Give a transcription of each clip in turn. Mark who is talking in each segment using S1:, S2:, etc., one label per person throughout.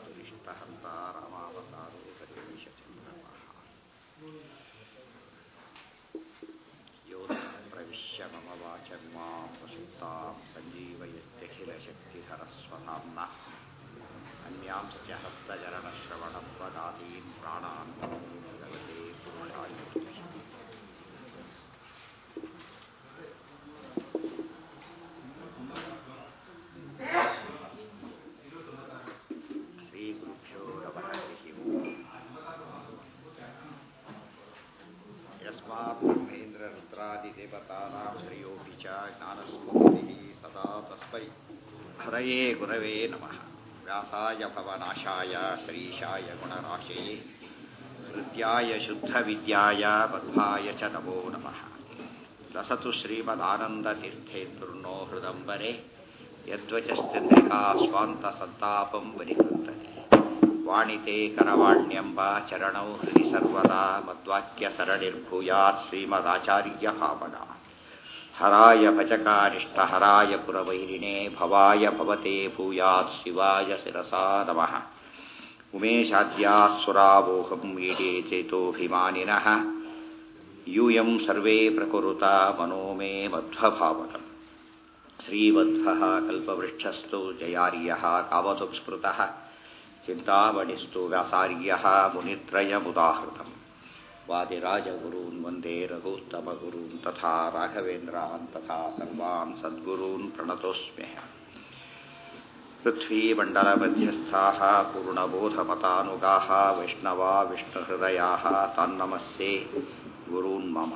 S1: ಇಷ್ಟಹಂತ ರಾಮಾವತಾರೋ ಗತಿವಿಶಚಂದ್ರಮಃ ಯೋ ಪ್ರವಿಶ್ಯ ಮಮ ವಾಚಂ ಮಾಂ ಪ್ರಸುಪ್ತಾಂ ಸಂಜೀವಯತ್ಯಖಿಲಶಕ್ತಿಧರಸ್ವಧಾಮ್ನ ಅನ್ಯಾಂಶ್ಚ ಹಸ್ತಚರಣಶ್ರವಣತ್ವದಾದೀನ್ ಪ್ರಾಣಾನ್ ಭಗವತೆ ಪುರುಷಾಯ ಶ್ರೀಗುರುಭ್ಯೋ ನಮಃ ಹರಿಃ ಓಂ ಯಸ್ಮಾತ್ ಬ್ರಹ್ಮೇಂದ್ರ ರುದ್ರಾದಿದೇವತಾನಾಂ ಶ್ರೇಯೋಪಿ ಚ ಜ್ಞಾನಸ್ಫೂರ್ತಿಃ ಸದಾ ತಸ್ಮೈ ಹರಯೇ ಗುರವೇ ನಮಃ ವ್ಯಾಸಾಯ ಭವನಾಶಾಯ ಶ್ರೀಶಾಯ ಗುಣರಾಶಯೇ ಹೃದ್ಯಾಯ ಶುದ್ಧವಿದ್ಯಾಯ ಬದ್ಧಾಯ ಚ ನಮೋ ನಮಃ ಲಸತು ಶ್ರೀಮದಾನಂದತೀರ್ಥೇಂದ್ರುನ್ನೋ ಹೃದಂಬರೆ ಯದ್ವಚಶ್ಚಂದ್ರಿಕಾ ಸ್ವಾಂತ ಸಂತಾಪಂ ಪರಿಕೃಂತತೆ ವಾಣಿತೆ ಕರವಾಣ್ಯಂಬ ಚರಣೌ ಹೃದಿ ಸರ್ವದಾ ಮದ್ವಾಕ್ಯ ಸರಣಿರ್ಭೂಯಾತ್ ಶ್ರೀಮದಾಚಾರ್ಯ ಭಾವನ ಹರಾಯ ಭಜಕಾರಿಷ್ಟಹರಾಯ ಪುರವೈರಿಣೆ ಭವಾಯ ಭವತೆ ಭೂಯಾತ್ ಶಿವಾಯ ಶಿರಸಾ ನಮಃ ಉಮೇಶಾದ್ಯಾಸುರಾವೋಹಂ ಈಡೇ ಚೇತೋಭಿಮಾನಿನಃ ಯೂಯಂ ಸರ್ವೇ ಪ್ರಕುರುತ ಮನೋ ಮೇ ಮಧ್ವಭಾವಕಂ ಶ್ರೀವಧ್ವಃ ಕಲ್ಪವೃಕ್ಷಸ್ಥು ಜಯಾರ್ಯಃ ಕಾಮಧುಕ್ಸ್ಮೃತಃ ಚಿಂತಾಮಣಿಸ್ತು ವ್ಯಾಸಾರ್ಯಃ ಮುನಿತ್ರಯमुदाहृतम् वादिराजगुरून् वन्दे रघुत्तमगुरून् तथा राघवेन्द्रान् तथा सर्वान् सद्गुरून् प्रणतोऽस्म्यहम् पृथ्वीमण्डलमध्यस्थाः पूर्णबोधमतानुगाः वैष्णवा विष्णुहृदयाः तान्नमस्ये गुरून् मम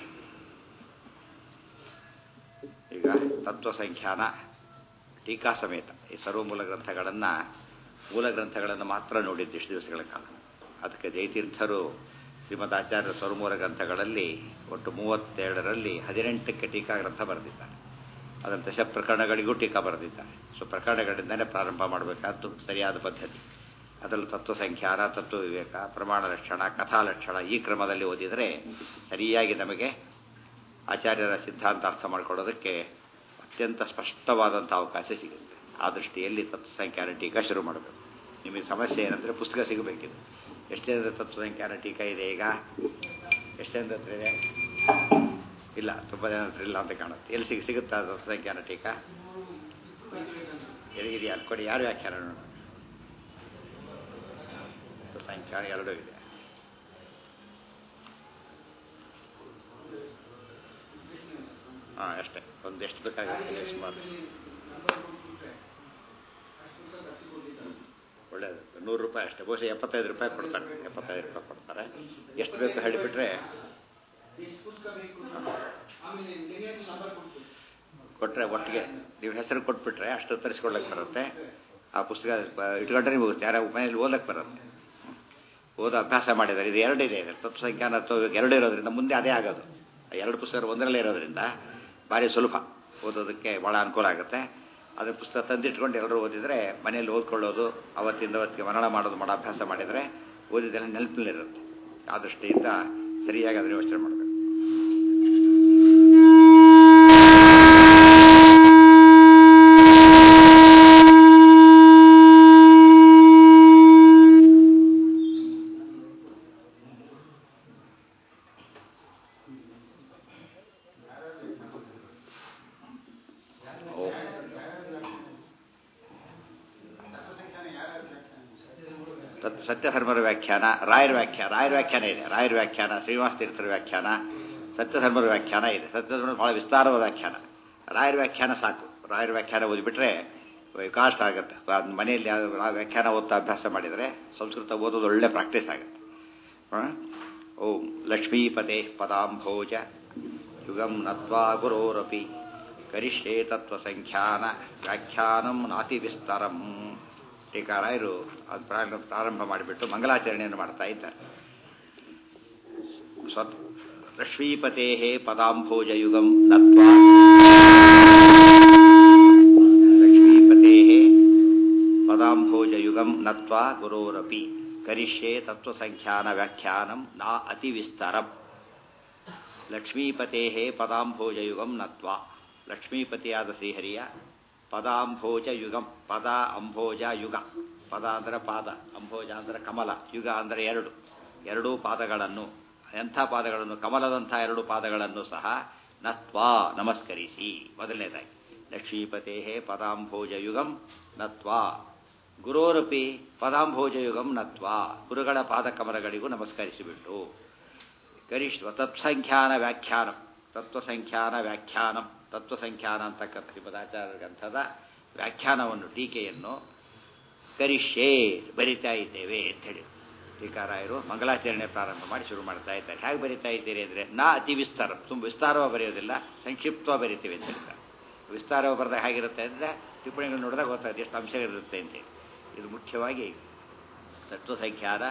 S1: ಈಗ ತತ್ವಸಂಖ್ಯಾನ ಟೀಕಾ ಸಮೇತ ಈ ಸರ್ವಮೂಲ ಗ್ರಂಥಗಳನ್ನು ಮೂಲ ಗ್ರಂಥಗಳನ್ನು ಮಾತ್ರ ನೋಡಿದ್ದು ಇಷ್ಟು ದಿವಸಗಳ ಕಾಲ ಅದಕ್ಕೆ ಜಯತೀರ್ಥರು ಶ್ರೀಮದ್ ಆಚಾರ್ಯ ಸರ್ವಮೂಲ ಗ್ರಂಥಗಳಲ್ಲಿ ಒಟ್ಟು ಮೂವತ್ತೆರಡರಲ್ಲಿ ಹದಿನೆಂಟಕ್ಕೆ ಟೀಕಾ ಗ್ರಂಥ ಬರೆದಿದ್ದಾರೆ ಅದರ ದಶ ಪ್ರಕರಣಗಳಿಗೂ ಟೀಕಾ ಬರೆದಿದ್ದಾರೆ ಸೊ ಪ್ರಕರಣಗಳಿಂದಲೇ ಪ್ರಾರಂಭ ಮಾಡಬೇಕಾದ್ದು ಸರಿಯಾದ ಪದ್ಧತಿ ಅದರಲ್ಲಿ ತತ್ವಸಂಖ್ಯಾನ ತತ್ವ ವಿವೇಕ ಪ್ರಮಾಣ ಲಕ್ಷಣ ಕಥಾ ಲಕ್ಷಣ ಈ ಕ್ರಮದಲ್ಲಿ ಓದಿದರೆ ಸರಿಯಾಗಿ ನಮಗೆ ಆಚಾರ್ಯರ ಸಿದ್ಧಾಂತ ಅರ್ಥ ಮಾಡಿಕೊಳ್ಳೋದಕ್ಕೆ ಅತ್ಯಂತ ಸ್ಪಷ್ಟವಾದಂಥ ಅವಕಾಶ ಸಿಗುತ್ತೆ ಆ ದೃಷ್ಟಿಯಲ್ಲಿ ತತ್ವಸಂಖ್ಯಾನ ಟೀಕಾ ಶುರು ಮಾಡಬೇಕು ನಿಮಗೆ ಸಮಸ್ಯೆ ಏನಂದರೆ ಪುಸ್ತಕ ಸಿಗಬೇಕಿದೆ ಎಷ್ಟೇಂದ್ರ ತತ್ವಸಂಖ್ಯಾನ ಟೀಕಾ ಇದೆ ಈಗ ಎಷ್ಟೇಂದ್ರ ಹತ್ರ ಇದೆ ಇಲ್ಲ ತುಂಬ ಜನ ಹತ್ರ ಇಲ್ಲ ಅಂತ ಕಾಣುತ್ತೆ ಎಲ್ಲಿ ಸಿಗ ಸಿಗುತ್ತಾ ತತ್ವಸಂಖ್ಯಾನ ಟೀಕಾ ಎಲ್ಲಿದೆಯಾ ಅಲ್ಲಿ ಕೊಡಿ ಯಾರು ವ್ಯಾಖ್ಯಾನ ನೋಡೋಣ ತತ್ವಸಂಖ್ಯಾನ ಎರಡೂ ಇದೆ ಹಾಂ ಅಷ್ಟೇ ಒಂದು ಎಷ್ಟು ಬೇಕಾಗುತ್ತೆ ಸುಮಾರು ಒಳ್ಳೇದು ನೂರು ರೂಪಾಯಿ ಅಷ್ಟೇ ಬಹುಶಃ ಎಪ್ಪತ್ತೈದು ರೂಪಾಯಿ ಕೊಡ್ತಾರೆ ಎಪ್ಪತ್ತೈದು ರೂಪಾಯಿ ಕೊಡ್ತಾರೆ ಎಷ್ಟು ಬೇಕು ಹೇಳಿಬಿಟ್ರೆ ಕೊಟ್ಟರೆ ಒಟ್ಟಿಗೆ ನೀವು ಹೆಸರು ಕೊಟ್ಬಿಟ್ರೆ ಅಷ್ಟು ತರಿಸ್ಕೊಳ್ಲಿಕ್ಕೆ ಬರುತ್ತೆ ಆ ಪುಸ್ತಕ ಇಟ್ಕೊಂಡ್ರೆ ನಿಮಗೆ ಯಾರ ಮನೇಲಿ ಓದಕ್ಕೆ ಬರುತ್ತೆ ಓದೋ ಅಭ್ಯಾಸ ಮಾಡಿದ್ದಾರೆ ಇದು ಎರಡಿದೆ ಇದೆ ತತ್ವಸಂಖ್ಯಾನ ಎರಡು ಇರೋದ್ರಿಂದ ಮುಂದೆ ಅದೇ ಆಗೋದು ಎರಡು ಪುಸ್ತಕ ಒಂದರಲ್ಲೇ ಇರೋದ್ರಿಂದ ಭಾರಿ ಸುಲಭ ಓದೋದಕ್ಕೆ ಭಾಳ ಅನುಕೂಲ ಆಗುತ್ತೆ ಅದರ ಪುಸ್ತಕ ತಂದಿಟ್ಕೊಂಡು ಎಲ್ಲರೂ ಓದಿದರೆ ಮನೆಯಲ್ಲಿ ಓದ್ಕೊಳ್ಳೋದು ಅವತ್ತಿಂದ ಅವತ್ತಿಗೆ ಮರಣ ಮಾಡೋದು ಮಾಡೋ ಅಭ್ಯಾಸ ಮಾಡಿದರೆ ಓದಿದ್ದೆಲ್ಲ ನೆನಪಿನಲ್ಲಿರುತ್ತೆ ಆ ದೃಷ್ಟಿಯಿಂದ ಸರಿಯಾಗಿ ಅದನ್ನು ಯೋಚನೆ ಮಾಡಬೇಕು ಸತ್ಯಧರ್ಮರ ವ್ಯಾಖ್ಯಾನ ರಾಯರ ವ್ಯಾಖ್ಯಾನ ರಾಯರ ವ್ಯಾಖ್ಯಾನ ಇದೆ ರಾಯರ ವ್ಯಾಖ್ಯಾನ ಶ್ರೀನಿವಾಸ ತೀರ್ಥರ ವ್ಯಾಖ್ಯಾನ ಸತ್ಯಧರ್ಮರ ವ್ಯಾಖ್ಯಾನ ಇದೆ ಸತ್ಯಧರ್ಮ ಬಹಳ ವಿಸ್ತಾರವಾದ ವ್ಯಾಖ್ಯಾನ ರಾಯರ ವ್ಯಾಖ್ಯಾನ ಸಾಕು ರಾಯರ ವ್ಯಾಖ್ಯಾನ ಓದಿಬಿಟ್ರೆ ಕಾಸ್ಟ್ ಆಗುತ್ತೆ ಮನೆಯಲ್ಲಿ ವ್ಯಾಖ್ಯಾನ ಓದ್ತಾ ಅಭ್ಯಾಸ ಮಾಡಿದರೆ ಸಂಸ್ಕೃತ ಓದೋದು ಒಳ್ಳೆ ಪ್ರಾಕ್ಟೀಸ್ ಆಗುತ್ತೆ ಓಂ ಲಕ್ಷ್ಮೀಪತೆ ಪದಾಂಭೋಜ ಯುಗಂ ನತ್ವಾ ಗುರೋರಪಿ ಕರಿಷ್ಯೇ ತತ್ವಸಂಖ್ಯಾನ ವ್ಯಾಖ್ಯಾನಂ ನಾತಿ ವಿಸ್ತರಂ ಟೀಕಾರಾಯರು ಅದು ಪ್ರಾರಂಭ ಮಾಡಿಬಿಟ್ಟು ಮಂಗಲಾಚರಣೆಯನ್ನು ಮಾಡ್ತಾ ಇದ್ದಾರೆ ಸತ್ ಲಕ್ಷ್ಮೀಪತೆ ಪದಾಂಭೋಜಯುಗಂ ನತ್ವಾ ಲಕ್ಷ್ಮೀಪತೆ ಪದಾಂಭೋಜಯುಗಂ ನತ್ವಾ ಗುರೋರಪಿ ಕರಿಷ್ಯೆ ತತ್ವಸಂಖ್ಯಾನ ವ್ಯಾಖ್ಯಾನಂ ನಾ ಅತಿ ವಿಸ್ತರಂ ಲಕ್ಷ್ಮೀಪತೆ ಪದಾಂಭೋಜಯುಗಂ ನತ್ವಾ ಲಕ್ಷ್ಮೀಪತಿಯಾದ ಶ್ರೀಹರಿಯ ಪದಾಂಭೋಜ ಯುಗಂ ಪದ ಅಂಭೋಜ ಯುಗ ಪದ ಅಂದರೆ ಪಾದ ಅಂಭೋಜ ಅಂದರೆ ಕಮಲ ಯುಗ ಅಂದರೆ ಎರಡು ಎರಡೂ ಪಾದಗಳನ್ನು ಎಂಥ ಪಾದಗಳನ್ನು ಕಮಲದಂಥ ಎರಡು ಪಾದಗಳನ್ನು ಸಹ ನತ್ವಾ ನಮಸ್ಕರಿಸಿ ಮೊದಲನೇದಾಗಿ ಲಕ್ಷ್ಮೀಪತೆ ಪದಾಂಭೋಜ ಯುಗಂ ನತ್ವಾ ಗುರೋರಪಿ ಪದಾಂಭೋಜ ಯುಗಂ ನತ್ವಾ ಗುರುಗಳ ಪಾದಕಮಲಗಳಿಗೂ ನಮಸ್ಕರಿಸಿಬಿಟ್ಟು ಗರಿಷ್ಠ ತತ್ಸಂಖ್ಯಾನ ವ್ಯಾಖ್ಯಾನ ತತ್ವಸಂಖ್ಯಾನ ವ್ಯಾಖ್ಯಾನ ತತ್ವಸಂಖ್ಯಾನ ಅಂತಕ್ಕಂಥ ಶ್ರೀಮದಾಚಾರ್ಯ ಗ್ರಂಥದ ವ್ಯಾಖ್ಯಾನವನ್ನು ಟೀಕೆಯನ್ನು ಕರಿಷ್ಯೇ ಬರಿತಾ ಇದ್ದೇವೆ ಅಂತ ಹೇಳಿ ಟೀಕಾರಾಯರು ಮಂಗಲಾಚರಣೆ ಪ್ರಾರಂಭ ಮಾಡಿ ಶುರು ಮಾಡ್ತಾ ಇದ್ದಾರೆ ಹೇಗೆ ಬರಿತಾ ಇದ್ದೀರಿ ಅಂದರೆ ನಾ ಅತಿ ವಿಸ್ತಾರ ತುಂಬ ವಿಸ್ತಾರವಾಗಿ ಬರೆಯೋದಿಲ್ಲ ಸಂಕ್ಷಿಪ್ತವಾಗಿ ಬರಿತೀವಿ ಅಂತ ಹೇಳ್ತಾರೆ ವಿಸ್ತಾರವಾಗಿ ಬರೆದಾಗ ಹೇಗಿರುತ್ತೆ ಅಂದರೆ ಟಿಪ್ಪಣಿಗಳು ನೋಡಿದಾಗ ಗೊತ್ತಾಗುತ್ತೆ ಎಷ್ಟು ಅಂಶಗಳಿರುತ್ತೆ ಅಂತೇಳಿ ಇದು ಮುಖ್ಯವಾಗಿ ತತ್ವಸಂಖ್ಯಾನ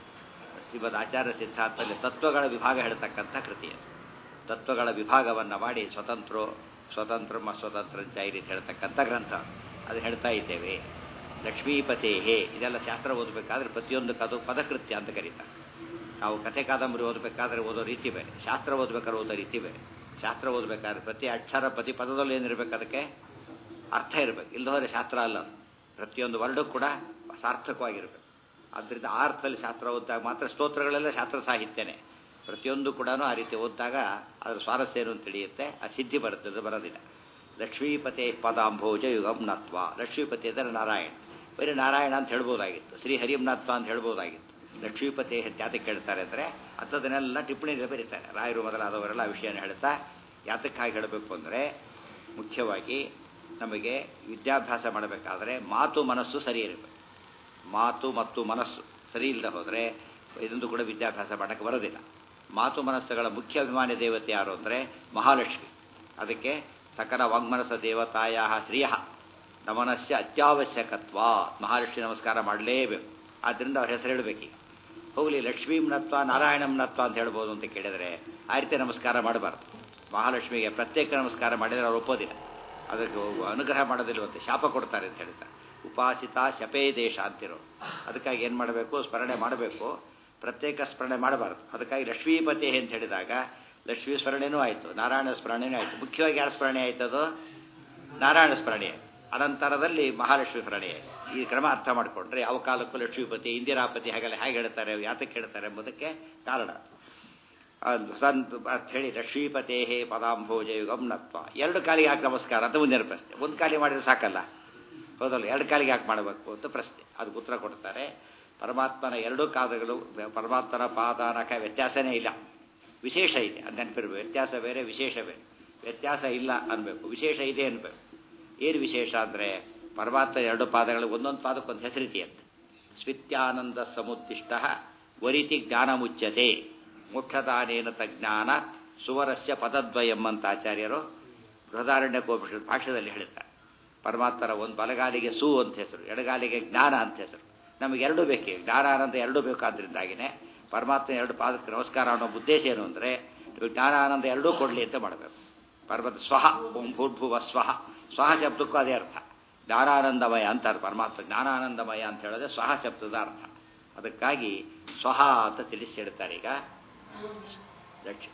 S1: ಶ್ರೀಮದ್ ಆಚಾರ್ಯ ಸಿದ್ಧಾಂತದಲ್ಲಿ ತತ್ವಗಳ ವಿಭಾಗ ಹೇಳ್ತಕ್ಕಂಥ ಕೃತಿ ಅದು ತತ್ವಗಳ ವಿಭಾಗವನ್ನು ಮಾಡಿ ಸ್ವತಂತ್ರ ಸ್ವತಂತ್ರ ಸ್ವತಂತ್ರ ಈ ರೀತಿ ಹೇಳ್ತಕ್ಕಂಥ ಗ್ರಂಥ ಅದು ಹೇಳ್ತಾ ಇದ್ದೇವೆ ಲಕ್ಷ್ಮೀಪತೇಹೇ ಇದೆಲ್ಲ ಶಾಸ್ತ್ರ ಓದಬೇಕಾದ್ರೆ ಪ್ರತಿಯೊಂದು ಕದು ಪದಕೃತ್ಯ ಅಂತ ಕರೀತಾರೆ ನಾವು ಕಥೆ ಕಾದಂಬರಿ ಓದಬೇಕಾದ್ರೆ ಓದೋ ರೀತಿ ಬೇರೆ ಶಾಸ್ತ್ರ ಓದಬೇಕಾದ್ರೆ ಓದೋ ರೀತಿ ಬೇರೆ ಶಾಸ್ತ್ರ ಓದಬೇಕಾದ್ರೆ ಪ್ರತಿ ಅಕ್ಷರ ಪ್ರತಿ ಪದದಲ್ಲಿ ಏನಿರಬೇಕು ಅದಕ್ಕೆ ಅರ್ಥ ಇರಬೇಕು ಇಲ್ಲದೋದ್ರೆ ಶಾಸ್ತ್ರ ಅಲ್ಲ ಅದು. ಪ್ರತಿಯೊಂದು ವರ್ಡು ಕೂಡ ಸಾರ್ಥಕವಾಗಿರಬೇಕು ಆದ್ದರಿಂದ ಆ ಅರ್ಥದಲ್ಲಿ ಶಾಸ್ತ್ರ ಓದಿದಾಗ ಮಾತ್ರ ಸ್ತೋತ್ರಗಳೆಲ್ಲ ಶಾಸ್ತ್ರ ಸಾಹಿತ್ಯನೇ ಪ್ರತಿಯೊಂದು ಕೂಡ ಆ ರೀತಿ ಓದಿದಾಗ ಅದರ ಸ್ವಾರಸ್ಯ ಏನು ಅಂತ ತಿಳಿಯುತ್ತೆ ಆ ಸಿದ್ಧಿ ಬರುತ್ತೆ ಅದು ಬರೋದಿಲ್ಲ ಲಕ್ಷ್ಮೀಪತೆ ಪದಾಂಭೋಜ ಯುಗಂ ನತ್ವ ಲಕ್ಷ್ಮೀಪತಿ ಅಂದರೆ ನಾರಾಯಣ ಬರೀ ನಾರಾಯಣ ಅಂತ ಹೇಳ್ಬೋದಾಗಿತ್ತು ಶ್ರೀ ಹರಿಂನತ್ವ ಅಂತ ಹೇಳ್ಬೋದಾಗಿತ್ತು ಲಕ್ಷ್ಮೀಪತಿ ಜಾತಕ್ಕೆ ಹೇಳ್ತಾರೆ ಅಂದರೆ ಅಂಥದನ್ನೆಲ್ಲ ಟಿಪ್ಪಣಿಯಲ್ಲಿ ಬರೀತಾರೆ ರಾಯರು ಮೊದಲಾದವರೆಲ್ಲ ಆ ವಿಷಯನ ಹೇಳ್ತಾ ಯಾತಕ್ಕಾಗಿ ಹೇಳಬೇಕು ಅಂದರೆ ಮುಖ್ಯವಾಗಿ ನಮಗೆ ವಿದ್ಯಾಭ್ಯಾಸ ಮಾಡಬೇಕಾದ್ರೆ ಮಾತು ಮನಸ್ಸು ಸರಿ ಇರಬೇಕು ಮಾತು ಮತ್ತು ಮನಸ್ಸು ಸರಿ ಇಲ್ಲದೆ ಹೋದರೆ ಇದೊಂದು ಕೂಡ ವಿದ್ಯಾಭ್ಯಾಸ ಮಾಡೋಕ್ಕೆ ಬರೋದಿಲ್ಲ ಮಾತು ಮನಸ್ಸುಗಳ ಮುಖ್ಯ ಅಭಿಮಾನಿ ದೇವತೆ ಯಾರು ಅಂದರೆ ಮಹಾಲಕ್ಷ್ಮಿ ಅದಕ್ಕೆ ಸಕಲ ವಾಂಗ್ಮನಸ ದೇವತಾಯ ಶ್ರಿಯ ನಮನಸ್ಯ ಅತ್ಯಾವಶ್ಯಕತ್ವ ಮಹಾಲಕ್ಷ್ಮಿ ನಮಸ್ಕಾರ ಮಾಡಲೇಬೇಕು ಆದ್ದರಿಂದ ಅವ್ರ ಹೆಸರು ಹೇಳಬೇಕೀಗ ಹೋಗಲಿ ಲಕ್ಷ್ಮೀಮ್ನತ್ವ ನಾರಾಯಣಂನತ್ವ ಅಂತ ಹೇಳ್ಬೋದು ಅಂತ ಕೇಳಿದರೆ ಆ ರೀತಿ ನಮಸ್ಕಾರ ಮಾಡಬಾರ್ದು ಮಹಾಲಕ್ಷ್ಮಿಗೆ ಪ್ರತ್ಯೇಕ ನಮಸ್ಕಾರ ಮಾಡಿದರೆ ಅವ್ರು ಒಪ್ಪೋದಿಲ್ಲ ಅದಕ್ಕೆ ಅನುಗ್ರಹ ಮಾಡೋದಿಲ್ವಂತೆ ಶಾಪ ಕೊಡ್ತಾರೆ ಅಂತ ಹೇಳ್ತಾರೆ ಉಪಾಸಿತ ಶಪೇ ದೇಶ ಅಂತಿರೋ ಅದಕ್ಕಾಗಿ ಏನು ಮಾಡಬೇಕು ಸ್ಮರಣೆ ಮಾಡಬೇಕು ಪ್ರತ್ಯೇಕ ಸ್ಮರಣೆ ಮಾಡಬಾರ್ದು ಅದಕ್ಕಾಗಿ ಲಕ್ಷ್ಮೀಪತಿ ಅಂತ ಹೇಳಿದಾಗ ಲಕ್ಷ್ಮೀ ಸ್ಮರಣೆನೂ ಆಯಿತು ನಾರಾಯಣ ಸ್ಮರಣೆನೂ ಆಯಿತು ಮುಖ್ಯವಾಗಿ ಯಾರ ಸ್ಮರಣೆ ಆಯ್ತದು ನಾರಾಯಣ ಸ್ಮರಣೆ ಅನಂತರದಲ್ಲಿ ಮಹಾಲಕ್ಷ್ಮಿ ಸ್ಮರಣೆ ಈ ಕ್ರಮ ಅರ್ಥ ಮಾಡಿಕೊಂಡ್ರೆ ಯಾವ ಕಾಲಕ್ಕೂ ಲಕ್ಷ್ಮೀಪತಿ ಇಂದಿರಾಪತಿ ಹಾಗೆಲ್ಲ ಹೇಗೆ ಹೇಳ್ತಾರೆ ಯಾತಕ್ಕೆ ಹೇಳ್ತಾರೆ ಎಂಬುದಕ್ಕೆ ಕಾರಣ ಸಂತ ಅಂತ ಹೇಳಿ ಲಕ್ಷ್ಮೀಪತೇ ಪದಾಂಭೋಜ ಯುಗಂ ನತ್ವ ಎರಡು ಕಾಲಿಗೆ ಹಾಕಿ ನಮಸ್ಕಾರ ಅಂತ ಮುಂದಿನ ಪ್ರಶ್ನೆ ಒಂದು ಕಾಲಿ ಮಾಡಿದ್ರೆ ಸಾಕಲ್ಲ ಹೌದಲ್ಲ ಎರಡು ಕಾಲಿಗೆ ಹಾಕಿ ಮಾಡಬೇಕು ಅಂತ ಪ್ರಶ್ನೆ ಅದಕ್ಕೆ ಉತ್ತರ ಕೊಡ್ತಾರೆ ಪರಮಾತ್ಮನ ಎರಡೂ ಕಾಲಗಳು ಪರಮಾತ್ಮನ ಪಾದ ನಖ ವ್ಯತ್ಯಾಸನೇ ಇಲ್ಲ ವಿಶೇಷ ಇದೆ ಅದು ನೆನಪಿರ್ಬೇಕು ವ್ಯತ್ಯಾಸ ಬೇರೆ ವಿಶೇಷ ಬೇರೆ ವ್ಯತ್ಯಾಸ ಇಲ್ಲ ಅನ್ಬೇಕು ವಿಶೇಷ ಇದೆ ಅನ್ಬೇಕು ಏನು ವಿಶೇಷ ಅಂದರೆ ಪರಮಾತ್ಮ ಎರಡು ಪಾದಗಳು ಒಂದೊಂದು ಪಾದಕ್ಕೊಂದು ಹೆಸರಿದೆಯಂತೆ ಸ್ವಿತ್ಯಾನಂದ ಸಮುತ್ತಿಷ್ಟ ವರಿತಿ ಜ್ಞಾನ ಮುಚ್ಚತೆ ಮೋಕ್ಷದಾನೇನ ತಜ್ಞಾನ ಸುವರಸ್ಯ ಪದದ್ವಯಂ ಅಂತ ಆಚಾರ್ಯರು ಬೃಹದಾರಣ್ಯಕೋಪನಿಷತ್ ಭಾಷ್ಯದಲ್ಲಿ ಹೇಳ್ತಾರೆ ಪರಮಾತ್ಮರ ಒಂದು ಬಲಗಾಲಿಗೆ ಸು ಅಂತ ಹೆಸರು ಎಡಗಾಲಿಗೆ ಜ್ಞಾನ ಅಂತ ಹೆಸರು ನಮಗೆ ಎರಡೂ ಬೇಕೇ ಜ್ಞಾನ ಆನಂದ ಎರಡೂ ಬೇಕಾದ್ರಿಂದಾಗಿನೇ ಪರಮಾತ್ಮ ಎರಡು ಪಾದಕ್ಕೆ ನಮಸ್ಕಾರ ಅನ್ನೋ ಉದ್ದೇಶ ಏನು ಅಂದರೆ ಜ್ಞಾನ ಆನಂದ ಎರಡೂ ಕೊಡಲಿ ಅಂತ ಮಾಡಬೇಕು ಪರ್ವತ ಸ್ವಹ ಓಂ ಭೂರ್ಭುವ ಸ್ವಹ ಸ್ವಹ ಶಬ್ದಕ್ಕೂ ಅದೇ ಅರ್ಥ ಜ್ಞಾನಾನಂದಮಯ ಅಂತಾರೆ ಪರಮಾತ್ಮ ಜ್ಞಾನಾನಂದಮಯ ಅಂತ ಹೇಳಿದ್ರೆ ಸ್ವಹ ಶಬ್ದದ ಅರ್ಥ ಅದಕ್ಕಾಗಿ ಸ್ವಹ ಅಂತ ತಿಳಿಸಿ ಹೇಳ್ತಾರೆ ಈಗ ಲಕ್ಷ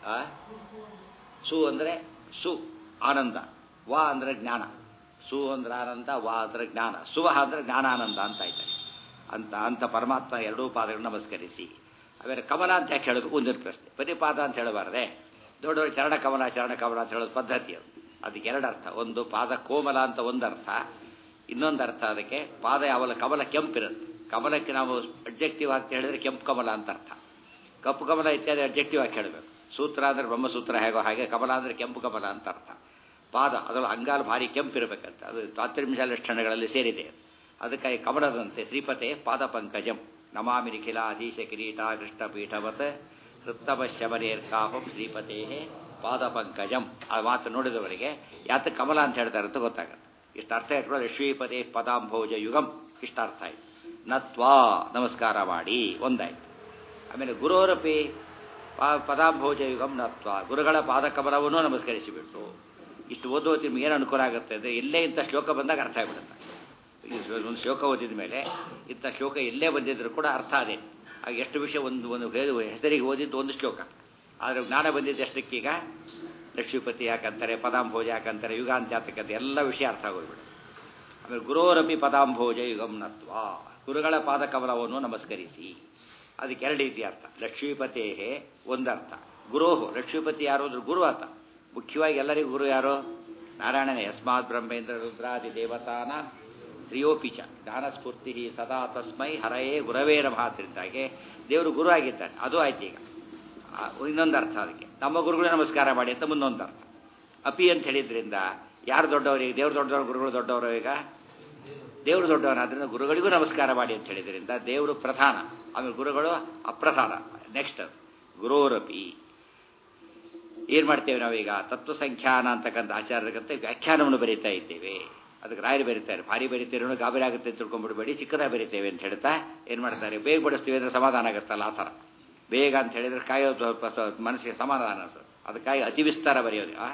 S1: ಸು ಅಂದರೆ ಸು ಆನಂದ ವಾ ಅಂದರೆ ಜ್ಞಾನ ಸು ಅಂದ್ರೆ ಆನಂದ ವಾ ಅಂದರೆ ಜ್ಞಾನ ಸುವಹ ಅಂದರೆ ಜ್ಞಾನಾನಂದ ಅಂತ ಆಯ್ತಾರೆ ಅಂತ ಅಂತ ಪರಮಾತ್ಮ ಎರಡೂ ಪಾದಗಳನ್ನು ನಮಸ್ಕರಿಸಿ ಆಮೇಲೆ ಕಮಲ ಅಂತ ಯಾಕೆ ಹೇಳಬೇಕು ಒಂದಿನ ಪ್ರಶ್ನೆ ಪ್ರತಿಪಾದ ಅಂತ ಹೇಳಬಾರ್ದೆ ದೊಡ್ಡವರು ಚರಣ ಕಮಲ ಚರಣ ಕಮಲ ಅಂತ ಹೇಳೋದು ಪದ್ಧತಿ ಅದು ಅದಕ್ಕೆ ಎರಡು ಅರ್ಥ ಒಂದು ಪಾದ ಕೋಮಲ ಅಂತ ಒಂದು ಅರ್ಥ ಇನ್ನೊಂದು ಅರ್ಥ ಅದಕ್ಕೆ ಪಾದ ಯಾವಲ್ಲ ಕಮಲ ಕೆಂಪಿರುತ್ತೆ ಕಮಲಕ್ಕೆ ನಾವು ಅಬ್ಜೆಕ್ಟಿವ್ ಅಂತ ಹೇಳಿದ್ರೆ ಕೆಂಪು ಕಮಲ ಅಂತ ಅರ್ಥ ಕಪ್ಪು ಕಮಲ ಇತ್ಯಾದಿ ಅಬ್ಜೆಕ್ಟಿವ್ ಆಗಿ ಹೇಳಬೇಕು ಸೂತ್ರ ಅಂದರೆ ಬ್ರಹ್ಮಸೂತ್ರ ಹೇಗೋ ಹಾಗೆ ಕಮಲ ಅಂದರೆ ಕೆಂಪು ಕಮಲ ಅಂತ ಅರ್ಥ ಪಾದ ಅದರಲ್ಲಿ ಅಂಗಾಲು ಭಾರಿ ಕೆಂಪಿರಬೇಕಂತ ಅದು ತಾತ್ರಿಮಿಷ ಲಕ್ಷಣಗಳಲ್ಲಿ ಸೇರಿದೆ ಅದಕ್ಕಾಗಿ ಕಮಲದಂತೆ ಶ್ರೀಪತೆ ಪಾದ ಪಂಕಜಂ ನಮಾಮಿ ನಿಖಿಲಾಧೀಶ ಕಿರೀಟ ಕೃಷ್ಣಪೀಠವತ್ ಹೃತ್ತಮ ಶಬರೇರ್ಕಾಪಂ ಶ್ರೀಪತೇ ಪಾದ ಪಂಕಜಂ ಆ ಮಾತು ನೋಡಿದವರಿಗೆ ಯಾತ ಕಮಲ ಅಂತ ಹೇಳ್ತಾರೆ ಅಂತ ಗೊತ್ತಾಗುತ್ತೆ ಇಷ್ಟು ಅರ್ಥ ಇಟ್ಕೊಂಡು ಶ್ರೀಪದೇ ಪದಾಂಭೋಜ ಯುಗಂ ಇಷ್ಟ ಅರ್ಥ ಆಯ್ತು ನತ್ವಾ ನಮಸ್ಕಾರ ಮಾಡಿ ಒಂದಾಯ್ತು ಆಮೇಲೆ ಗುರೋರಪಿ ಪದಾಂಭೋಜ ಯುಗಂ ನತ್ವ ಗುರುಗಳ ಪಾದಕಮಲವನ್ನು ನಮಸ್ಕರಿಸಿಬಿಟ್ಟು ಇಷ್ಟು ಓದೋದು ನಿಮ್ಗೆ ಏನು ಅನುಕೂಲ ಆಗುತ್ತೆ ಅಂದರೆ ಎಲ್ಲೇ ಇಂಥ ಶ್ಲೋಕ ಬಂದಾಗ ಅರ್ಥ ಆಗಿಬಿಡುತ್ತೆ ಒಂದು ಶ್ಲೋಕ ಓದಿದ ಮೇಲೆ ಇಂಥ ಶ್ಲೋಕ ಎಲ್ಲೇ ಬಂದಿದ್ರು ಕೂಡ ಅರ್ಥ ಅದೇ ಆಗ ಎಷ್ಟು ವಿಷಯ ಒಂದು ಒಂದು ಹೆಸರಿಗೆ ಓದಿದ್ದು ಒಂದು ಶ್ಲೋಕ ಆದರೆ ಜ್ಞಾನ ಬಂದಿದ್ದು ಎಷ್ಟಕ್ಕೀಗ ಲಕ್ಷ್ಮೀಪತಿ ಯಾಕಂತಾರೆ ಪದಾಂಭೋಜ ಯಾಕಂತಾರೆ ಯುಗಾಂತ ಯಾತಕ್ಕಂತ ಎಲ್ಲ ವಿಷಯ ಅರ್ಥ ಆಗೋಗ್ಬಿಡು ಆಮೇಲೆ ಗುರೋರಪಿ ಪದಾಂಭೋಜ ಯುಗಂ ನತ್ವ ಗುರುಗಳ ಪಾದಕಮಲವನ್ನು ನಮಸ್ಕರಿಸಿ ಅದಕ್ಕೆ ಎರಡು ರೀತಿ ಅರ್ಥ ಲಕ್ಷ್ಮೀಪತೇ ಒಂದರ್ಥ ಗುರೋಹು ಲಕ್ಷ್ಮೀಪತಿ ಯಾರು ಅಂದ್ರೆ ಗುರು ಆತ ಮುಖ್ಯವಾಗಿ ಎಲ್ಲರಿಗೂ ಗುರು ಯಾರು ನಾರಾಯಣನೇ ಯಸ್ಮಾತ್ ಬ್ರಹ್ಮೇಂದ್ರ ರುದ್ರಾದಿ ದೇವತಾನ ಶ್ರೀಯೋಪಿಚ ಜ್ಞಾನಸ್ಫೂರ್ತಿ ಸದಾ ತಸ್ಮೈ ಹರಯೇ ಗುರವೇ ನಮಃ ದೇವರು ಗುರು ಆಗಿದ್ದಾನೆ ಅದು ಆಯ್ತು ಈಗ ಆ, ಇನ್ನೊಂದು ಅರ್ಥ ಅದಕ್ಕೆ ನಮ್ಮ ಗುರುಗಳೇ ನಮಸ್ಕಾರ ಮಾಡಿ ಅಂತ ಮುಂದೊಂದು ಅರ್ಥ ಅಪಿ ಅಂತ ಹೇಳಿದ್ರಿಂದ ಯಾರು ದೊಡ್ಡವರು ಈಗ ದೇವ್ರು ದೊಡ್ಡವರು ಗುರುಗಳು ದೊಡ್ಡವರು ಈಗ ದೇವರು ದೊಡ್ಡವನಾದ್ರಿಂದ ಗುರುಗಳಿಗೂ ನಮಸ್ಕಾರ ಮಾಡಿ ಅಂತ ಹೇಳಿದ್ರಿಂದ ದೇವರು ಪ್ರಧಾನ ಆಮೇಲೆ ಗುರುಗಳು ಅಪ್ರಧಾನ ನೆಕ್ಸ್ಟ್ ಗುರೋರಪಿ ಏನ್ ಮಾಡ್ತೇವೆ ನಾವೀಗ ತತ್ವ ಸಂಖ್ಯಾನ ಅಂತಕ್ಕಂಥ ಆಚಾರ್ಯಗಂತ ವ್ಯಾಖ್ಯಾನವನ್ನು ಬರೀತಾ ಇದ್ದೇವೆ ಅದಕ್ಕೆ ರಾಯರು ಬರೀತಾರೆ ಭಾರಿ ಬರೀತೀರೋ ಗಾಬರಿ ಆಗುತ್ತೆ ಅಂತ ತಿಳ್ಕೊಂಡ್ಬಿಡ್ಬೇಡಿ ಚಿಕ್ಕದಾಗಿ ಬರೀತೇವೆ ಅಂತ ಹೇಳ್ತಾ ಏನ್ ಮಾಡ್ತಾರೆ ಬೇಗ ಬಡಿಸ್ತೀವಿ ಅಂದ್ರೆ ಸಮಾಧಾನ ಆಗುತ್ತಲ್ಲ ಆ ಥರ ಬೇಗ ಅಂತ ಹೇಳಿದ್ರೆ ಕಾಯೋ ಸ್ವಲ್ಪ ಸ್ವಲ್ಪ ಮನಸ್ಸಿಗೆ ಸಮಾಧಾನ ಅನ್ಸುತ್ತೆ ಅದಕ್ಕಾಗಿ ಅತಿ ವಿಸ್ತಾರ ಬರೆಯೋದು ಆ?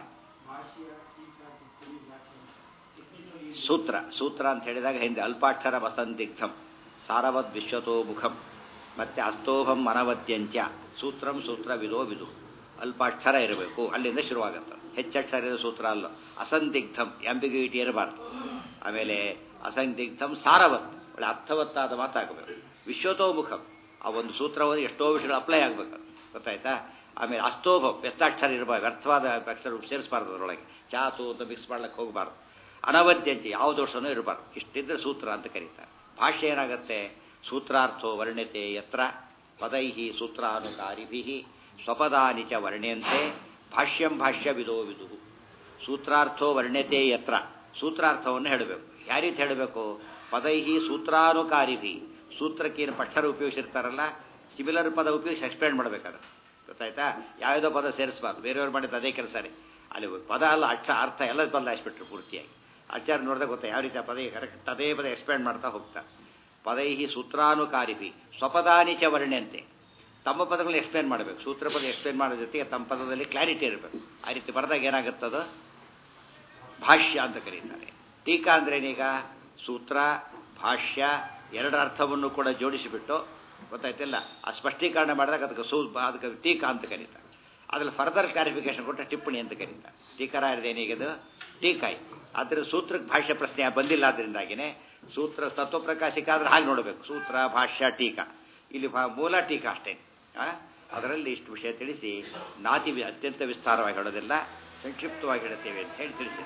S1: ಸೂತ್ರ ಸೂತ್ರ ಅಂತ ಹೇಳಿದಾಗ ಹಿಂದೆ ಅಲ್ಪಾಕ್ಷರ ವಸಂತಿಗ್ಧಂ ಸಾರವದ್ ವಿಶ್ವತೋ ಮುಖಂ ಮತ್ತೆ ಅಸ್ತೋಭಂ ಅನವದ್ಯಂತ್ಯ ಸೂತ್ರಂ ಸೂತ್ರ ವಿದೋ ವಿದು ಅಲ್ಪಾಕ್ಷರ ಇರಬೇಕು ಅಲ್ಲಿಂದ ಶುರುವಾಗುತ್ತೆ ಹೆಚ್ಚಕ್ಷರ ಇರೋ ಸೂತ್ರ ಅಲ್ಲ ಅಸಂದಿಗ್ಧಂ ಎಂಬಿಗ್ಯೂಟಿ ಇರಬಾರ್ದು ಆಮೇಲೆ ಅಸಂದಿಗ್ಧಂ ಸಾರವತ್ ಒಳ್ಳೆ ಅರ್ಥವತ್ತಾದ ಮಾತಾಗಬೇಕು ವಿಶ್ವತೋ ಮುಖಂ ಆ ಒಂದು ಸೂತ್ರವನ್ನು ಎಷ್ಟೋ ವಿಷಯಗಳು ಅಪ್ಲೈ ಆಗಬೇಕು ಗೊತ್ತಾಯ್ತಾ ಆಮೇಲೆ ಅಸ್ತೋಭಂ ವ್ಯಸ್ತಾಕ್ಷರ ಇರಬಾರ್ದು ವ್ಯರ್ಥವಾದ ಅಕ್ಷರ ಸೇರಿಸಬಾರ್ದು ಅದರೊಳಗೆ ಚಾತು ಅಂತ ಮಿಕ್ಸ್ ಮಾಡ್ಲಿಕ್ಕೆ ಹೋಗಬಾರ್ದು ಅನವದ್ಯಂಚಿ ಯಾವ ದೋಷನೂ ಇರಬಾರ್ದು ಇಷ್ಟಿದ್ರೆ ಸೂತ್ರ ಅಂತ ಕರೀತಾರೆ ಭಾಷೆ ಏನಾಗುತ್ತೆ ಸೂತ್ರಾರ್ಥೋ ವರ್ಣ್ಯತೆ ಯತ್ರ ಪದೈ ಸೂತ್ರಾನುಕಾರಿಭಿ ಸ್ವಪದಾನಿ ಚ ವರ್ಣ್ಯಂತೆ ಭಾಷ್ಯಂ ಭಾಷ್ಯ ವಿದೋ ವಿದು ಸೂತ್ರಾರ್ಥೋ ವರ್ಣ್ಯತೆ ಯತ್ರ ಸೂತ್ರಾರ್ಥವನ್ನು ಹೇಳಬೇಕು ಯಾವ ರೀತಿ ಹೇಳಬೇಕು ಪದೈ ಸೂತ್ರಾನುಕಾರಿಭಿ ಸೂತ್ರಕ್ಕೇನು ಪಕ್ಷರ ಉಪಯೋಗಿಸಿರ್ತಾರಲ್ಲ ಸಿಮಿಲರ್ ಪದ ಉಪಯೋಗಿಸಿ ಎಕ್ಸ್ಪ್ಲೇನ್ ಮಾಡಬೇಕಾದ್ರೆ ಗೊತ್ತಾಯ್ತಾ ಯಾವುದೋ ಪದ ಸೇರಿಸಬಾರ್ದು ಬೇರೆಯವ್ರು ಮಾಡಿದ ಅದೇ ಕೆಲಸನೇ ಅಲ್ಲಿ ಪದ ಅಲ್ಲ ಅಕ್ಷ ಅರ್ಥ ಎಲ್ಲ ಬದಲಾಯಿಸ್ಬಿಟ್ರು ಪೂರ್ತಿಯಾಗಿ ಆಚಾರ ನೋಡಿದಾಗ ಗೊತ್ತಾ ಯಾವ ರೀತಿ ಆ ಪದ ಕರೆಕ್ಟ್ ಅದೇ ಪದ ಎಕ್ಸ್ಪ್ಲೇನ್ ಮಾಡ್ತಾ ಹೋಗ್ತಾರೆ ಪದೈ ಸೂತ್ರಾನುಕಾರಿಭಿ ಸ್ವಪದಾನಿ ಚ ವರ್ಣ್ಯಂತೆ ತಮ್ಮ ಪದಗಳನ್ನ ಎಕ್ಸ್ಪ್ಲೇನ್ ಮಾಡಬೇಕು ಸೂತ್ರ ಪದ ಎಕ್ಸ್ಪ್ಲೇನ್ ಮಾಡೋ ಜೊತೆಗೆ ತಮ್ಮ ಪದದಲ್ಲಿ ಕ್ಲಾರಿಟಿ ಇರಬೇಕು ಆ ರೀತಿ ಬರೆದಾಗ ಏನಾಗುತ್ತದು ಭಾಷ್ಯ ಅಂತ ಕರೀತಾರೆ ಟೀಕಾ ಅಂದ್ರೇನೀಗ ಸೂತ್ರ ಭಾಷ್ಯ ಎರಡರ ಅರ್ಥವನ್ನು ಕೂಡ ಜೋಡಿಸಿಬಿಟ್ಟು ಗೊತ್ತಾಯ್ತಿಲ್ಲ ಆ ಸ್ಪಷ್ಟೀಕರಣ ಮಾಡಿದಾಗ ಅದಕ್ಕೆ ಸೂ ಅದಕ್ಕೆ ಟೀಕಾ ಅಂತ ಕರೀತಾರೆ ಅದ್ರಲ್ಲಿ ಫರ್ದರ್ ಕ್ಲಾರಿಫಿಕೇಶನ್ ಕೊಟ್ಟರೆ ಟಿಪ್ಪಣಿ ಅಂತ ಕರೀತಾರೆ ಟೀಕರಾಯದೇನೀಗದು ಟೀಕಾಯಿ ಆದರೆ ಸೂತ್ರಕ್ಕೆ ಭಾಷ್ಯ ಪ್ರಶ್ನೆ ಬಂದಿಲ್ಲ ಅದರಿಂದಾಗಿನೇ ಸೂತ್ರ ತತ್ವಪ್ರಕಾಶಿಕ ಆದ್ರೆ ಹಾಗೆ ನೋಡಬೇಕು ಸೂತ್ರ ಭಾಷ್ಯ ಟೀಕಾ ಇಲ್ಲಿ ಭಾ- ಮೂಲ ಟೀಕಾ ಅಷ್ಟೇ ಆ? ಅದರಲ್ಲಿ ಇಷ್ಟು ವಿಷಯ ತಿಳಿಸಿ ನಾತಿ ವಿ- ಅತ್ಯಂತ ವಿಸ್ತಾರವಾಗಿ ಹೇಳೋದಿಲ್ಲ ಸಂಕ್ಷಿಪ್ತವಾಗಿ ಹೇಳುತ್ತೇವೆ ಅಂತ ಹೇಳಿ ತಿಳಿಸಿ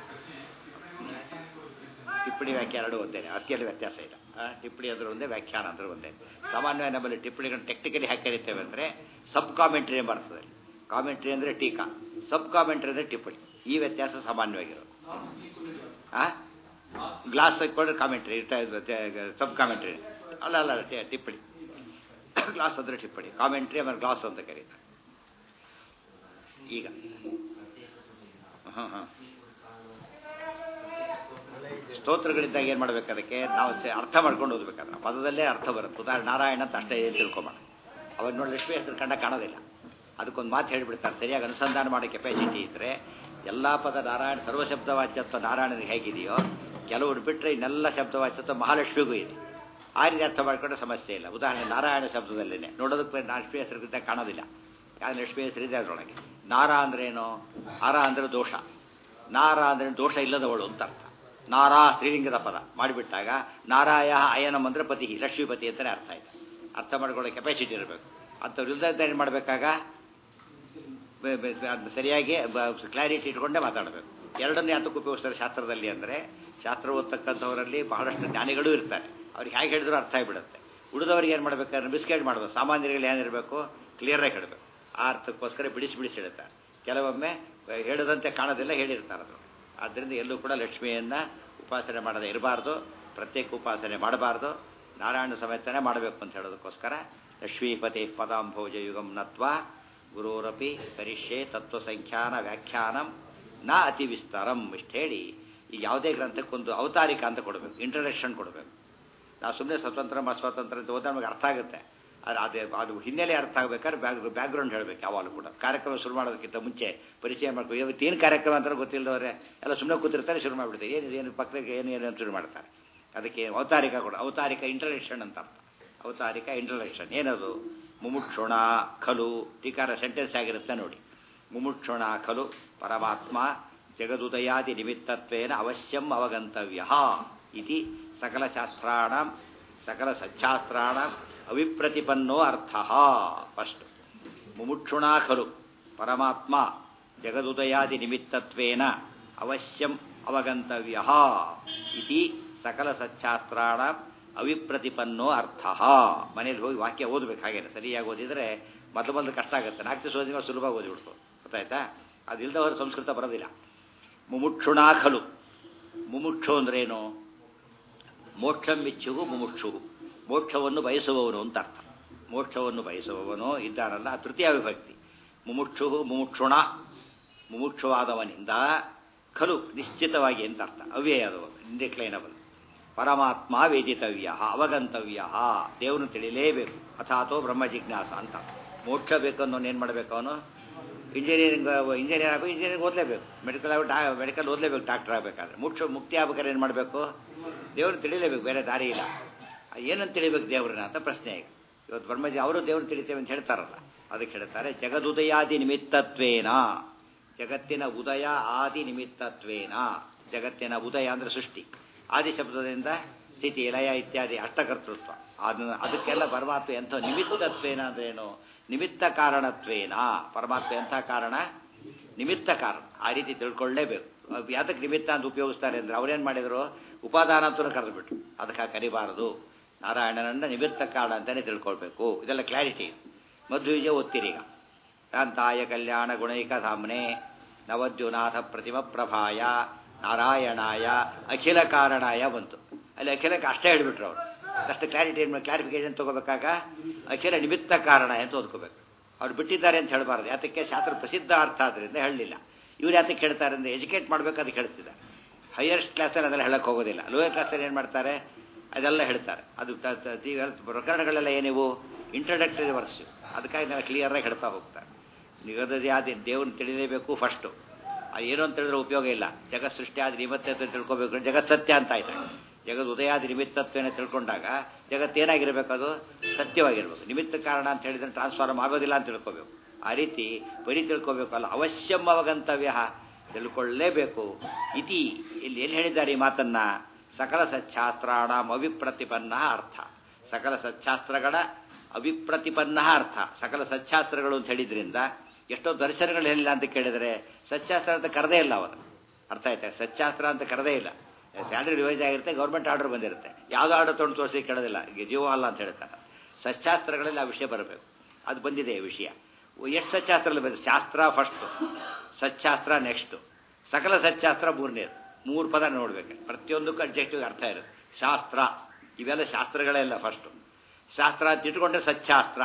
S1: ಟಿಪ್ಪಣಿ ವ್ಯಾಖ್ಯಾನ ಎರಡು ಒಂದೇ ಅತಿಯಲ್ಲಿ ವ್ಯತ್ಯಾಸ ಇಲ್ಲ ಆ, ಟಿಪ್ಪಣಿ ಅಂದ್ರೆ ಒಂದೇ ವ್ಯಾಖ್ಯಾನ ಅಂದ್ರೆ ಒಂದೇ ಸಾಮಾನ್ಯವಾಗಿ ನಮ್ಮಲ್ಲಿ ಟಿಪ್ಪಣಿಗಳನ್ನು ಟೆಕ್ನಿಕಲಿ ಹಾಕಿ ಕರಿತೇವೆ ಅಂದರೆ ಸಬ್ ಕಾಮೆಂಟ್ರಿ ಬರ್ತದೆ ಕಾಮೆಂಟ್ರಿ ಅಂದರೆ ಟೀಕಾ ಸಬ್ ಕಾಮೆಂಟ್ರಿ ಅಂದರೆ ಟಿಪ್ಪಣಿ ಈ ವ್ಯತ್ಯಾಸ ಸಾಮಾನ್ಯವಾಗಿರೋದು ಆ ಗ್ಲಾಸ್ ಹಾಕೊಂಡ್ರೆ ಕಾಮೆಂಟ್ರಿ ಸಬ್ ಕಾಮೆಂಟ್ರಿ ಅಲ್ಲ ಅಲ್ಲ ಅಲ್ಲ, ಟಿ- ಟಿಪ್ಪಣಿ ಗ್ಲಾಸ್ ಅಂದ್ರೆ ಟಿಪ್ಪಣಿ ಕಾಮೆಂಟ್ರಿ ಆಮೇಲೆ ಗ್ಲಾಸ್ ಅಂತ ಕರೀತಾರೆ ಈಗ ಹಾಂ ಹಾಂ ಸ್ತೋತ್ರಗಳಿದ್ದಾಗ ಏನು ಮಾಡ್ಬೇಕು ಅದಕ್ಕೆ ನಾವು ಸೆ- ಅರ್ಥ ಮಾಡ್ಕೊಂಡು ಓದ್ಬೇಕಾದ್ರೆ ಆ ಪದದಲ್ಲೇ ಅರ್ಥ ಬರುತ್ತೆ ಉದಾಹರಣೆ ನಾರಾಯಣ ಅಂತ ಅಷ್ಟೇ ಏನ್ ತಿಳ್ಕೊಂಬೋಣ ಅವಾಗ ನೋಡಿ ಲಕ್ಷ್ಮಿ ಹೆಸರು ಕಂಡ ಕಾಣೋದಿಲ್ಲ ಅದಕ್ಕೊಂದು ಮಾತು ಹೇಳಿಬಿಡ್ತಾರೆ ಸರಿಯಾಗಿ ಅನುಸಂಧಾನ ಮಾಡೋ ಕೆಪಾಸಿಟಿ ಇದ್ದರೆ ಎಲ್ಲ ಪದ ನಾರಾಯಣ ಸರ್ವಶಬ್ದವಾಚ್ಯತ್ವ ನಾರಾಯಣನಿಗೆ ಹೇಗಿದೆಯೋ ಕೆಲವರು ಬಿಟ್ಟರೆ ಇನ್ನೆಲ್ಲ ಶಬ್ದವಾಚ್ಯತ್ವ ಮಹಾಲಕ್ಷ್ಮಿಗೂ ಇದೆ ಆ ರೀತಿ ಅರ್ಥ ಮಾಡ್ಕೊಂಡ್ರೆ ಸಮಸ್ಯೆ ಇಲ್ಲ ಉದಾಹರಣೆ ನಾರಾಯಣ ಶಬ್ದದಲ್ಲೇನೆ ನೋಡೋದಕ್ಕೆ ಲಕ್ಷ್ಮಿ ಹೆಸರಿಗಿದ್ದಾಗ ಕಾಣೋದಿಲ್ಲ ಯಾಕಂದ್ರೆ ಲಕ್ಷ್ಮಿ ಹೆಸರಿದೆ ಅದರೊಳಗೆ ನಾರ ಅಂದ್ರೆ ಏನು ಆರ ಅಂದ್ರೆ ದೋಷ ನಾರ ಅಂದ್ರೆ ದೋಷ ಇಲ್ಲದವಳು ಅಂತ ಅರ್ಥ ನಾರಾ ಸ್ತ್ರೀಲಿಂಗದ ಪದ ಮಾಡಿಬಿಟ್ಟಾಗ ನಾರಾಯ ಅಯನಂ ಅಂದ್ರೆ ಪತಿ ಲಕ್ಷ್ಮೀಪತಿ ಅಂತಲೇ ಅರ್ಥ ಆಯ್ತು ಅರ್ಥ ಮಾಡ್ಕೊಳ್ಳೋ ಕೆಪಾಸಿಟಿ ಇರಬೇಕು ಅಂಥವ್ರು ಇಲ್ದ ಏನು ಮಾಡಬೇಕಾಗ ಬೆ- ಬೆ- ಅದ್ನ ಸರಿಯಾಗಿ ಕ್ಲಾರಿಟಿ ಇಟ್ಕೊಂಡೇ ಮಾತಾಡಬೇಕು ಎರಡನ್ನೇ ಯಾತಕ್ಕೆ ಉಪಯೋಗಿಸ್ತಾರೆ ಶಾಸ್ತ್ರದಲ್ಲಿ ಅಂದರೆ ಶಾಸ್ತ್ರ ಓದ್ತಕ್ಕಂಥವರಲ್ಲಿ ಬಹಳಷ್ಟು ಜ್ಞಾನಿಗಳೂ ಇರ್ತಾರೆ ಅವ್ರಿಗೆ ಹೇಗೆ ಹೇಳಿದ್ರು ಅರ್ಥ ಆಗಿಬಿಡುತ್ತೆ ಉಳಿದವ್ರಿಗೆ ಏನು ಮಾಡ್ಬೇಕಾದ್ರೆ ಮಿಸ್ಗೈಡ್ ಮಾಡಬೇಕು ಸಾಮಾನ್ಯರಿಗೆ ಏನಿರಬೇಕು ಕ್ಲಿಯರಾಗಿ ಹೇಳಬೇಕು ಆ ಅರ್ಥಕ್ಕೋಸ್ಕರ ಬಿಡಿಸಿ ಬಿಡಿಸಿ ಹೇಳ್ತಾರೆ ಕೆಲವೊಮ್ಮೆ ಹೇಳದಂತೆ ಕಾಣೋದೆಲ್ಲ ಹೇಳಿರ್ತಾರೆ ಅದು ಆದ್ದರಿಂದ ಎಲ್ಲೂ ಕೂಡ ಲಕ್ಷ್ಮಿಯನ್ನು ಉಪಾಸನೆ ಮಾಡದೆ ಇರಬಾರ್ದು ಪ್ರತ್ಯೇಕ ಉಪಾಸನೆ ಮಾಡಬಾರ್ದು ನಾರಾಯಣ ಸಮೇತನೇ ಮಾಡಬೇಕು ಅಂತ ಹೇಳೋದಕ್ಕೋಸ್ಕರ ಲಕ್ಷ್ಮೀಪತಿ ಪದಾಂಭೋಜ ಯುಗಂ ನತ್ವ ಗುರೋರಪಿ ಕರಿಷ್ಯೆ ತತ್ವಸಂಖ್ಯಾನ ವ್ಯಾಖ್ಯಾನಂ ನ ಅತಿ ವಿಸ್ತಾರಂ ಇಷ್ಟು ಹೇಳಿ ಈ ಯಾವುದೇ ಗ್ರಂಥಕ್ಕೊಂದು ಅವತಾರಿಕ ಅಂತ ಕೊಡಬೇಕು ಇಂಟ್ರಡಕ್ಷನ್ ಕೊಡಬೇಕು ನಾವು ಸುಮ್ಮನೆ ಸ್ವತಂತ್ರ ಮ ಸ್ವತಂತ್ರ ಅಂತ ಓದಿದ್ರೆ ನಮಗೆ ಅರ್ಥ ಆಗುತ್ತೆ ಅದು ಅದೇ ಅದು ಹಿನ್ನೆಲೆ ಅರ್ಥ ಆಗ್ಬೇಕಾದ್ರೆ ಬ್ಯಾಕ್ ಬ್ಯಾಕ್ಗ್ರೌಂಡ್ ಹೇಳಬೇಕು ಯಾವಾಗಲೂ ಕೂಡ ಕಾರ್ಯಕ್ರಮ ಶುರು ಮಾಡೋದಕ್ಕಿಂತ ಮುಂಚೆ ಪರಿಚಯ ಮಾಡ್ಕೊ ಇವತ್ತು ಏನು ಕಾರ್ಯಕ್ರಮ ಅಂತ ಗೊತ್ತಿಲ್ಲದವ್ರೆ ಎಲ್ಲ ಸುಮ್ಮನೆ ಕೂತಿರ್ತಾರೆ ಶುರು ಮಾಡಿಬಿಡ್ತಾರೆ ಏನು ಏನು ಪಕ್ಕಕ್ಕೆ ಏನು ಏನು ಅಂತ ಶುರು ಮಾಡ್ತಾರೆ ಅದಕ್ಕೆ ಅವತಾರಿಕ ಕೂಡ ಅವತಾರಿಕ ಇಂಟ್ರಡಕ್ಷನ್ ಅಂತ ಅರ್ಥ ಅವತಾರಿಕ ಇಂಟ್ರಡಕ್ಷನ್ ಏನದು ಮುಮುಕ್ಷುಣ ಖಲು ಟೀಕಾರ ಸೆಂಟೆನ್ಸ್ ಆಗಿರುತ್ತೆ ನೋಡಿ ಮುಮುಕ್ಷುಣ ಖಲು ಪರಮಾತ್ಮ ಜಗದುದಯಾದಿ ನಿಮಿತ್ತತ್ವೇನ ಅವಶ್ಯಂ ಅವಗಂತವ್ಯ ಇತಿ ಸಕಲ ಶಾಸ್ತ್ರಾಣ ಸಕಲ ಸಚ್ಛಾಸ್ತ್ರಾಣ ಅವಿಪ್ರತಿಪನ್ನೋ ಅರ್ಥ ಫಸ್ಟ್ ಮುಮುಕ್ಷುಣಾ ಖಲು ಪರಮಾತ್ಮ ಜಗದುದಯಾದಿ ನಿಮಿತ್ತತ್ವೇನ ಅವಶ್ಯಂ ಅವಗಂತವ್ಯ ಇತಿ ಸಕಲ ಸಚ್ಛಾಸ್ತ್ರಾಣ ಅವಿಪ್ರತಿಪನ್ನೋ ಅರ್ಥ ಮನೇಲಿ ಹೋಗಿ ವಾಕ್ಯ ಓದಬೇಕು ಹಾಗೇನೆ ಸರಿಯಾಗಿ ಓದಿದರೆ ಮೊದಲು ಮೊದಲು ಕಷ್ಟ ಆಗುತ್ತೆ ನಾಲ್ಕು ದಿವಸ ಓದಿದ್ರೆ ಸುಲಭ ಓದಿಬಿಡ್ತು ಗೊತ್ತಾಯ್ತಾ ಅದಿಲ್ಲದವರು ಸಂಸ್ಕೃತ ಬರೋದಿಲ್ಲ ಮುಮುಕ್ಷುಣಾ ಖಲು ಮುಮುಕ್ಷು ಅಂದ್ರೇನು ಮೋಕ್ಷಂ ಬಿಚ್ಚುಗು ಮುಮುಕ್ಷುಗು ಮೋಕ್ಷವನ್ನು ಬಯಸುವವನು ಅಂತ ಅರ್ಥ ಮೋಕ್ಷವನ್ನು ಬಯಸುವವನು ಇದ್ದಾನಲ್ಲ ತೃತೀಯ ವಿಭಕ್ತಿ ಮುಮುಕ್ಷು ಮುಮುಕ್ಷುಣ ಮುಮುಕ್ಷುವಾದವನಿಂದ ಖಲು ನಿಶ್ಚಿತವಾಗಿ ಅಂತ ಅರ್ಥ ಅವ್ಯಯದವನು ಇಂಡಿಕ್ಲೈನಬಲ್ ಪರಮಾತ್ಮ ವೇದಿತವ್ಯ ಅವಗಂತವ್ಯ ದೇವನು ತಿಳಿಲೇಬೇಕು ಅಥಾತೋ ಬ್ರಹ್ಮ ಜಿಜ್ಞಾಸ ಅಂತ ಮೋಕ್ಷ ಬೇಕು ಅನ್ನೋನು ಏನು ಮಾಡಬೇಕು ಅವನು ಇಂಜಿನಿಯರಿಂಗ್ ಇಂಜಿನಿಯರ್ ಆಗಬೇಕು ಇಂಜಿನಿಯರಿಂಗ್ ಓದಲೇಬೇಕು ಮೆಡಿಕಲ್ ಆಗ ಮೆಡಿಕಲ್ ಓದಲೇಬೇಕು ಡಾಕ್ಟರ್ ಆಗಬೇಕಾದ್ರೆ ಮುಕ್ಷ ಮುಕ್ತಿ ಆಗ್ಬೇಕಾದ್ರೆ ಏನು ಮಾಡಬೇಕು ದೇವ್ರನ್ನ ತಿಳಿಲೇಬೇಕು ಬೇರೆ ದಾರಿ ಇಲ್ಲ ಏನಂತ ತಿಳಿಬೇಕು ದೇವ್ರನ್ನ ಅಂತ ಪ್ರಶ್ನೆ ಈಗ ಇವತ್ತು ಬ್ರಹ್ಮಜಿ ಅವರು ದೇವ್ರನ್ನ ತಿಳಿತೇವೆ ಅಂತ ಹೇಳ್ತಾರಲ್ಲ ಅದಕ್ಕೆ ಹೇಳ್ತಾರೆ ಜಗದುದಯಾದಿ ನಿಮಿತ್ತತ್ವೇನ ಜಗತ್ತಿನ ಉದಯ ಆದಿ ನಿಮಿತ್ತತ್ವೇನ ಜಗತ್ತಿನ ಉದಯ ಅಂದರೆ ಸೃಷ್ಟಿ ಆದಿ ಶಬ್ದದಿಂದ ಸ್ಥಿತಿ ಲಯ ಇತ್ಯಾದಿ ಅಷ್ಟಕರ್ತೃತ್ವ ಅದನ್ನ ಅದಕ್ಕೆಲ್ಲ ಪರಮಾತ್ಮ ಎಂಥ ನಿಮಿತ್ತತ್ವೇನ ಅಂದ್ರೇನು ನಿಮಿತ್ತ ಕಾರಣತ್ವೇನ ಪರಮಾತ್ಮ ಎಂಥ ಕಾರಣ ನಿಮಿತ್ತ ಕಾರಣ ಆ ರೀತಿ ತಿಳ್ಕೊಳ್ಳೇಬೇಕು ಯಾತಕ್ಕೆ ನಿಮಿತ್ತ ಅಂತ ಉಪಯೋಗಿಸ್ತಾರೆ ಅಂದರೆ ಅವ್ರೇನು ಮಾಡಿದರು ಉಪಾದಾನ ಅಂತಲೂ ಕರೆದುಬಿಟ್ರು ಅದಕ್ಕೆ ಕರಿಬಾರದು ನಾರಾಯಣನನ್ನ ನಿಮಿತ್ತ ಕಾರಣ ಅಂತಲೇ ತಿಳ್ಕೊಳ್ಬೇಕು ಇದೆಲ್ಲ ಕ್ಲಾರಿಟಿ ಮಧ್ವಿಜಯ ಓದ್ತೀರಿ ಈಗ ಕಾಂತಾಯ ಕಲ್ಯಾಣ ಗುಣೈಕ ಸಾಮ್ನೆ ನವದ್ಯುನಾಥ ಪ್ರತಿಮ ಪ್ರಭಾಯ ನಾರಾಯಣಾಯ ಅಖಿಲ ಕಾರಣಾಯ ಬಂತು ಅಲ್ಲಿ ಅಖಿಲಕ್ಕೆ ಅಷ್ಟೇ ಹೇಳಿಬಿಟ್ರು ಅವರು ಅಷ್ಟು ಕ್ಲಾರಿಟಿ ಕ್ಲಾರಿಫಿಕೇಶನ್ ತಗೋಬೇಕಾಗ ಅಖಿಲ ನಿಮಿತ್ತ ಕಾರಣ ಅಂತ ಓದ್ಕೋಬೇಕು ಅವ್ರು ಬಿಟ್ಟಿದ್ದಾರೆ ಅಂತ ಹೇಳಬಾರ್ದು ಯಾತಕ್ಕೆ ಶಾಸ್ತ್ರ ಪ್ರಸಿದ್ಧ ಅರ್ಥ ಆದ್ದರಿಂದ ಹೇಳಲಿಲ್ಲ ಇವ್ರು ಯಾತಕ್ಕೆ ಹೇಳ್ತಾರೆ ಅಂದರೆ ಎಜುಕೇಟ್ ಮಾಡಬೇಕು ಅದಕ್ಕೆ ಹೇಳ್ತಿದ್ದಾರೆ ಹೈಯೆಸ್ಟ್ ಕ್ಲಾಸಲ್ಲಿ ಅದೆಲ್ಲ ಹೇಳಕ್ಕೆ ಹೋಗೋದಿಲ್ಲ ಲೋಯರ್ ಕ್ಲಾಸಲ್ಲಿ ಏನು ಮಾಡ್ತಾರೆ ಅದೆಲ್ಲ ಹೇಳ್ತಾರೆ ಅದು ಪ್ರಕರಣಗಳೆಲ್ಲ ಏನಿವು ಇಂಟ್ರಡಕ್ಟರಿ ವರ್ಸ್ ಅದಕ್ಕಾಗಿ ನಾನು ಕ್ಲಿಯರಾಗಿ ಹೇಳ್ತಾ ಹೋಗ್ತಾರೆ ನಿಗದಿಯಾದ ದೇವ್ರನ್ನ ತಿಳಿಲೇಬೇಕು ಫಸ್ಟು ಅದು ಏನು ಅಂತ ಹೇಳಿದ್ರೆ ಉಪಯೋಗ ಇಲ್ಲ ಜಗತ್ ಸೃಷ್ಟಿ ಆದ ನಿಮಿತ್ತ ಅಂತ ತಿಳ್ಕೊಬೇಕು ಜಗತ್ ಸತ್ಯ ಅಂತ ಆಯ್ತು ಜಗತ್ ಉದಯಾದಿ ನಿಮಿತ್ತತ್ವೇನ ತಿಳ್ಕೊಂಡಾಗ ಜಗತ್ತೇನಾಗಿರ್ಬೇಕು ಅದು ಸತ್ಯವಾಗಿರ್ಬೇಕು ನಿಮಿತ್ತ ಕಾರಣ ಅಂತ ಹೇಳಿದ್ರೆ ಟ್ರಾನ್ಸ್ಫಾರ್ಮ್ ಆಗೋದಿಲ್ಲ ಅಂತ ತಿಳ್ಕೋಬೇಕು ಆ ರೀತಿ ಬರೀ ತಿಳ್ಕೋಬೇಕು ಅಲ್ಲ ಅವಶ್ಯಂ ಅವಗಂತವ್ಯ ತಿಳ್ಕೊಳ್ಳೇಬೇಕು ಇತಿ ಇಲ್ಲಿ ಎಲ್ಲಿ ಹೇಳಿದ್ದಾರೆ ಈ ಮಾತನ್ನ ಸಕಲ ಸಚ್ಛಾಸ್ತ್ರಾಣ ಅವಿಪ್ರತಿಪನ್ನ ಅರ್ಥ ಸಕಲ ಸಚ್ಛಾಸ್ತ್ರಗಳ ಅವಿಪ್ರತಿಪನ್ನ ಅರ್ಥ ಸಕಲ ಸಚ್ಛಾಸ್ತ್ರಗಳು ಅಂತ ಹೇಳಿದ್ರಿಂದ ಎಷ್ಟೋ ದರ್ಶನಗಳು ಹೇಳಿಲ್ಲ ಅಂತ ಕೇಳಿದರೆ ಸಚ್ಛಾಸ್ತ್ರ ಅಂತ ಕರೆದೇ ಇಲ್ಲ ಅವರು ಅರ್ಥ ಆಯ್ತಾ ಸಚ್ಛಾಸ್ತ್ರ ಅಂತ ಕರೆದೇ ಇಲ್ಲ ಸ್ಯಾಲ್ರಿ ರಿವೈಸ್ ಆಗಿರುತ್ತೆ ಗೌರ್ಮೆಂಟ್ ಆರ್ಡರ್ ಬಂದಿರುತ್ತೆ ಯಾವುದೋ ಆರ್ಡರ್ ತೊಗೊಂಡು ತೋರಿಸಿ ಕೇಳೋದಿಲ್ಲ ಈಗ ಜೀವ ಅಲ್ಲ ಅಂತ ಹೇಳ್ತಾರೆ ಸಚ್ಛಾಸ್ತ್ರಗಳಲ್ಲಿ ಆ ವಿಷಯ ಬರಬೇಕು ಅದು ಬಂದಿದೆ ಈ ವಿಷಯ ಎಷ್ಟು ಸಚ್ಛಾಸ್ತ್ರದಲ್ಲಿ ಬಂದಿದೆ ಶಾಸ್ತ್ರ ಫಸ್ಟು ಸಚ್ಛಾಸ್ತ್ರ ನೆಕ್ಸ್ಟು ಸಕಲ ಸಚ್ಛಾಸ್ತ್ರ ಮೂರನೇದು ಮೂರು ಪದ ನೋಡ್ಬೇಕು ಪ್ರತಿಯೊಂದಕ್ಕೂ ಅಬ್ಜೆಕ್ಟಿವ್ ಅರ್ಥ ಇರುತ್ತೆ ಶಾಸ್ತ್ರ ಇವೆಲ್ಲ ಶಾಸ್ತ್ರಗಳೇ ಇಲ್ಲ ಫಸ್ಟು ಶಾಸ್ತ್ರ ಅಂತ ಇಟ್ಕೊಂಡ್ರೆ ಸಚ್ಛಾಸ್ತ್ರ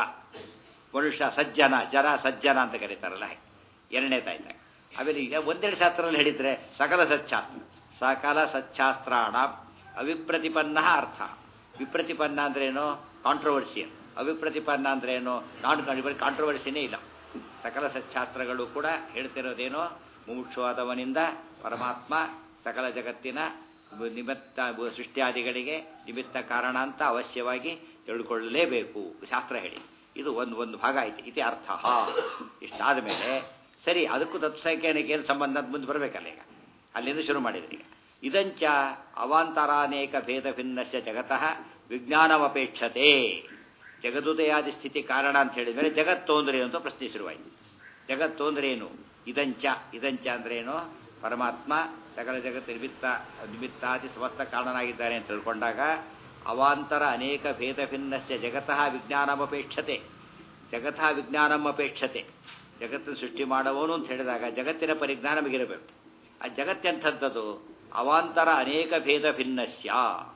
S1: ಮನುಷ್ಯ ಸಜ್ಜನ ಜನ ಸಜ್ಜನ ಅಂತ ಕರೀತಾರಲ್ಲ ಎರಡನೇ ತಾಯ್ತ ಆಮೇಲೆ ಈಗ ಒಂದೆರಡು ಶಾಸ್ತ್ರದಲ್ಲಿ ಹೇಳಿದ್ರೆ ಸಕಲ ಸಚ್ಛಾಸ್ತ್ರ ಸಕಲ ಸಚ್ಛಾಸ್ತ್ರಾಣ ಅವಿಪ್ರತಿಪನ್ನ ಅರ್ಥ ವಿಪ್ರತಿಪನ್ನ ಅಂದ್ರೇನು ಕಾಂಟ್ರವರ್ಸಿಯಲ್ ಅವಿಪ್ರತಿಪನ್ನ ಅಂದ್ರೇನು ನಾನ್ ಕಾಂಟ್ರವರ್ಸಿನೇ ಇಲ್ಲ ಸಕಲ ಸಚ್ಛಾಸ್ತ್ರಗಳು ಕೂಡ ಹೇಳ್ತಿರೋದೇನೋ ಮುಮುಕ್ಷವಾದವನಿಂದ ಪರಮಾತ್ಮ ಸಕಲ ಜಗತ್ತಿನ ನಿಮಿತ್ತ ಸೃಷ್ಟಿಯಾದಿಗಳಿಗೆ ನಿಮಿತ್ತ ಕಾರಣ ಅಂತ ಅವಶ್ಯವಾಗಿ ತಿಳ್ಕೊಳ್ಳಲೇಬೇಕು ಶಾಸ್ತ್ರ ಹೇಳಿ ಇದು ಒಂದು ಒಂದು ಭಾಗ ಆಯ್ತು ಇತಿ ಅರ್ಥ ಇಷ್ಟಾದ ಮೇಲೆ ಸರಿ ಅದಕ್ಕೂ ತತ್ವಸಂಖ್ಯಾನಕ್ಕೆ ಏನು ಸಂಬಂಧ ಅಂತ ಮುಂದೆ ಬರಬೇಕಲ್ಲ ಈಗ ಅಲ್ಲಿಂದ ಶುರು ಮಾಡಿದ್ರಿ ಈಗ ಇದಂಚ ಅವಾಂತರಾನೇಕ ಭೇದ ಭಿನ್ನಶ್ಚ ಜಗತಃ ವಿಜ್ಞಾನಮಪೇಕ್ಷತೆ ಜಗದುದಯಾದಿ ಸ್ಥಿತಿ ಕಾರಣ ಅಂತ ಹೇಳಿದ್ಮೇಲೆ ಜಗತ್ತು ಅಂದ್ರೆ ಏನು ಅಂತ ಪ್ರಶ್ನೆ ಶುರುವಾಯಿತು ಜಗತ್ತು ಅಂದ್ರೆ ಏನು ಇದಂಚ ಇದಂಚ ಅಂದ್ರೆ ಏನು ಪರಮಾತ್ಮ ಸಕಲ ಜಗತ್ತು ನಿಮಿತ್ತ ನಿಮಿತ್ತಾದಿ ಸಮಸ್ತ ಕಾರಣನಾಗಿದ್ದಾನೆ ಅಂತ ತಿಳ್ಕೊಂಡಾಗ ಅವಾಂತರ ಅನೇಕ ಭೇದ ಭಿನ್ನಶ್ಚ ಜಗತಃ ವಿಜ್ಞಾನಮಪೇಕ್ಷತೆ ಜಗತಃ ವಿಜ್ಞಾನಮಪೇಕ್ಷತೆ ಜಗತ್ತನ್ನು ಸೃಷ್ಟಿ ಮಾಡುವವನು ಅಂತ ಹೇಳಿದಾಗ ಜಗತ್ತಿನ ಪರಿಜ್ಞಾನ ನಮಗಿರಬೇಕು ಆ ಜಗತ್ತೆಂಥದ್ದದು ಅವಾಂತರ ಅನೇಕ ಭೇದ ಭಿನ್ನಸ್ಯ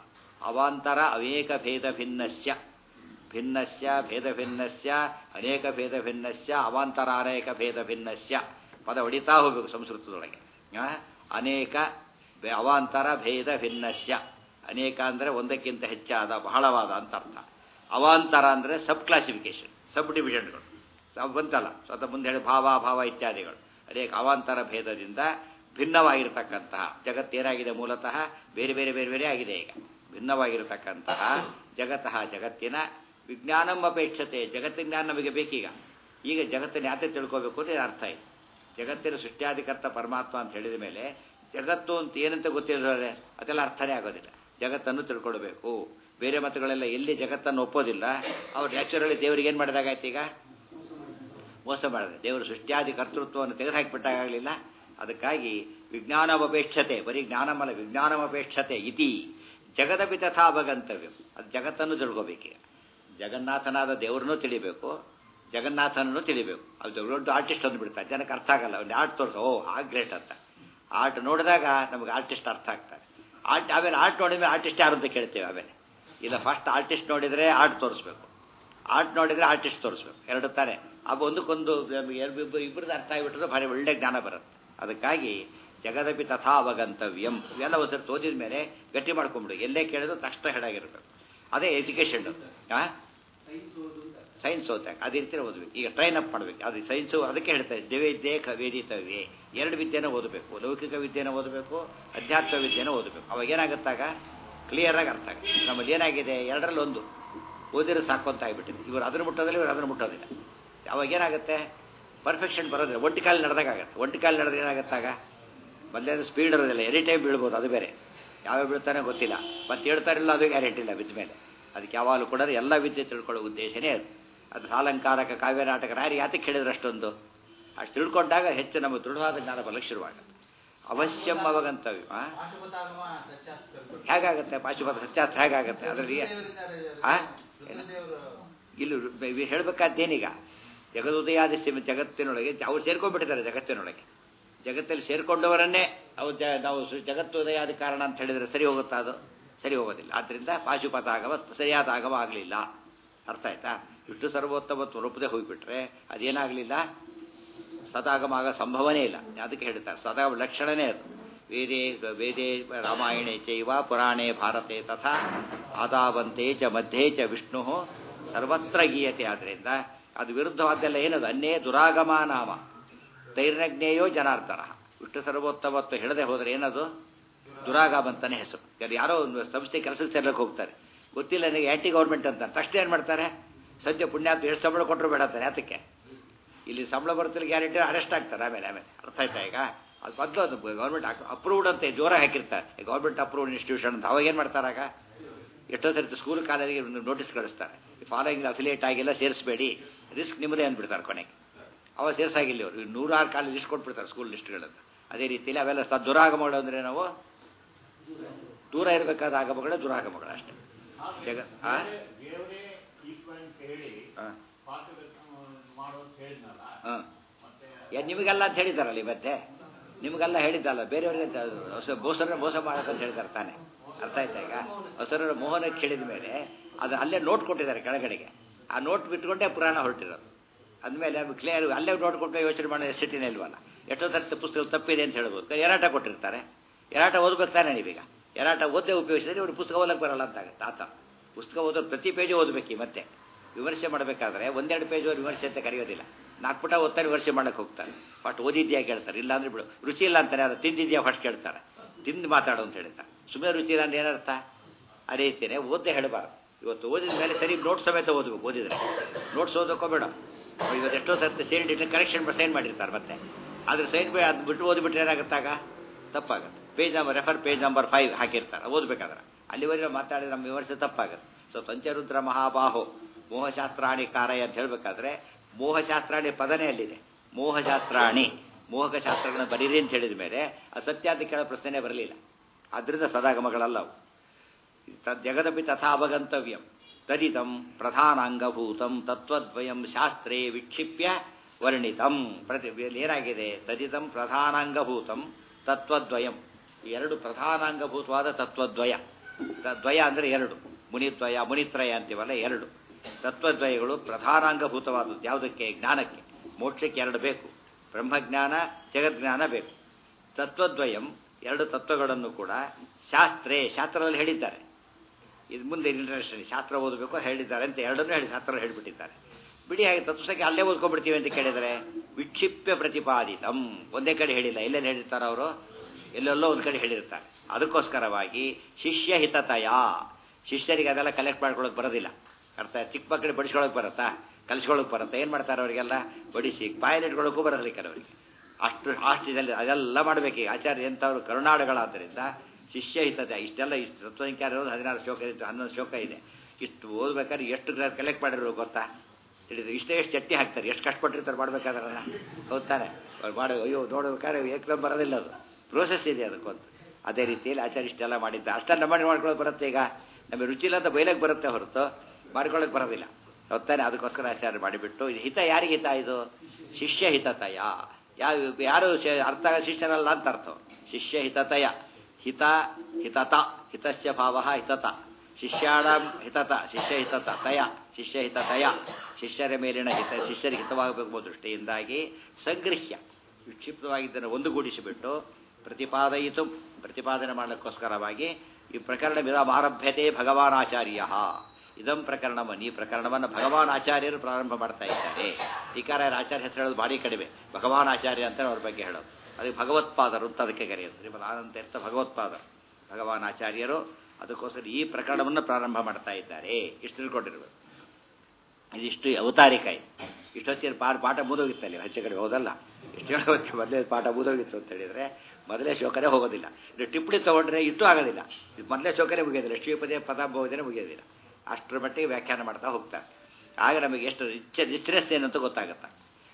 S1: ಅವಾಂತರ ಅನೇಕ ಭೇದ ಭಿನ್ನಸ್ಯ ಭಿನ್ನಸ್ಯ ಭೇದ ಭಿನ್ನಸ್ಯ ಅನೇಕ ಭೇದ ಭಿನ್ನಸ್ಯ ಅವಾಂತರ ಅನೇಕ ಭೇದ ಭಿನ್ನಸ್ಯ ಪದ ಹೊಡಿತಾ ಹೋಗಬೇಕು ಸಂಸ್ಕೃತದೊಳಗೆ ಅನೇಕ ಅವಾಂತರ ಭೇದ ಭಿನ್ನಸ್ಯ ಅನೇಕ ಅಂದರೆ ಒಂದಕ್ಕಿಂತ ಹೆಚ್ಚಾದ ಬಹಳವಾದ ಅಂತ ಅರ್ಥ ಅವಾಂತರ ಅಂದರೆ ಸಬ್ ಕ್ಲಾಸಿಫಿಕೇಶನ್ ಸಬ್ ಡಿವಿಷನ್ಗಳು ಸಬ್ ಬಂತಲ್ಲ ಸ್ವತಃ ಮುಂದೆ ಹೇಳಿ ಭಾವ ಭಾವ ಇತ್ಯಾದಿಗಳು ಅನೇಕ ಅವಾಂತರ ಭೇದದಿಂದ ಭಿನ್ನವಾಗಿರತಕ್ಕಂತಹ ಜಗತ್ತೇನಾಗಿದೆ ಮೂಲತಃ ಬೇರೆ ಬೇರೆ ಬೇರೆ ಬೇರೆ ಆಗಿದೆ ಈಗ ಭಿನ್ನವಾಗಿರತಕ್ಕಂತಹ ಜಗತ್ತಃ ಜಗತ್ತಿನ ವಿಜ್ಞಾನಂ ಅಪೇಕ್ಷತೆ ಜಗತ್ತಿನ ಜ್ಞಾನ ನಮಗೆ ಬೇಕೀಗ ಈಗ ಜಗತ್ತಿನ ಯಾತೆ ತಿಳ್ಕೋಬೇಕು ಅಂತ ಅರ್ಥ ಇದೆ ಜಗತ್ತಿನ ಸೃಷ್ಟ್ಯಾಧಿಕರ್ತ ಪರಮಾತ್ಮ ಅಂತ ಹೇಳಿದ ಮೇಲೆ ಜಗತ್ತು ಅಂತ ಏನಂತ ಗೊತ್ತಿರೋದ್ರೆ ಅದೆಲ್ಲ ಅರ್ಥನೇ ಆಗೋದಿಲ್ಲ ಜಗತ್ತನ್ನು ತಿಳ್ಕೊಳ್ಬೇಕು ಬೇರೆ ಮತಗಳೆಲ್ಲ ಎಲ್ಲಿ ಜಗತ್ತನ್ನು ಒಪ್ಪೋದಿಲ್ಲ ಅವ್ರು ನ್ಯಾಚುರಲಿ ದೇವರಿಗೆ ಏನು ಮಾಡಿದಾಗಾಯ್ತು ಈಗ ಮೋಸ ಮಾಡಿದೆ ದೇವರು ಸೃಷ್ಟಿಯಾದಿ ಕರ್ತೃತ್ವವನ್ನು ತೆಗೆದುಹಾಕಿಬಿಟ್ಟಾಗಲಿಲ್ಲ ಅದಕ್ಕಾಗಿ ವಿಜ್ಞಾನಮಪೇಕ್ಷತೆ ಬರೀ ಜ್ಞಾನಮಲ್ಲ ವಿಜ್ಞಾನಮಪೇಕ್ಷತೆ ಇತಿ ಜಗದಪಿ ತಥಾ ಭಗಂತವ್ಯ ಅದು ಜಗತ್ತನ್ನು ತಿಳ್ಕೋಬೇಕೀಗ ಜಗನ್ನಾಥನಾದ ದೇವರನ್ನೂ ತಿಳಿಬೇಕು ಜಗನ್ನಾಥನನ್ನು ತಿಳಿಬೇಕು ಅದು ದೊಡ್ಡ ಆರ್ಟಿಸ್ಟ್ ಅಂದು ಬಿಡ್ತಾರೆ ಜನಕ್ಕೆ ಅರ್ಥ ಆಗಲ್ಲ ಒಂದು ಆರ್ಟ್ ತೋರಿಸ ಓ ಆ ಗ್ರೇಟ್ ಅಂತ ಆರ್ಟ್ ನೋಡಿದಾಗ ನಮಗೆ ಆರ್ಟಿಸ್ಟ್ ಅರ್ಥ ಆಗ್ತಾರೆ ಆರ್ಟ್ ಆಮೇಲೆ ಆರ್ಟ್ ನೋಡಿದ್ರೆ ಆರ್ಟಿಸ್ಟ್ ಯಾರು ಅಂತ ಕೇಳ್ತೇವೆ ಆಮೇಲೆ ಇಲ್ಲ ಫಸ್ಟ್ ಆರ್ಟಿಸ್ಟ್ ನೋಡಿದರೆ ಆರ್ಟ್ ತೋರಿಸ್ಬೇಕು ಆರ್ಟ್ ನೋಡಿದರೆ ಆರ್ಟಿಸ್ಟ್ ತೋರಿಸ್ಬೇಕು ಎರಡು ತಾನೆ ಅವು ಒಂದಕ್ಕೊಂದು ಇಬ್ಬರದ್ದು ಅರ್ಥ ಆಗಿಬಿಟ್ರೆ ಭಾರಿ ಒಳ್ಳೆ ಜ್ಞಾನ ಬರುತ್ತೆ ಅದಕ್ಕಾಗಿ ಜಗದಪಿ ತಥಾ ಅವಗಂತವ್ಯಂ ಇವೆಲ್ಲ ಒಂದ್ಸರಿ ಓದಿದ ಮೇಲೆ ಗಟ್ಟಿ ಮಾಡ್ಕೊಂಬಿಡು ಎಲ್ಲೇ ಕೇಳಿದ್ರು ತಕ್ಷಣ ಹೇಳಾಗಿರ್ಬೇಕು ಅದೇ ಎಜುಕೇಷನ್ ಹಾಂ ಸೈನ್ಸ್ ಓದ್ಬೇಕು ಅದೇ ರೀತಿ ಓದಬೇಕು ಈಗ ಟ್ರೈನ್ ಅಪ್ ಮಾಡಬೇಕು ಅದು ಸೈನ್ಸು ಅದಕ್ಕೆ ಹೇಳ್ತಾರೆ ದಿವ್ಯವಿದ್ಯೆ ವೇದಿತವ್ಯೆ ಎರಡು ವಿದ್ಯೆನ ಓದಬೇಕು ಲೌಕಿಕ ವಿದ್ಯೆನ ಓದಬೇಕು ಅಧ್ಯಾತ್ಮ ವಿದ್ಯೆನ ಓದಬೇಕು ಅವಾಗ ಏನಾಗುತ್ತಾಗ ಕ್ಲಿಯರಾಗಿ ಅರ್ಥ ಆಗುತ್ತೆ ನಮ್ಮಲ್ಲಿ ಏನಾಗಿದೆ ಎರಡರಲ್ಲಿ ಒಂದು ಓದಿರೋ ಸಾಕು ಅಂತ ಆಗಿಬಿಟ್ಟಿದೆ ಇವರು ಅದನ್ನು ಮುಟ್ಟೋದಿಲ್ಲ ಇವರು ಅದನ್ನು ಮುಟ್ಟೋದಿಲ್ಲ ಅವಾಗ ಏನಾಗುತ್ತೆ ಪರ್ಫೆಕ್ಷನ್ ಬರೋದಿಲ್ಲ ಒಂಟಿ ಕಾಲು ನಡೆದಾಗತ್ತೆ ಒಂಟಿ ಕಾಲು ನಡೆದ್ರೆ ಏನಾಗುತ್ತಾಗ ಮೊದಲೇನು ಸ್ಪೀಡ್ ಇರೋದಿಲ್ಲ ಎನಿ ಟೈಮ್ ಬೀಳ್ಬೋದು ಅದು ಬೇರೆ ಯಾವಾಗ ಬೀಳ್ತಾನೆ ಗೊತ್ತಿಲ್ಲ ಮತ್ತೆ ಹೇಳ್ತಾರಿಲ್ಲ ಅದು ಗ್ಯಾರಂಟಿ ಇಲ್ಲ ಬಿದ್ದ ಮೇಲೆ ಅದಕ್ಕೆ ಯಾವಾಗಲೂ ಕೂಡ ಎಲ್ಲ ವಿದ್ಯೆ ತಿಳ್ಕೊಳ್ಳೋ ಉದ್ದೇಶನೇ ಅದು ಅದು ಸಾಲಂಕಾರಕ ಕಾವ್ಯ ನಾಟಕ ಯಾರು ಯಾತಕ್ಕೆ ಹೇಳಿದ್ರೆ ಅಷ್ಟೊಂದು ಅಷ್ಟು ತಿಳ್ಕೊಂಡಾಗ ಹೆಚ್ಚು ನಮ್ಮ ದೃಢವಾದ ಜ್ಞಾನ ಬರಲಿಕ್ಕೆ ಶುರುವಾಗುತ್ತೆ ಅವಶ್ಯಂ ಅವಗಂತವ್ಯ ಹೇಗಾಗುತ್ತೆ ಪಾಶುಪತ ಸತ್ಯಾಸ್ತ್ರ ಹೇಗಾಗುತ್ತೆ ಅದರಲ್ಲಿ ಆ ಇಲ್ಲಿ ಹೇಳ್ಬೇಕಾದ್ದೇನೀಗ ಜಗದುದಯಾದಿ ಜಗತ್ತಿನೊಳಗೆ ಅವ್ರು ಸೇರ್ಕೊಂಡ್ಬಿಟ್ಟಿದ್ದಾರೆ ಜಗತ್ತಿನೊಳಗೆ ಜಗತ್ತಲ್ಲಿ ಸೇರ್ಕೊಂಡವರನ್ನೇ ಅವು ಜ ನಾವು ಜಗತ್ತುದಯಾದಿ ಕಾರಣ ಅಂತ ಹೇಳಿದರೆ ಸರಿ ಹೋಗುತ್ತಾ ಅದು ಸರಿ ಹೋಗೋದಿಲ್ಲ ಆದ್ದರಿಂದ ಪಾಶುಪತ ಆಗಮ ಸರಿಯಾದ ಆಗಮ ಆಗಲಿಲ್ಲ ಅರ್ಥ ಆಯ್ತಾ ಇಷ್ಟು ಸರ್ವೋತ್ತಮತ್ವ ರೂಪದೆ ಹೋಗಿಬಿಟ್ರೆ ಅದೇನಾಗಲಿಲ್ಲ ಸದಾಗಮ ಆಗ ಸಂಭವನೇ ಇಲ್ಲ ಅದಕ್ಕೆ ಹೇಳ್ತಾರೆ ಸದಾಗಮ ಲಕ್ಷಣನೇ ಅದು ವೇದೇ ವೇದೇ ರಾಮಾಯಣೆ ಚೈವ ಪುರಾಣೇ ಭಾರತೆ ತಥಾ ಆದಾವಂತೆ ಚ ಮಧ್ಯೆ ಚ ವಿಷ್ಣು ಸರ್ವತ್ರ ಗೀಯತೆ ಆದ್ದರಿಂದ ಅದು ವಿರುದ್ಧವಾದ್ದೆಲ್ಲ ಏನದು ಅನ್ನೇ ದುರಾಗಮ ನಾಮ ತೈರ್ನಜ್ಞೇಯೋ ಜನಾರ್ದನ ವಿಷ್ಣು ಸರ್ವೋತ್ತಮತ್ವ ಹೇಳದೆ ಹೋದರೆ ಏನದು ದುರಾಗಮ ಅಂತಾನೆ ಹೆಸರು ಯಾರೋ ಒಂದು ಸಂಸ್ಥೆ ಕೆಲಸಕ್ಕೆ ಸೇರ್ಲಿಕ್ಕೆ ಹೋಗ್ತಾರೆ ಗೊತ್ತಿಲ್ಲ ನನಗೆ ಆ್ಯಂಟಿ ಗೌರ್ಮೆಂಟ್ ಅಂತ ತಕ್ಷಣ ಏನು ಮಾಡ್ತಾರೆ ಸದ್ಯ ಪುಣ್ಯಾತ್ಮ ಎಷ್ಟು ಸಂಬಳ ಕೊಟ್ಟರು ಬೇಡತ್ತಾರೆ ಯಾತಕ್ಕೆ ಇಲ್ಲಿ ಸಂಬಳ ಬರ್ತಿಲ್ಲ ಗ್ಯಾರಂಟಿ ಅರೆಸ್ಟ್ ಆಗ್ತಾರೆ ಆಮೇಲೆ ಆಮೇಲೆ ಅರ್ಥ ಆಯ್ತಾ ಈಗ ಅದು ಮೊದಲು ಅದು ಗೌರ್ಮೆಂಟ್ ಅಪ್ರೂವ್ಡ್ ಅಂತ ಜೋರಾಗಿ ಹಾಕಿರ್ತಾರೆ ಗೌರ್ಮೆಂಟ್ ಅಪ್ರೂವ್ಡ್ ಇನ್ಸ್ಟಿಟ್ಯೂಷನ್ ಅಂತ ಅವಾಗ ಏನು ಮಾಡ್ತಾರಾಗ ಎಷ್ಟೋ ಸರ್ತಿ ಸ್ಕೂಲ್ ಕಾಲೇಜಿಗೆ ನೋಟಿಸ್ ಕಳಿಸ್ತಾರೆ ಫಾಲೋಯಿಂಗ್ ಅಫಿಲಿಯೇಟ್ ಆಗಿಲ್ಲ ಸೇರಿಸಬೇಡಿ ರಿಸ್ಕ್ ನಿಮ್ಮದೇ ಅಂದ್ಬಿಡ್ತಾರೆ ಕೊನೆಗೆ ಅವಾಗ ಸೇರ್ಸಾಗಿಲ್ಲ ಅವರು ನೂರಾರು ಕಾಲೇಜ್ ಲಿಸ್ಟ್ ಕೊಟ್ಬಿಡ್ತಾರೆ ಸ್ಕೂಲ್ ಲಿಸ್ಟ್ಗಳನ್ನು ಅದೇ ರೀತಿಯಲ್ಲಿ ಅವೆಲ್ಲ ಸ ದುರಾಗಮಗಳು ಅಂದರೆ ನಾವು ದೂರ ಇರಬೇಕಾದ ಆಗಮಗಳು ದುರಾಗಮಗಳು ಅಷ್ಟೇ ಜಗ ಆ? ಆ. ಆ. ಯಾ, ನಿಮಗೆಲ್ಲ ಅಂತ ಹೇಳಿದಾರಲ್ಲ ಇವತ್ತೆ ನಿಮಗೆಲ್ಲ ಹೇಳಿದ್ದಲ್ಲ ಬೇರೆಯವ್ರಿಗೆ ಮೋಸರ ಮೋಸ ಮಾಡಕ್ಕಂತ ಹೇಳಿದಾರೆ ತಾನೆ ಅರ್ಥ ಆಯ್ತಾ ಈಗ ಹೊಸರ ಮೋಹನಕ್ಕೆ ಹೇಳಿದ ಮೇಲೆ ಅದು ಅಲ್ಲೇ ನೋಟ್ ಕೊಟ್ಟಿದ್ದಾರೆ ಕೆಳಗಡೆಗೆ ಆ ನೋಟ್ ಬಿಟ್ಕೊಂಡೇ ಪುರಾಣ ಹೊರಟಿರೋದು ಅಂದಮೇಲೆ ಕ್ಲಿಯರ್ ಅಲ್ಲೇ ನೋಟ್ ಕೊಟ್ಟು ಯೋಚನೆ ಮಾಡೋ ಎಸ್ಟಿನೇ ಇಲ್ವಲ್ಲ ಎಷ್ಟೋ ತರ್ತ ಪುಸ್ತಕ ತಪ್ಪಿದೆ ಅಂತ ಹೇಳ್ಬೋದು ಎರಾಟ ಕೊಟ್ಟಿರ್ತಾರೆ ಎರಾಟ ಓದ್ಬೇಕು ತಾನೆ ನೀವೀಗ ಎರಾಟ ಓದೇ ಉಪಯೋಗಿಸಿದ್ರೆ ಇವ್ರು ಪುಸ್ತಕ ಓದಕ್ಕೆ ಬರಲ್ಲ ಅಂತ ಆಗುತ್ತೆ ಆತ ಪುಸ್ತಕ ಓದೋ ಪ್ರತಿ ಪೇಜು ಓದಬೇಕು ಮತ್ತೆ ವಿಮರ್ಶೆ ಮಾಡಬೇಕಾದ್ರೆ ಒಂದೆರಡು ಪೇಜ್ ವಿಮರ್ಶೆ ಅಂತ ಕರೆಯೋದಿಲ್ಲ ನಾಲ್ಕು ಪುಟ ಓದ್ತಾರೆ ವಿಮರ್ಶೆ ಮಾಡಕ್ಕೆ ಹೋಗ್ತಾರೆ ಫಸ್ಟ್ ಓದಿದ್ಯಾ ಕೇಳ್ತಾರೆ ಇಲ್ಲ ಅಂದ್ರೆ ಬಿಡು ರುಚಿ ಇಲ್ಲ ಅಂತಾರೆ ಅದು ತಿಂದಿದ್ಯಾ ಫಸ್ಟ್ ಕೇಳ್ತಾರೆ ತಿಂದು ಮಾತಾಡು ಅಂತ ಹೇಳ್ತಾರೆ ಸುಮ್ಮನೆ ರುಚಿ ಇಲ್ಲ ಅಂದ್ರೆ ಏನರ್ಥ ಅದೇ ರೀತಿಯೇ ಓದ್ದೆ ಹೇಳಬಾರ್ದು ಇವತ್ತು ಓದಿದ ಮೇಲೆ ಸರಿ ನೋಟ್ಸ್ ಸಮೇತ ಓದಬೇಕು ಓದಿದ್ರೆ ನೋಟ್ಸ್ ಓದೋಕೋ ಬೇಡ ಇವತ್ತು ಎಷ್ಟೋ ಸರ್ತಿ ಸೇರಿ ಕರೆಕ್ಷನ್ ಸೈನ್ ಮಾಡಿರ್ತಾರೆ ಮತ್ತೆ ಆದ್ರೆ ಸೈನ್ ಅದು ಬಿಟ್ಟು ಓದಿಬಿಟ್ರೆ ಏನಾಗುತ್ತಾಗ ತಪ್ಪಾಗುತ್ತೆ page number refer page number five ಹಾಕಿರ್ತಾರೆ ಓದ್ಬೇಕಾದ್ರೆ ಅಲ್ಲಿವರೆಗೆ ಮಾತಾಡಿದ್ರೆ ನಮ್ಮ ವಿಮರ್ಶೆ ತಪ್ಪಾಗುತ್ತೆ ಸೊ ಪಂಚರುದ್ರ ಮಹಾಬಾಹೋ ಮೋಹಶಾಸ್ತ್ರಾಣಿ ಕಾರಯ ಅಂತ ಹೇಳಬೇಕಾದ್ರೆ ಮೋಹಶಾಸ್ತ್ರಾಣಿ ಪದನೇ ಅಲ್ಲಿದೆ ಮೋಹಶಾಸ್ತ್ರಾಣಿ ಮೋಹಕ ಶಾಸ್ತ್ರಗಳನ್ನ ಬರೀರಿ ಅಂತ ಹೇಳಿದ ಮೇಲೆ ಆ ಸತ್ಯ ಅಂತ ಕೇಳೋ ಪ್ರಶ್ನೆನೇ ಬರಲಿಲ್ಲ ಅದರಿಂದ ಸದಾಗಮಗಳಲ್ಲ ಅವು ತದ್ ಜಗದಪಿ ತಥಾ ಅವಗಂತವ್ಯಂ ತದಿತಂ ಪ್ರಧಾನಾಂಗಭೂತಂ ತತ್ವದ್ವಯಂ ಶಾಸ್ತ್ರೇ ವಿಕ್ಷಿಪ್ಯ ವರ್ಣಿತಂ ಪ್ರತಿ ಇಲ್ಲಿ ಏನಾಗಿದೆ ತದಿತಂ ಪ್ರಧಾನಾಂಗಭೂತಂ ತತ್ವದ್ವಯಂ ಈ ಎರಡು ಪ್ರಧಾನಾಂಗಭೂತವಾದ ತತ್ವದ್ವಯ ತ- ದ್ವಯ ಅಂದರೆ ಎರಡು ಮುನಿದ್ವಯ ಮುನಿತ್ರಯ ಅಂತೀವಲ್ಲ ಎರಡು ತತ್ವದ್ವಯಗಳು ಪ್ರಧಾನಾಂಗಭೂತವಾದದ್ದು ಯಾವುದಕ್ಕೆ ಜ್ಞಾನಕ್ಕೆ ಮೋಕ್ಷಕ್ಕೆ ಎರಡು ಬೇಕು ಬ್ರಹ್ಮಜ್ಞಾನ ಜಗಜ್ಞಾನ ಬೇಕು ತತ್ವದ್ವಯಂ ಎರಡು ತತ್ವಗಳನ್ನು ಕೂಡ ಶಾಸ್ತ್ರೇ ಶಾಸ್ತ್ರದಲ್ಲಿ ಹೇಳಿದ್ದಾರೆ ಇದು ಮುಂದೆ ಇಂಟರ್ನ್ಯಾಷನಲ್ ಶಾಸ್ತ್ರ ಓದಬೇಕು ಹೇಳಿದ್ದಾರೆ ಅಂತ ಎರಡನ್ನೂ ಹೇಳಿ ಶಾಸ್ತ್ರ ಹೇಳಿಬಿಟ್ಟಿದ್ದಾರೆ ಬಿಡಿ ಹಾಗೆ ತತ್ವಸಕ್ಕೆ ಅಲ್ಲೇ ಓದ್ಕೊಂಡ್ಬಿಡ್ತೀವಿ ಅಂತ ಕೇಳಿದರೆ ವಿಕ್ಷಿಪ್ಯ ಪ್ರತಿಪಾದಿತಂ ಒಂದೇ ಕಡೆ ಹೇಳಿಲ್ಲ ಎಲ್ಲೆಲ್ಲಿ ಹೇಳಿರ್ತಾರೆ ಅವರು ಎಲ್ಲೆಲ್ಲೋ ಒಂದು ಕಡೆ ಹೇಳಿರ್ತಾರೆ ಅದಕ್ಕೋಸ್ಕರವಾಗಿ ಶಿಷ್ಯ ಹಿತತಯ ಶಿಷ್ಯರಿಗೆ ಅದೆಲ್ಲ ಕಲೆಕ್ಟ್ ಮಾಡ್ಕೊಳ್ಳೋಕೆ ಬರೋದಿಲ್ಲ ಅರ್ಥ ಚಿಕ್ಕ ಮಕ್ಕಳಿಗೆ ಬಡಿಸ್ಕೊಳ್ಳೋಕೆ ಬರುತ್ತಾ ಕಲಿಸ್ಕೊಳ್ಳೋಕೆ ಬರುತ್ತಾ ಏನು ಮಾಡ್ತಾರೆ ಅವರಿಗೆಲ್ಲ ಬಡಿಸಿ ಬಾಯಲ್ಲಿಟ್ಕೊಳ್ಳೋಕ್ಕೂ ಬರೋದಿಲ್ಲ ಕೆಲವರಿಗೆ ಅಷ್ಟು ಅಷ್ಟು ಇದರಲ್ಲಿ ಅದೆಲ್ಲ ಮಾಡಬೇಕು ಈಗ ಆಚಾರ್ಯ ಎಂಥವ್ರು ಕರುನಾಡುಗಳಾದ್ದರಿಂದ ಶಿಷ್ಯ ಹಿತತೆ ಇಷ್ಟೆಲ್ಲ ಇಷ್ಟು ತತ್ವಸಂಖ್ಯಾನ ಇರೋದು ಹದಿನಾರು ಶ್ಲೋಕ ಇದೆ ಹನ್ನೊಂದು ಶ್ಲೋಕ ಇದೆ ಇಷ್ಟು ಓದ್ಬೇಕಾದ್ರೆ ಎಷ್ಟು ಕಲೆಕ್ಟ್ ಮಾಡಿರೋ ಗೊತ್ತಾ ತಿಳಿದ್ರೆ ಇಷ್ಟೇ ಎಷ್ಟು ಚಟ್ನಿ ಹಾಕ್ತಾರೆ ಎಷ್ಟು ಕಷ್ಟಪಟ್ಟಿರ್ತಾರೆ ಮಾಡ್ಬೇಕಾದ್ರಲ್ಲ ಹೌದಾನೆ ಮಾಡಿ ಅಯ್ಯೋ ನೋಡ್ಬೇಕಾದ್ರೆ ಏಕದಮ್ ಬರೋದಿಲ್ಲ ಅದು ಪ್ರೋಸೆಸ್ ಇದೆ ಅದಕ್ಕೊಂದು ಅದೇ ರೀತಿಯಲ್ಲಿ ಆಚಾರ್ಯ ಇಷ್ಟೆಲ್ಲ ಮಾಡಿದ್ದ ಅಷ್ಟೆಲ್ಲ ಮಾಡಿ ಮಾಡ್ಕೊಳ್ಳೋಕೆ ಬರುತ್ತೆ ಈಗ ನಮಗೆ ರುಚಿ ಇಲ್ಲ ಅಂತ ಬೈಲಕ್ಕೆ ಬರುತ್ತೆ ಹೊರತು ಮಾಡ್ಕೊಳ್ಳೋಕೆ ಬರೋದಿಲ್ಲ ಹೊತ್ತಾನೆ ಅದಕ್ಕೋಸ್ಕರ ಆಚಾರ್ಯ ಮಾಡಿಬಿಟ್ಟು ಇದು ಹಿತ ಯಾರಿಗೆ ಹಿತ ಇದು ಶಿಷ್ಯ ಹಿತತಯ ಯಾವ ಯಾರು ಶ- ಅರ್ಥ ಶಿಷ್ಯರಲ್ಲ ಅಂತ ಅರ್ಥ ಶಿಷ್ಯ ಹಿತತಯ ಹಿತ ಹಿತತ ಹಿತಸ್ಯ ಭಾವ ಹಿತತ ಶಿಷ್ಯಾಣ ಹಿತತ ಶಿಷ್ಯ ಹಿತತ ತಯ ಶಿಷ್ಯ ಹಿತತಯ ಶಿಷ್ಯರ ಮೇಲಿನ ಹಿತ ಶಿಷ್ಯರಿಗೆ ಹಿತವಾಗಬೇಕು ದೃಷ್ಟಿಯಿಂದಾಗಿ ಸಂಗೃಹ್ಯ ವಿಕ್ಷಿಪ್ತವಾಗಿದ್ದನ್ನು ಒಂದುಗೂಡಿಸಿಬಿಟ್ಟು ಪ್ರತಿಪಾದಯಿತು ಪ್ರತಿಪಾದನೆ ಮಾಡಲಿಕ್ಕೋಸ್ಕರವಾಗಿ ಈ ಪ್ರಕರಣ ಆರಭ್ಯತೆ ಭಗವಾನ್ ಆಚಾರ್ಯ ಇದಂ ಪ್ರಕರಣವನ್ನು ಈ ಪ್ರಕರಣವನ್ನು ಭಗವಾನ್ ಆಚಾರ್ಯರು ಪ್ರಾರಂಭ ಮಾಡ್ತಾ ಇದ್ದಾರೆ ಟೀಕಾರಾಯರ ಆಚಾರ್ಯ ಹೆಸರು ಹೇಳೋದು ಭಾರಿ ಕಡಿಮೆ ಭಗವಾನ್ ಆಚಾರ್ಯ ಅಂತ ಅವ್ರ ಬಗ್ಗೆ ಹೇಳೋದು ಅದಕ್ಕೆ ಭಗವತ್ಪಾದರು ಅಂತ ಅದಕ್ಕೆ ಕರೆಯೋದು ಶ್ರೀಮದ್ ಆನಂದ ತೀರ್ಥ ಭಗವತ್ಪಾದರು ಭಗವಾನ್ ಆಚಾರ್ಯರು ಅದಕ್ಕೋಸ್ಕರ ಈ ಪ್ರಕರಣವನ್ನು ಪ್ರಾರಂಭ ಮಾಡ್ತಾ ಇದ್ದಾರೆ ಇಷ್ಟು ತಿಳ್ಕೊಂಡಿರ್ಬೇಕು ಇದಿಷ್ಟು ಅವತಾರಿಕ ಇದು ಇಷ್ಟೊತ್ತಿನ ಪಾಠ ಪಾಠ ಮುದೋಗಿತ್ತಲ್ಲಿ ಹೆಚ್ಚು ಕಡೆ ಹೋದಲ್ಲ ಇಷ್ಟು ಹೇಳೋದಕ್ಕೆ ಮೊದಲೇ ಪಾಠ ಮುದೋಗಿತ್ತು ಅಂತ ಹೇಳಿದ್ರೆ ಮೊದಲೇ ಶ್ಲೋಕನೇ ಹೋಗೋದಿಲ್ಲ ಇದು ಟಿಪ್ಪಣಿ ತಗೊಂಡ್ರೆ ಇಟ್ಟು ಆಗೋದಿಲ್ಲ ಇದು ಮೊದಲೇ ಶ್ಲೋಕನೇ ಮುಗಿಯೋದಿಲ್ಲ ಶ್ರೀಪದೇ ಪದ ಬೋಧನೆ ಮುಗಿಯೋದಿಲ್ಲ ಅಷ್ಟರ ಮಟ್ಟಿಗೆ ವ್ಯಾಖ್ಯಾನ ಮಾಡ್ತಾ ಹೋಗ್ತಾರೆ ಆಗ ನಮಗೆ ಎಷ್ಟು ರಿಚ್ ರಿಚ್ನೆಸ್ ಏನಂತ ಗೊತ್ತಾಗುತ್ತೆ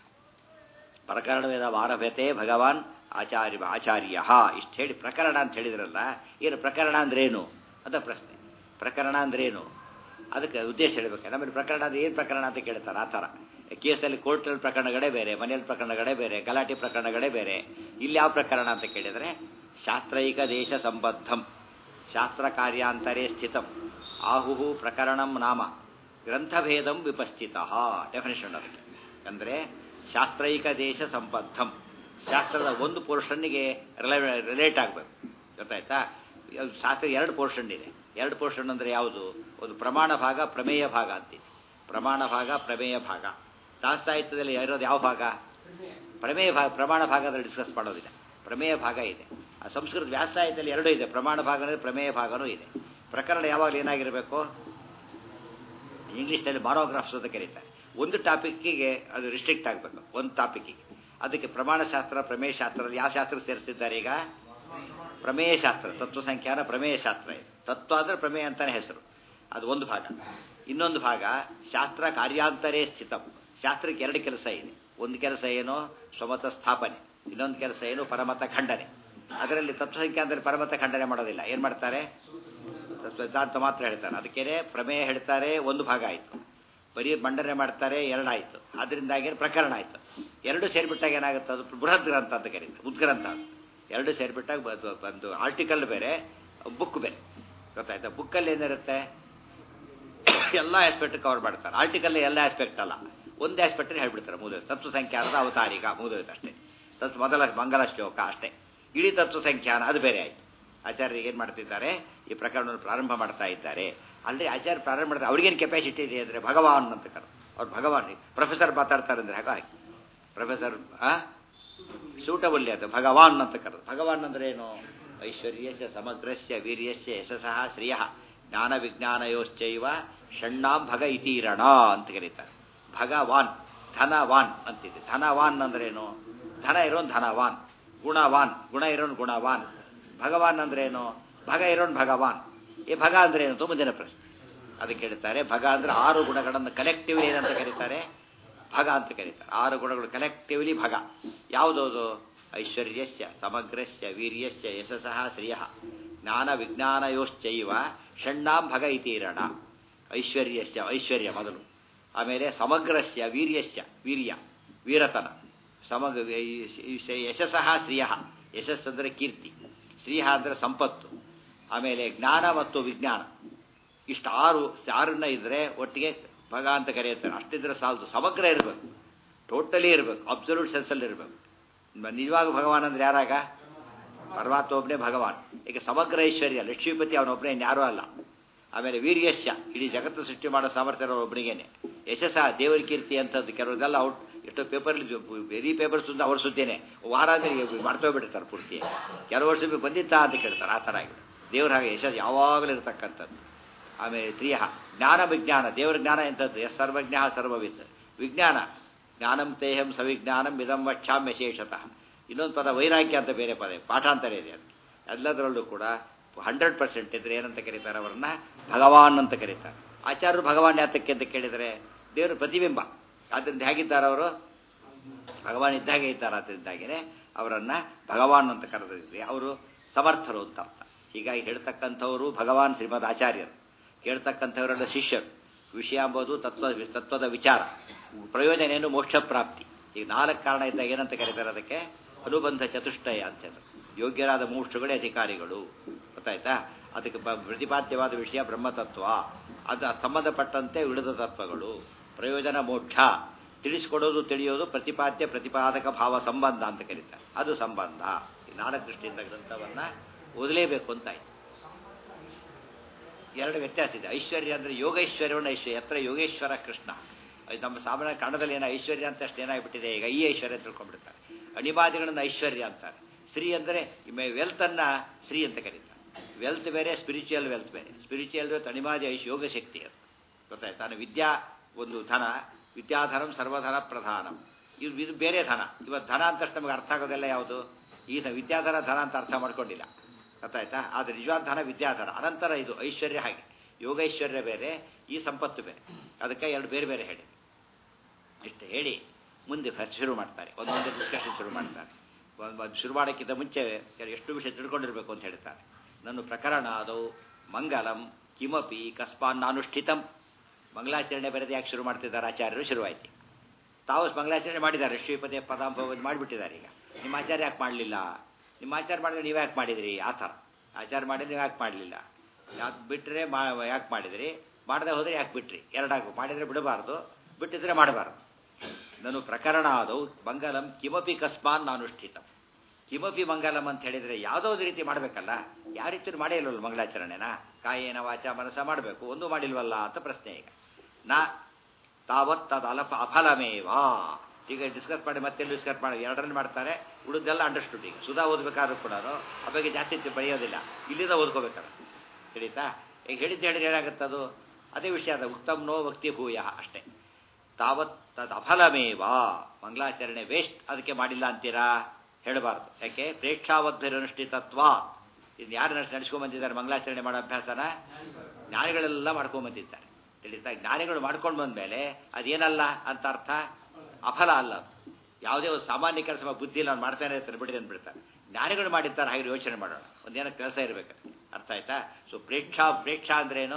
S1: ಪ್ರಕರಣವೇದ ಆರಭ್ಯತೆ ಭಗವಾನ್ ಆಚಾರ್ಯ ಆಚಾರ್ಯ ಇಷ್ಟು ಹೇಳಿ ಪ್ರಕರಣ ಅಂತ ಹೇಳಿದ್ರಲ್ಲ ಏನು ಪ್ರಕರಣ ಅಂದ್ರೇನು ಅಂತ ಪ್ರಶ್ನೆ ಪ್ರಕರಣ ಅಂದ್ರೇನು ಅದಕ್ಕೆ ಉದ್ದೇಶ ಹೇಳ್ಬೇಕು ನಮ್ಮಲ್ಲಿ ಪ್ರಕರಣ ಅಂದ್ರೆ ಏನು ಪ್ರಕರಣ ಅಂತ ಕೇಳ್ತಾರೆ ಆ ಥರ ಕೇಸಲ್ಲಿ ಕೋರ್ಟಲ್ಲಿ ಪ್ರಕರಣಗಳೇ ಬೇರೆ ಮನೆಯಲ್ಲಿ ಪ್ರಕರಣಗಳೇ ಬೇರೆ ಗಲಾಟೆ ಪ್ರಕರಣಗಳೇ ಬೇರೆ ಇಲ್ಲಿ ಯಾವ ಪ್ರಕರಣ ಅಂತ ಕೇಳಿದರೆ ಶಾಸ್ತ್ರೈಕ ದೇಶ ಸಂಬದ್ಧಂ ಶಾಸ್ತ್ರ ಕಾರ್ಯಾಂತರೇ ಸ್ಥಿತಂ ಆಹುಹು ಪ್ರಕರಣಂ ನಾಮ ಗ್ರಂಥಭೇದಂ ವಿಪಸ್ಥಿತ ಡೆಫಿನೇಷನ್ ಅದಕ್ಕೆ ಅಂದರೆ ಶಾಸ್ತ್ರೈಕ ದೇಶ ಸಂಬದ್ಧಂ ಶಾಸ್ತ್ರದ ಒಂದು ಪೋರ್ಷನ್ನಿಗೆ ರಿಲೇಟ್ ಆಗಬೇಕು ಗೊತ್ತಾಯ್ತಾ ಅದು ಶಾಸ್ತ್ರ ಎರಡು ಪೋರ್ಷನ್ ಇದೆ ಎರಡು ಪೋರ್ಷನ್ ಅಂದರೆ ಯಾವುದು ಒಂದು ಪ್ರಮಾಣ ಭಾಗ ಪ್ರಮೇಯ ಭಾಗ ಅಂತಿದೆ ಪ್ರಮಾಣ ಭಾಗ ಪ್ರಮೇಯ ಭಾಗ ದಾಸಾಹಿತ್ಯದಲ್ಲಿ ಇರೋದು ಯಾವ ಭಾಗ ಪ್ರಮೇಯ ಭಾಗ ಪ್ರಮಾಣ ಭಾಗದಲ್ಲಿ ಡಿಸ್ಕಸ್ ಮಾಡೋದಿಲ್ಲ ಪ್ರಮೇಯ ಭಾಗ ಇದೆ ಆ ಸಂಸ್ಕೃತ ವ್ಯಾಸಾಯದಲ್ಲಿ ಎರಡೂ ಇದೆ ಪ್ರಮಾಣ ಭಾಗ ಅಂದರೆ ಪ್ರಮೇಯ ಭಾಗನೂ ಇದೆ ಪ್ರಕರಣ ಯಾವಾಗಲೂ ಏನಾಗಿರಬೇಕು ಇಂಗ್ಲೀಷ್ನಲ್ಲಿ ಮಾನೋಗ್ರಾಫ್ಸ್ ಅಂತ ಕರೀತಾರೆ ಒಂದು ಟಾಪಿಕ್ಕಿಗೆ ಅದು ರಿಸ್ಟ್ರಿಕ್ಟ್ ಆಗಬೇಕು ಒಂದು ಟಾಪಿಕ್ಕಿಗೆ ಅದಕ್ಕೆ ಪ್ರಮಾಣ ಶಾಸ್ತ್ರ ಪ್ರಮೇಯ ಶಾಸ್ತ್ರ ಯಾವ ಶಾಸ್ತ್ರ ಸೇರಿಸ್ತಿದ್ದಾರೆ ಈಗ ಪ್ರಮೇಯ ಶಾಸ್ತ್ರ ತತ್ವ ಸಂಖ್ಯಾನ ಪ್ರಮೇಯ ಶಾಸ್ತ್ರ ಇದೆ ತತ್ವ ಅಂದರೆ ಪ್ರಮೇಯ ಅಂತಾನೆ ಹೆಸರು ಅದು ಒಂದು ಭಾಗ ಇನ್ನೊಂದು ಭಾಗ ಶಾಸ್ತ್ರ ಕಾರ್ಯಾಂತರೇ ಸ್ಥಿತ ಶಾಸ್ತ್ರಕ್ಕೆ ಎರಡು ಕೆಲಸ ಇದೆ ಒಂದು ಕೆಲಸ ಏನು ಸ್ವಮತ ಸ್ಥಾಪನೆ ಇನ್ನೊಂದು ಕೆಲಸ ಏನು ಪರಮತ ಖಂಡನೆ ಅದರಲ್ಲಿ ತತ್ವ ಸಂಖ್ಯಾನದಲ್ಲಿ ಪರಮತ ಖಂಡನೆ ಮಾಡೋದಿಲ್ಲ ಏನು ಮಾಡ್ತಾರೆ ಸಿದ್ಧಾಂತ ಮಾತ್ರ ಹೇಳ್ತಾರೆ ಅದಕ್ಕೇನೆ ಪ್ರಮೇಯ ಹೇಳ್ತಾರೆ ಒಂದು ಭಾಗ ಆಯಿತು ಬರೀ ಮಂಡನೆ ಮಾಡ್ತಾರೆ ಎರಡಾಯಿತು ಅದರಿಂದಾಗಿ ಪ್ರಕರಣ ಆಯಿತು ಎರಡು ಸೇರಿಬಿಟ್ಟಾಗ ಏನಾಗುತ್ತೆ ಅದು ಬೃಹತ್ ಗ್ರಂಥ ಅಂತ ಕರೀತಾರೆ ಉದ್ಗ್ರಂಥ ಅಂತ ಎರಡು ಸೇರಿಬಿಟ್ಟಾಗ ಬ- ಒಂದು ಆರ್ಟಿಕಲ್ ಬೇರೆ ಬುಕ್ ಬೇರೆ ಗೊತ್ತಾಯ್ತಾ ಬುಕ್ಕಲ್ಲಿ ಏನಿರುತ್ತೆ ಎಲ್ಲ ಆಸ್ಪೆಕ್ಟ್ ಕವರ್ ಮಾಡ್ತಾರೆ ಆರ್ಟಿಕಲ್ ಎಲ್ಲ ಆಸ್ಪೆಕ್ಟ್ ಅಲ್ಲ ಒಂದು ಆಸ್ಪೆಕ್ಟ್ ಹೇಳ್ಬಿಡ್ತಾರೆ ಮೂಲ ತತ್ವ ಸಂಖ್ಯಾನದ ಅವತಾರಿಕ ಮುಗಿದೋಯ್ತು ಅಷ್ಟೇ ತತ್ವ ಮೊದಲ ಮಂಗಲ ಶ್ಲೋಕ ಅಷ್ಟೇ ಇಡೀ ತತ್ವ ಸಂಖ್ಯಾನ ಅದು ಬೇರೆ ಆಯಿತು ಆಚಾರ್ಯರು ಏನು ಮಾಡ್ತಿದ್ದಾರೆ ಈ ಪ್ರಕರಣವನ್ನು ಪ್ರಾರಂಭ ಮಾಡ್ತಾ ಇದ್ದಾರೆ ಅಲ್ಲಿ ಆಚಾರ್ಯ ಪ್ರಾರಂಭ ಮಾಡ್ತಾರೆ ಅವ್ರಿಗೇನು ಕೆಪಾಸಿಟಿ ಇದೆ ಅಂದರೆ ಭಗವಾನ್ ಅಂತ ಕರ ಅವ್ರು ಭಗವಾನ್ ಪ್ರೊಫೆಸರ್ ಮಾತಾಡ್ತಾರೆ ಅಂದರೆ ಹಾಗಾಗಿ ಪ್ರೊಫೆಸರ್ ಆ ಸೂಟಬಲ್ ಅದು ಭಗವಾನ್ ಅಂತ ಕರೆದು ಭಗವಾನ್ ಅಂದ್ರೆ ಏನು ಐಶ್ವರ್ಯಸ್ಯ ಸಮಗ್ರಸ್ಯ ವೀರ್ಯಸ್ಯ ಯಶಸಃ ಶ್ರಿಯ ಜ್ಞಾನ ವಿಜ್ಞಾನಯೋಶ್ಚೈವ ಷಣ್ಣಾಂ ಭಗ ಇತೀರಣ ಅಂತ ಕರೀತಾರೆ ಭಗವಾನ್ ಧನವಾನ್ ಅಂತಿದೆ ಧನವಾನ್ ಅಂದ್ರೇನು ಧನ ಇರೋನ್ ಧನವಾನ್ ಗುಣವಾನ್ ಗುಣ ಇರೋನ್ ಗುಣವಾನ್ ಭಗವಾನ್ ಅಂದ್ರೇನು ಭಗ ಇರೋನ್ ಭಗವಾನ್ ಈ ಭಗ ಅಂದ್ರೆ ಏನು ತುಂಬ ದಿನ ಪ್ರಶ್ನೆ ಅದಕ್ಕೆ ಹೇಳ್ತಾರೆ ಭಗ ಅಂದ್ರೆ ಆರು ಗುಣಗಳನ್ನು ಕಲೆಕ್ಟಿವ್ಲಿ ಏನಂತ ಕರೀತಾರೆ ಭಗ ಅಂತ ಕರೀತಾರೆ ಆರು ಗುಣಗಳು ಕಲೆಕ್ಟಿವ್ಲಿ ಭಗ ಯಾವುದದು ಐಶ್ವರ್ಯಸ್ಯ ಸಮಗ್ರಸ್ಯ ವೀರ್ಯಸ್ಯ ಯಶಸಃ ಶ್ರಿಯ ಜ್ಞಾನ ವಿಜ್ಞಾನಯೋಶ್ಚೈವ ಷಣ್ಣಾಂ ಭಗ ಇತೀರಣ ಐಶ್ವರ್ಯಸ್ಯ ಐಶ್ವರ್ಯ ಮೊದಲು ಆಮೇಲೆ ಸಮಗ್ರಸ್ಯ ವೀರ್ಯಸ್ಯ ವೀರ್ಯ ವೀರತನ ಸಮಗ್ರ ಯಶಸಃ ಶ್ರಿಯ ಯಶಸ್ಸಂದ್ರೆ ಕೀರ್ತಿ ಶ್ರೀಯ ಅಂದರೆ ಸಂಪತ್ತು ಆಮೇಲೆ ಜ್ಞಾನ ಮತ್ತು ವಿಜ್ಞಾನ ಇಷ್ಟು ಆರು ಆರನ್ನ ಇದ್ರೆ ಒಟ್ಟಿಗೆ ಭಗ ಅಂತ ಕರೆಯುತ್ತಾರೆ ಅಷ್ಟಿದ್ರೆ ಸಾಲದು ಸಮಗ್ರ ಇರಬೇಕು ಟೋಟಲಿ ಇರಬೇಕು ಅಬ್ಸಲ್ಯೂಟ್ ಸೆನ್ಸಲ್ಲಿ ಇರಬೇಕು ನಿಜವಾಗ ಭಗವಾನ್ ಅಂದ್ರೆ ಯಾರಾಗ ಪರಮಾತ್ಮ ಒಬ್ಬನೇ ಭಗವಾನ್ ಈಗ ಸಮಗ್ರ ಐಶ್ವರ್ಯ ಲಕ್ಷ್ಮೀಪತಿ ಅವನೊಬ್ಬನೇ ಯಾರೂ ಅಲ್ಲ ಆಮೇಲೆ ವೀರ್ಯಶ್ಯ ಇಡೀ ಜಗತ್ತು ಸೃಷ್ಟಿ ಮಾಡೋ ಸಾಮರ್ಥ್ಯ ಇರೋ ಒಬ್ಬನಿಗೇನೆ ಯಶಸ್ಸ ದೇವರ ಕೀರ್ತಿ ಅಂತದ್ದು ಕೆಲವ್ರದೆಲ್ಲ ಔಟ್ ಎಷ್ಟೋ ಪೇಪರ್ಲಿ ವೆರಿ ಪೇಪರ್ಸ್ ಅಂತ ಅವ್ರ ಸುದ್ದಿನೇ ವಾರ ಅಂದ್ರೆ ಮಾಡ್ತೋಗ್ಬಿಡ್ತಾರೆ ಪೂರ್ತಿ ಕೆಲವು ವರ್ಷ ಬಂದಿತ್ತಾ ಅಂತ ಕೇಳ್ತಾರೆ ಆ ಥರ ಆಗಿದೆ ದೇವ್ರ ಹಾಗೆ ಯಶಸ್ ಯಾವಾಗಲೂ ಇರತಕ್ಕಂಥದ್ದು ಆಮೇಲೆ ತ್ರಿಯ ಜ್ಞಾನ ವಿಜ್ಞಾನ ದೇವರ ಜ್ಞಾನ ಎಂಥದ್ದು ಎಸ್ ಸರ್ವಜ್ಞ ಸರ್ವವಿತ್ ವಿಜ್ಞಾನ ಜ್ಞಾನಂ ತೇಹಂ ಸವಿಜ್ಞಾನಂ ಇದಂ ವಕ್ಷಾಂ ಯಶೇಷತಃ ಇನ್ನೊಂದು ಪದ ವೈರಾಗ್ಯ ಅಂತ ಬೇರೆ ಪದ ಪಾಠಾಂತರ ಇದೆ ಅದು ಎಲ್ಲದರಲ್ಲೂ ಕೂಡ ಹಂಡ್ರೆಡ್ ಪರ್ಸೆಂಟ್ ಇದ್ರೆ ಏನಂತ ಕರೀತಾರೆ ಅವರನ್ನ ಭಗವಾನ್ ಅಂತ ಕರೀತಾರೆ ಆಚಾರ್ಯರು ಭಗವಾನ್ ಯಾತಕ್ಕೆ ಅಂತ ಕೇಳಿದರೆ ದೇವರು ಪ್ರತಿಬಿಂಬ ಆದ್ದರಿಂದ ಹೇಗಿದ್ದಾರೆ ಅವರು ಭಗವಾನ್ ಇದ್ದಾಗೆ ಇದ್ದಾರೆ ಅದರಿಂದಾಗಿನೇ ಅವರನ್ನ ಭಗವಾನ್ ಅಂತ ಕರೆದಿದ್ವಿ ಅವರು ಸಮರ್ಥರು ಅಂತ ಅರ್ಥ ಹೀಗಾಗಿ ಹೇಳ್ತಕ್ಕಂಥವರು ಭಗವಾನ್ ಶ್ರೀಮದ್ ಆಚಾರ್ಯರು ಕೇಳ್ತಕ್ಕಂಥವರೆಲ್ಲ ಶಿಷ್ಯರು ವಿಷಯ ಎಂಬುದು ತತ್ವ ತತ್ವದ ವಿಚಾರ ಪ್ರಯೋಜನ ಏನು ಮೋಕ್ಷ ಪ್ರಾಪ್ತಿ ಈಗ ನಾಲ್ಕು ಕಾರಣ ಇದ್ದಾಗ ಏನಂತ ಕರೀತಾರೆ ಅದಕ್ಕೆ ಅನುಬಂಧ ಚತುಷ್ಟಯ ಅಂತ ಹೇಳಿ ಯೋಗ್ಯರಾದ ಮೋಕ್ಷಗಳೇ ಅಧಿಕಾರಿಗಳು ಗೊತ್ತಾಯ್ತಾ ಅದಕ್ಕೆ ಬ- ಪ್ರತಿಪಾದ್ಯವಾದ ವಿಷಯ ಬ್ರಹ್ಮತತ್ವ ಅದು ಸಂಬಂಧಪಟ್ಟಂತೆ ಉಳಿದ ತತ್ವಗಳು ಪ್ರಯೋಜನ ಮೋಕ್ಷ ತಿಳಿಸ್ಕೊಡೋದು ತಿಳಿಯೋದು ಪ್ರತಿಪಾದ್ಯ ಪ್ರತಿಪಾದಕ ಭಾವ ಸಂಬಂಧ ಅಂತ ಕರೀತಾರೆ ಅದು ಸಂಬಂಧ ಈ ನಾಲ್ಕು ದೃಷ್ಟಿಯಿಂದ ಗ್ರಂಥವನ್ನ ಓದಲೇಬೇಕು ಅಂತ ಆಯ್ತು ಎರಡು ವ್ಯತ್ಯಾಸ ಇದೆ ಐಶ್ವರ್ಯ ಅಂದ್ರೆ ಯೋಗೈಶ್ವರ್ಯವನ್ನು ಐಶ್ವರ್ಯ ಹತ್ರ ಯೋಗೇಶ್ವರ ಕೃಷ್ಣ ಅದು ನಮ್ಮ ಸಾಮಾನ್ಯ ಕನ್ನಡದಲ್ಲಿ ಏನೋ ಐಶ್ವರ್ಯ ಅಂತ ಅಷ್ಟು ಏನಾಗ್ಬಿಟ್ಟಿದೆ ಈಗ ಈ ಐಶ್ವರ್ಯ ತಿಳ್ಕೊಂಡ್ಬಿಡ್ತಾರೆ ಅಣಿಮಾದಿಗಳನ್ನು ಐಶ್ವರ್ಯ ಅಂತಾರೆ ಶ್ರೀ ಅಂದರೆ ವೆಲ್ತ್ ಅನ್ನ ಶ್ರೀ ಅಂತ ಕರೀತಾರೆ ವೆಲ್ತ್ ಬೇರೆ ಸ್ಪಿರಿಚುವಲ್ ವೆಲ್ತ್ ಬೇರೆ ಸ್ಪಿರಿಚುವಲ್ ವೆಲ್ತ್ ಅಣಿಮಾದಿ ಐಶ್ ಯೋಗ ಶಕ್ತಿ ಅದು ಗೊತ್ತಾಯ್ತು ತಾನು ವಿದ್ಯಾ ಒಂದು ಧನ ವಿದ್ಯಾಧನಂ ಸರ್ವಧನ ಪ್ರಧಾನಂ ಇದು ಇದು ಬೇರೆ ಧನ ಇವತ್ತು ಧನ ಅಂತ ನಮಗೆ ಅರ್ಥ ಆಗೋದೆಲ್ಲ ಯಾವುದು ಈ ಧ- ವಿದ್ಯಾಧನ ಧನ ಅಂತ ಅರ್ಥ ಮಾಡ್ಕೊಂಡಿಲ್ಲ ಗೊತ್ತಾಯ್ತಾ ಆದರೆ ನಿಜವಾದ ಧನ ವಿದ್ಯಾಧನ ಅನಂತರ ಇದು ಐಶ್ವರ್ಯ ಹಾಗೆ ಯೋಗೈಶ್ವರ್ಯ ಬೇರೆ ಈ ಸಂಪತ್ತು ಬೇರೆ ಅದಕ್ಕೆ ಎರಡು ಬೇರೆ ಬೇರೆ ಹೇಳಿ ಇಷ್ಟು ಹೇಳಿ ಮುಂದೆ ಫಸ್ಟ್ ಶುರು ಮಾಡ್ತಾರೆ ಒಂದೊಂದೇ ಡಿಸ್ಕಷನ್ ಶುರು ಮಾಡ್ತಾರೆ ಒಂದ್- ಒಂದ್ ಶುರು ಮಾಡೋಕ್ಕಿಂತ ಮುಂಚೆ ಕೆಲ- ಎಷ್ಟು ವಿಷಯ ತಿಳ್ಕೊಂಡಿರ್ಬೇಕು ಅಂತ ಹೇಳ್ತಾರೆ ನನ್ನ ಪ್ರಕರಣ ಅದು ಮಂಗಲಂ ಕಿಮಪಿ ಕಸ್ಪಾನ್ನಾನುಷ್ಠಿತಂ ಮಂಗಲಾಚರಣೆ ಬರೆದು ಯಾಕೆ ಶುರು ಮಾಡ್ತಿದ್ದಾರೆ ಆಚಾರ್ಯರು ಶುರುವಾಯ್ತು ತಾವು ಮಂಗಲಾಚರಣೆ ಮಾಡಿದ್ದಾರೆ ಶ್ರೀಪದೇ ಪದಾಂಬ ಮಾಡಿಬಿಟ್ಟಿದ್ದಾರೆ ಈಗ ನಿಮ್ಮ ಆಚಾರ್ಯ ಯಾಕೆ ಮಾಡಲಿಲ್ಲ ನಿಮ್ಮ ಆಚಾರ ಮಾಡಿದ್ರೆ ನೀವು ಯಾಕೆ ಮಾಡಿದ್ರಿ ಆ ಥರ ಆಚಾರ ಮಾಡಿದ್ರೆ ನೀವು ಯಾಕೆ ಮಾಡಲಿಲ್ಲ ಯಾಕೆ ಬಿಟ್ಟರೆ ಮಾ ಯಾಕೆ ಮಾಡಿದ್ರಿ ಮಾಡದೆ ಹೋದರೆ ಯಾಕೆ ಬಿಟ್ರಿ ಎರಡಾಗು ಮಾಡಿದರೆ ಬಿಡಬಾರ್ದು ಬಿಟ್ಟಿದ್ರೆ ಮಾಡಬಾರ್ದು ನಾನು ಪ್ರಕರಣ ಆದವು ಮಂಗಲಂ ಕಿಮಪಿ ಕಸ್ಮಾನ್ ನಾನುಷ್ಠಿತ ಕಿಮಪಿ ಮಂಗಲಂ ಅಂತ ಹೇಳಿದರೆ ಯಾವುದೋ ಒಂದು ರೀತಿ ಮಾಡಬೇಕಲ್ಲ ಯಾವ ರೀತಿ ಮಾಡೇ ಇಲ್ವಲ್ಲ ಮಂಗಳಾಚರಣೆನ ಕಾಯೇನ ವಾಚ ಮನಸ್ಸ ಮಾಡಬೇಕು ಒಂದು ಮಾಡಿಲ್ವಲ್ಲ ಅಂತ ಪ್ರಶ್ನೆ ಈಗ ನಾ ತಾವತ್ ತದ ಅಲಪ ಅಫಲಮೇವಾ ಈಗ ಡಿಸ್ಕಸ್ ಮಾಡಿ ಮತ್ತೆ ಡಿಸ್ಕಸ್ ಮಾಡಿ ಎರಡರಲ್ಲಿ ಮಾಡ್ತಾರೆ ಉಳಿದೆಲ್ಲ ಅಂಡರ್ಸ್ಟುಡ್ ಈಗ ಸುಧಾ ಓದಬೇಕಾದ್ರೂ ಕೂಡ ಆ ಬಗ್ಗೆ ಜಾಸ್ತಿ ಬರೆಯೋದಿಲ್ಲ ಇಲ್ಲಿಂದ ಓದ್ಕೋಬೇಕಾರೆ ತಿಳಿತಾ ಈಗ ಹೇಳಿದ್ದು ಹೇಳಿದ್ರೆ ಏನಾಗುತ್ತೆ ಅದು ಅದೇ ವಿಷಯ ಅದ ಉತ್ತಮ್ ನೋ ಭಕ್ತಿ ಭೂಯ ಅಷ್ಟೇ ತಾವತ್ ತದ್ ಅಫಲಮೇವಾ ಮಂಗಳಾಚರಣೆ ವೇಸ್ಟ್ ಅದಕ್ಕೆ ಮಾಡಿಲ್ಲ ಅಂತೀರಾ ಹೇಳಬಾರ್ದು ಯಾಕೆ ಪ್ರೇಕ್ಷಾವದ್ಭಿರನುಷ್ಠಿತತ್ವ ಇದು ಯಾರು ನಡೆಸ್ಕೊಂಡ್ಬಂದಿದ್ದಾರೆ ಮಂಗಳಾಚರಣೆ ಮಾಡೋ ಅಭ್ಯಾಸನ ಜ್ಞಾನಿಗಳೆಲ್ಲ ಮಾಡ್ಕೊಂಡ್ಬಂದಿದ್ದಾರೆ ತಿಳಿತಾ ಜ್ಞಾನಿಗಳು ಮಾಡ್ಕೊಂಡು ಬಂದಮೇಲೆ ಅದೇನಲ್ಲ ಅಂತ ಅರ್ಥ ಅಫಲ ಅಲ್ಲ ಅದು. ಯಾವುದೇ ಒಂದು ಸಾಮಾನ್ಯ ಕೆಲಸ ಬುದ್ಧಿ ಇಲ್ಲ ಅವ್ನು ಮಾಡ್ತಾನೆ ಇರ್ತಾರೆ ಬಿಡಿ ಅಂದ್ಬಿಡ್ತಾರೆ ಜ್ಞಾನಿಗಳು ಮಾಡಿರ್ತಾರೆ ಹಾಗೆ ಯೋಚನೆ ಮಾಡೋಣ ಒಂದೇನೋ ಕೆಲಸ ಇರಬೇಕು ಅರ್ಥ ಆಯ್ತಾ ಸೊ ಪ್ರೇಕ್ಷಾ ಪ್ರೇಕ್ಷಾ ಅಂದ್ರೆ ಏನು